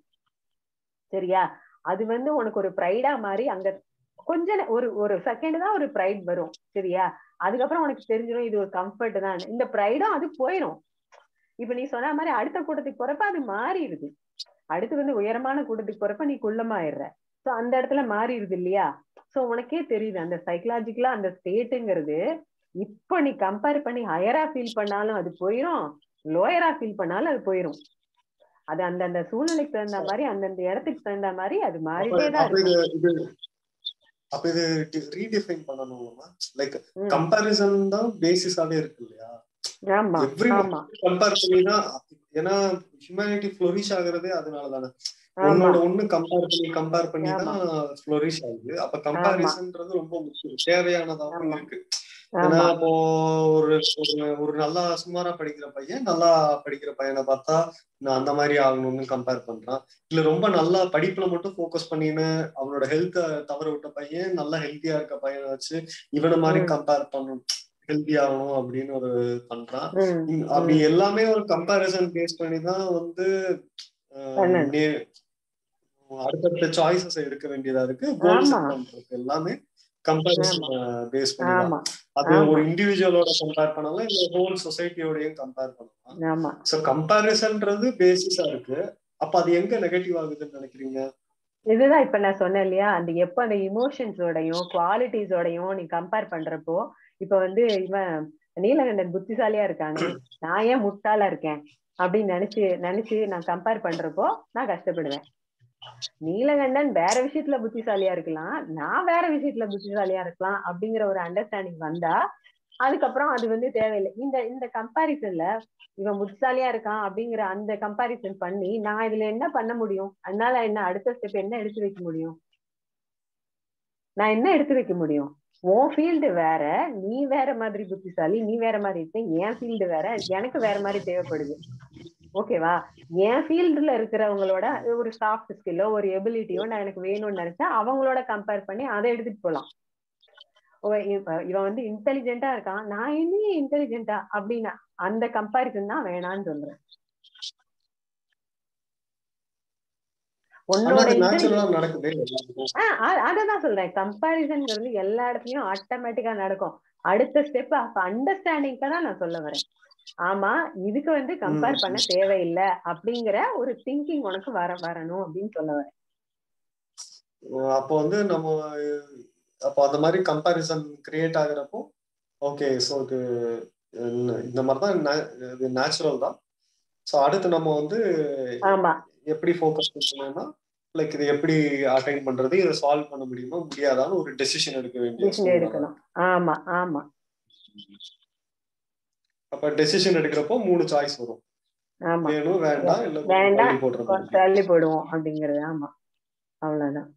Speaker 1: சரியா அது வந்து உனக்கு ஒரு ப்ரைடா மாதிரி அங்க கொஞ்ச நே- ஒரு ஒரு செகண்ட் தான் ஒரு ப்ரைட் வரும் சரியா அதுக்கப்புறம் உனக்கு தெரிஞ்சிடும் இது ஒரு கம்ஃபர்ட் தான் இந்த ப்ரைடும் அது போயிடும் இப்ப நீ சொன்ன மாதிரி அடுத்த கூட்டத்துக்கு போறப்ப அது மாறிடுது அடுத்து வந்து உயரமான கூட்டத்துக்கு போறப்ப நீ குள்ளமாயிடுற சோ அந்த இடத்துல மாறிடுது இல்லையா சோ உனக்கே தெரியுது அந்த சைக்கலாஜிக்கலா அந்த ஸ்டேட்டுங்கிறது இப்ப நீ கம்பேர் பண்ணி ஹையரா ஃபீல் பண்ணாலும் அது போயிடும் லோயரா ஃபீல் பண்ணாலும் அது போயிடும் அது அந்தந்த சூழ்நிலைக்கு தகுந்த மாதிரி அந்தந்த இடத்துக்கு தகுந்த மாதிரி அது
Speaker 10: அப்ப
Speaker 1: மாறிட்டே தான்
Speaker 10: அப்ப இது
Speaker 1: இருக்கும்
Speaker 10: இது அப்ப இது ரீடிஃபைன் பண்ணணும்னா லைக்
Speaker 1: ம்.
Speaker 10: கம்பேரிசன் தான் பேசிஸாவே இருக்கு இல்லையா
Speaker 1: ஆமா
Speaker 10: எவ்ரி
Speaker 1: ஆமா
Speaker 10: கம்பேர் பண்ணி தான் ஏன்னா ஹியூமனிட்டி ஃப்ளோரிஷ் ஆகுறதே அதனால தானே
Speaker 1: ஆமா
Speaker 10: ஒன்னோட ஒண்ணு கம்பேர் பண்ணி கம்பேர் பண்ணி
Speaker 1: ஆமா
Speaker 10: தான் ஃப்ளோரிஷ் ஆகுது அப்ப
Speaker 1: ஆமா
Speaker 10: கம்பாரிசன்ன்றது ரொம்ப முக்கியம் தேவையானதாகவும்
Speaker 1: ஆமா
Speaker 10: இருக்கு ஏன்னா
Speaker 1: ஆமா
Speaker 10: இப்போ ஒரு ஒரு ஒரு நல்லா சுமாரா படிக்கிற பையன் நல்லா படிக்கிற பையனை பார்த்தா நான் அந்த மாதிரி ஆகணும்னு கம்பேர் பண்றான் இல்ல ரொம்ப நல்லா படிப்புல மட்டும் ஃபோக்கஸ் பண்ணின்னு அவனோட ஹெல்த்த தவற விட்ட பையன் நல்லா ஹெல்த்தியா இருக்க பையனை வச்சு இவனை மாதிரி
Speaker 1: ம்
Speaker 10: கம்பேர் பண்ணணும் ஹெல்த்தி ஆகணும் அப்படின்னு ஒரு பண்றான்
Speaker 1: ம்
Speaker 10: இ- அப்படி
Speaker 1: ம்
Speaker 10: எல்லாமே ஒரு கம்பேரிசன் பேஸ் பண்ணி தான் வந்து ஆஹ்
Speaker 1: பண்ணணும்
Speaker 10: நே- அடுத்தடுத்த சாய்ஸஸ் எடுக்க வேண்டியதா இருக்கு கோல்
Speaker 1: ஆமா
Speaker 10: செட் பண்றது எல்லாமே கம்பேரிசன்
Speaker 1: ஆமா
Speaker 10: பேஸ் பண்ணி தான்
Speaker 1: ஆமா
Speaker 10: அது
Speaker 1: ஆமா
Speaker 10: ஒரு இண்டிவிஜுவலோட கம்பேர் பண்ணலாம் இல்ல ஹோல் சொசைட்டியோடயும் கம்பேர் பண்ணலாம்
Speaker 1: ஆமா
Speaker 10: சோ கம்பேரிசன்ன்றது பேசிஸா இருக்கு அப்ப அது எங்க நெகட்டிவ் ஆகுதுன்னு நினைக்கிறீங்க
Speaker 1: இதுதான் இப்ப நான் சொன்னேன் இல்லையா அந்த எப்ப அந்த இமோஷன்ஸோடையும் குவாலிட்டிஸோடையும் நீ கம்பேர் பண்றப்போ இப்ப வந்து இவன் நீலகண்டன் புத்திசாலியா இருக்கானே நான் ஏன் முட்டாளா இருக்கேன் அப்படின்னு நினைச்சு நினைச்சு நான் கம்பேர் பண்றப்போ நான் கஷ்டப்படுவேன் நீலகண்டன் வேற விஷயத்துல புத்திசாலியா இருக்கலாம் நான் வேற விஷயத்துல புத்திசாலியா இருக்கலாம் அப்படிங்கிற ஒரு அண்டர்ஸ்டாண்டிங் வந்தா அதுக்கப்புறம் அது வந்து தேவையில்லை இந்த இந்த கம்பாரிசன்ல இவன் புத்திசாலியா இருக்கான் அப்படிங்கிற அந்த கம்பாரிசன் பண்ணி நான் இதுல என்ன பண்ண முடியும் அதனால என்ன அடுத்த ஸ்டெப் என்ன எடுத்து வைக்க முடியும் நான் என்ன எடுத்து வைக்க முடியும் உன் ஃபீல்டு வேற நீ வேற மாதிரி புத்திசாலி நீ வேற மாதிரி இருக்க என் ஃபீல்டு வேற எனக்கு வேற மாதிரி தேவைப்படுது ஓகேவா என் ஃபீல்டுல இருக்கிறவங்களோட ஒரு சாஃப்ட் ஸ்கில்லோ ஒரு எபிலிட்டியோ நான் எனக்கு வேணும்னு நினைச்சா அவங்களோட கம்பேர் பண்ணி அதை எடுத்துட்டு போலாம் ஓ, இப்ப இவன் வந்து இன்டெலிஜென்ட்டா இருக்கான் நான் இன்னும் இன்டெலிஜென்ட்டா அப்படின்னா அந்த கம்பாரிசன் தான் வேணான்னு சொல்றேன்
Speaker 10: ஆனா
Speaker 1: உன்னோட
Speaker 10: அது
Speaker 1: இன்டெலிஜென்ட்
Speaker 10: நேச்சுரலா நடக்குது எல்லாருக்கும்
Speaker 1: ஆஹ் அ- அததான் சொல்றேன் கம்பாரிசன்ங்கிறது எல்லா இடத்துலயும் ஆட்டோமேட்டிக்கா நடக்கும் அடுத்த ஸ்டெப் அப்ப அண்டர்ஸ்டாண்டிங்க தான் நான் சொல்ல வரேன் ஆமா இதுக்கு வந்து கம்பேர் பண்ண
Speaker 10: ம்
Speaker 1: தேவையில்லை அப்படிங்கிற ஒரு திங்கிங் உனக்கு வர வரணும் அப்படின்னு சொல்ல வரேன்
Speaker 10: அப்போ வந்து நம்ம அப்போ அந்த மாதிரி கம்பாரிசன் கிரியேட் ஆகுறப்போ ஓகே ஸோ இது இந்த- இந்த மாதிரிதான் நா- இது நேச்சுரல் தான் ஸோ அடுத்து நம்ம வந்து
Speaker 1: ஆமா
Speaker 10: எப்படி ஃபோக்கஸ் பண்ணணும்னா லைக் இது எப்படி அட்டைன் பண்றது இதை சால்வ் பண்ண முடியுமா முடியாதான்னு ஒரு டெசிஷன் எடுக்க வேண்டிய
Speaker 1: டிசிஷன்
Speaker 10: சூழ்நிலை
Speaker 1: எடுக்கணும் ஆமா ஆமா
Speaker 10: அப்ப டெசிஷன் எடுக்கிறப்போ மூணு சாய்ஸ் வரும்
Speaker 1: ஆமா
Speaker 10: வேணும் வேண்டாம் இல்ல கொஞ்சம்
Speaker 1: வேண்டாம்
Speaker 10: தள்ளி போடுற
Speaker 1: கொஞ்சம்
Speaker 10: மாதிரி
Speaker 1: தள்ளி போடுவோம் அப்படிங்கறது ஆமா அவ்வளவுதான்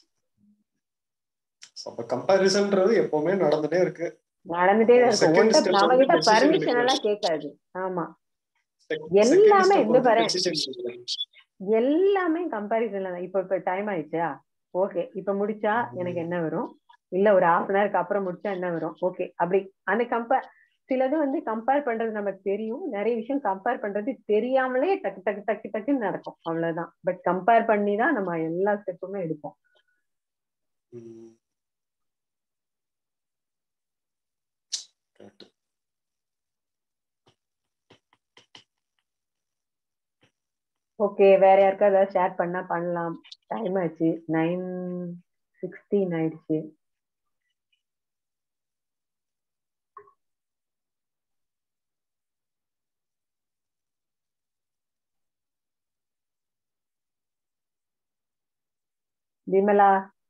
Speaker 10: So, அப்ப கம்பாரிசன்ன்றது எப்பவுமே நடந்துட்டே இருக்கு
Speaker 1: நடந்துட்டே தான் இருக்கும்
Speaker 10: செகண்ட்
Speaker 1: உன்கிட்ட
Speaker 10: ஸ்டெப்
Speaker 1: நம்ம
Speaker 10: வந்து
Speaker 1: கிட்ட
Speaker 10: டெசிஷன்
Speaker 1: பர்மிஷன் எல்லாம்
Speaker 10: எடுக்கிறது
Speaker 1: கேட்காது ஆமா
Speaker 10: செகண்ட்
Speaker 1: எல்லாமே
Speaker 10: ஸ்டெப்
Speaker 1: இந்த
Speaker 10: வந்து
Speaker 1: பாரு
Speaker 10: டெசிஷன் எடுக்கிறது
Speaker 1: எல்லாமே கம்பாரிசன்ல தான் இப்ப இப்ப டைம் ஆயிடுச்சா ஓகே இப்ப முடிச்சா எனக்கு என்ன வரும் இல்ல ஒரு ஹாஃப் அன் ஹவருக்கு அப்புறம் முடிச்சா என்ன வரும் ஓகே அப்படி அந்த கம்பேர் சிலது வந்து கம்பேர் பண்றது நமக்கு தெரியும் நிறைய விஷயம் கம்பேர் பண்றது தெரியாமலே டக்கு டக்கு டக்கு டக்குன்னு நடக்கும் அவ்வளவுதான் பட் கம்பேர் பண்ணி தான் நம்ம எல்லா ஸ்டெப்புமே எடுப்போம்
Speaker 10: ம், correct.
Speaker 1: ஓகே வேற யாருக்கா ஏதாவது ஷேர் பண்ணா பண்ணலாம் டைம் ஆச்சு நைன் சிக்ஸ்டீன் ஆயிடுச்சு விமலா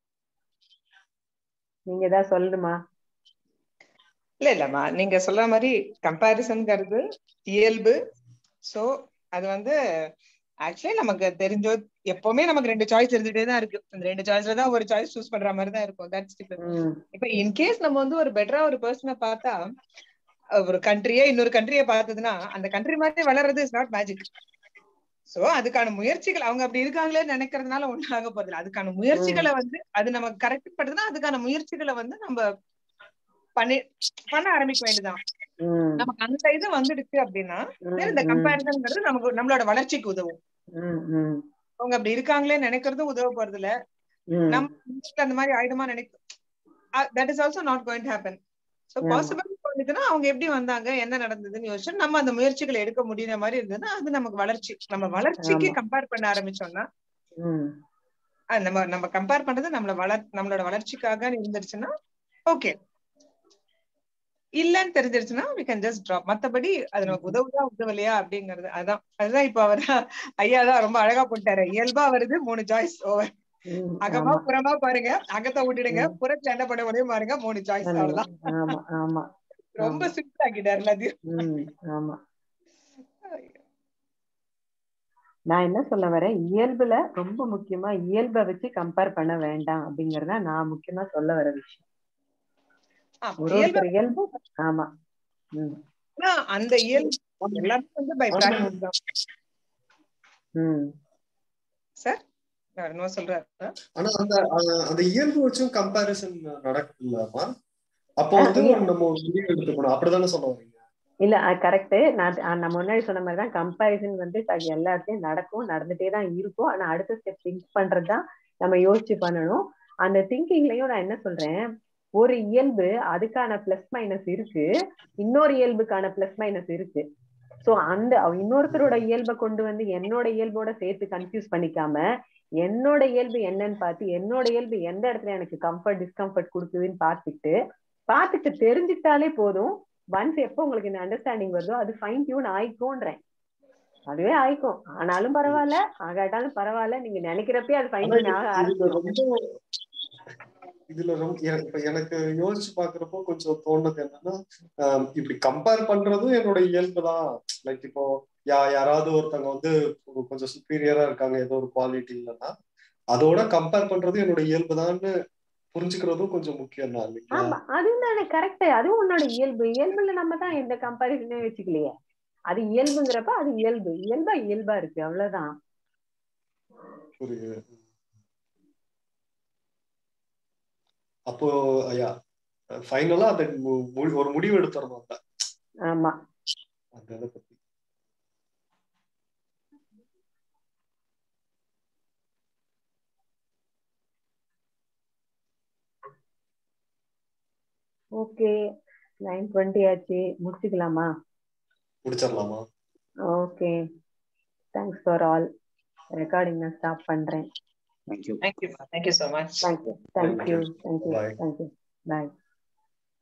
Speaker 1: நீங்க ஏதாவது சொல்லணுமா
Speaker 3: இல்ல இல்லம்மா நீங்க சொல்ற மாதிரி கம்பாரிசன்ங்கிறது இயல்பு சோ அது வந்து ஆக்சுவலி நமக்கு தெரிஞ்சோ எப்பவுமே நமக்கு ரெண்டு சாய்ஸ் இருந்துட்டே தான் இருக்கு அந்த ரெண்டு சாய்ஸ்ல தான் ஒரு சாய்ஸ் சூஸ் பண்ற மாதிரி தான் இருக்கும் தட்ஸ்
Speaker 1: ம்
Speaker 3: இப்ப இன்கேஸ் நம்ம வந்து ஒரு பெட்டரா ஒரு பர்சனை பார்த்தா அஹ் ஒரு கண்ட்ரியே இன்னொரு கண்ட்ரியை பார்த்ததுன்னா அந்த கண்ட்ரி மாதிரி வளர்றது இஸ் நாட் மேஜிக் சோ அதுக்கான முயற்சிகள் அவங்க அப்படி இருக்காங்களே நினைக்கிறதுனால ஒண்ணும் ஆக போறதில்ல அதுக்கான முயற்சிகளை வந்து அது நமக்கு கரெக்ட் பண்ணுதுன்னா அதுக்கான முயற்சிகளை வந்து நம்ம பண்ணி பண்ண ஆரம்பிக்க வேண்டியதுதான்
Speaker 1: ம்
Speaker 3: நமக்கு அந்த இது வந்துடுச்சு அப்படின்னா
Speaker 1: ம்,
Speaker 3: then இந்த
Speaker 1: ம்.
Speaker 3: கம்பேரிசன்ங்கிறது நமக்கு நம்மளோட வளர்ச்சிக்கு உதவும்
Speaker 1: ம் ம்
Speaker 3: அவங்க அப்படி இருக்காங்களே நினைக்கிறதும் உதவ போறது இல்ல
Speaker 1: ம்
Speaker 3: நம்ம அந்த மாதிரி ஆயிடுமா நினைக்க that is also not going to happen so
Speaker 1: ஆமா.
Speaker 3: பாசிபிள் பண்ணிட்டுனா அவங்க எப்படி வந்தாங்க என்ன நடந்ததுன்னு யோசிச்சு நம்ம அந்த முயற்சிகளை எடுக்க முடியுற மாதிரி இருந்ததுன்னா அது நமக்கு வளர்ச்சி நம்ம வளர்ச்சிக்கு
Speaker 1: ஆமா.
Speaker 3: கம்பேர் பண்ண ஆரம்பிச்சோம்னா
Speaker 1: ம்
Speaker 3: அஹ் நம்ம நம்ம கம்பேர் பண்றது நம்மள வளர் நம்மளோட வளர்ச்சிக்காக இருந்துருச்சுன்னா ஓகே இல்லன்னு தெரிஞ்சிருச்சுன்னா we can just drop மத்தபடி அது நமக்கு உதவுதா உதவலையா அப்படிங்கறது அதான் அதுதான் இப்ப அவர் ஐயா தான் ரொம்ப அழகா போட்டாரு இயல்பா வருது மூணு சாய்ஸ் ஓவர்
Speaker 1: ம்
Speaker 3: அகமா
Speaker 1: ஆமா
Speaker 3: புறமா பாருங்க அகத்தை விட்டுடுங்க
Speaker 1: ம்.
Speaker 3: புறத்துல என்ன பண்ண முடியும் பாருங்க மூணு சாய்ஸ் அவ்வளவுதான்
Speaker 1: ஆமா ஆமா
Speaker 3: ரொம்ப
Speaker 1: ஆமா.
Speaker 3: சிம்பிள் ஆக்கிட்டாரு எல்லாத்தையும்
Speaker 1: ம் ஆமா நான் என்ன சொல்ல வரேன் இயல்புல ரொம்ப முக்கியமா இயல்பை வச்சு கம்பேர் பண்ண வேண்டாம் அப்படிங்கறத நான் முக்கியமா சொல்ல வர விஷயம்
Speaker 3: ஆமா,
Speaker 1: ஒரு
Speaker 3: இயல்பா
Speaker 1: ஒருத்தர் இயல்பு ஆமா ம்
Speaker 3: ஆனா அந்த இயல்பு எல்லாமே வந்து பை
Speaker 10: ஆனா
Speaker 3: பிராக்டிஸ் தான்
Speaker 1: ம்
Speaker 3: சார் என்னமோ சொல்றாரு
Speaker 10: ஆனா அந்த அந்த- அந்த இயல்பு வச்சும் கம்பாரிசன் நடக்குதுல்லாமா அப்போ
Speaker 1: ஆ,
Speaker 10: வந்து
Speaker 1: இல்ல.
Speaker 10: ஒரு நம்ம ஒரு முடிவு எடுத்துக்கணும் அப்படிதானே சொல்ல வரீங்க
Speaker 1: இல்ல கரெக்ட் நான் அஹ் நான் முன்னாடி சொன்ன மாதிரி தான் கம்பாரிசன் வந்து அது எல்லா இடத்துலயும் நடக்கும் நடந்துட்டே தான் இருக்கும் ஆனா அடுத்த ஸ்டெப் திங்க் பண்றதுதான் நம்ம யோசிச்சு பண்ணணும் அந்த திங்கிங்லயும் நான் என்ன சொல்றேன் ஒரு இயல்பு அதுக்கான பிளஸ் மைனஸ் இருக்கு இன்னொரு இயல்புக்கான பிளஸ் மைனஸ் இருக்கு சோ அந்த அவ- இன்னொருத்தரோட இயல்பை கொண்டு வந்து என்னோட இயல்போட சேர்த்து கன்ஃபியூஸ் பண்ணிக்காம என்னோட இயல்பு என்னன்னு பார்த்து என்னோட இயல்பு எந்த இடத்துல எனக்கு கம்ஃபர்ட் டிஸ்கம்ஃபர்ட் கொடுக்குதுன்னு பார்த்துட்டு பார்த்துட்டு தெரிஞ்சுக்கிட்டாலே போதும் ஒன்ஸ் எப்போ உங்களுக்கு இந்த அண்டர்ஸ்டாண்டிங் வருதோ அது ஃபைன் டியூன் ஆயிக்கும்ன்றேன் அதுவே ஆயிக்கும் ஆனாலும் பரவாயில்ல ஆகாட்டாலும் பரவாயில்ல நீங்க நினைக்கிறப்பே அது ஃபைன்
Speaker 10: ஆனா
Speaker 1: டியூன் ஆக
Speaker 10: இது- இதுல
Speaker 1: ஆரம்பிச்சிடும்
Speaker 10: ரொம்ப இதுல ரொம்ப எ- இப்ப எனக்கு யோசிச்சு பாக்குறப்போ கொஞ்சம் தோணுது என்னன்னா ஆம், இப்படி கம்பேர் பண்றதும் என்னோட இயல்பு தான் லைக் இப்போ யா யாராவது ஒருத்தவங்க வந்து ஒரு கொஞ்சம் சுப்பீரியரா இருக்காங்க ஏதோ ஒரு குவாலிட்டி இல்லைன்னா அதோட கம்பேர் பண்றது என்னோட இயல்பு தான்னு புரிஞ்சுக்கிறதும் கொஞ்சம் முக்கியம் தான் இல்லைங்களா
Speaker 1: ஆமா அதுவும் தானே கரெக்ட் அதுவும் உன்னோட இயல்பு இயல்புல நம்ம தான் எந்த கம்பாரிசனே வச்சுக்கலையே அது இயல்புங்கிறப்ப அது இயல்பு இயல்பா இயல்பா இருக்கு அவ்வளவுதான்
Speaker 10: புரியுது அப்போ ஐயா ஃபைனலா அந்த மு- மு- ஒரு முடிவு எடுத்துறணும் அந்த
Speaker 1: ஆமா
Speaker 10: அந்த இதை பத்தி
Speaker 1: ஓகே நைன் டுவெண்ட்டி ஆச்சு முடிச்சுக்கலாமா
Speaker 10: முடிச்சிடலாமா
Speaker 1: okay thanks for all recording நான் ஸ்டாப் பண்றேன்
Speaker 4: thank you
Speaker 3: thank you thank you so much
Speaker 1: thank you thank you thank you
Speaker 10: Bye.
Speaker 1: Thank you பாய்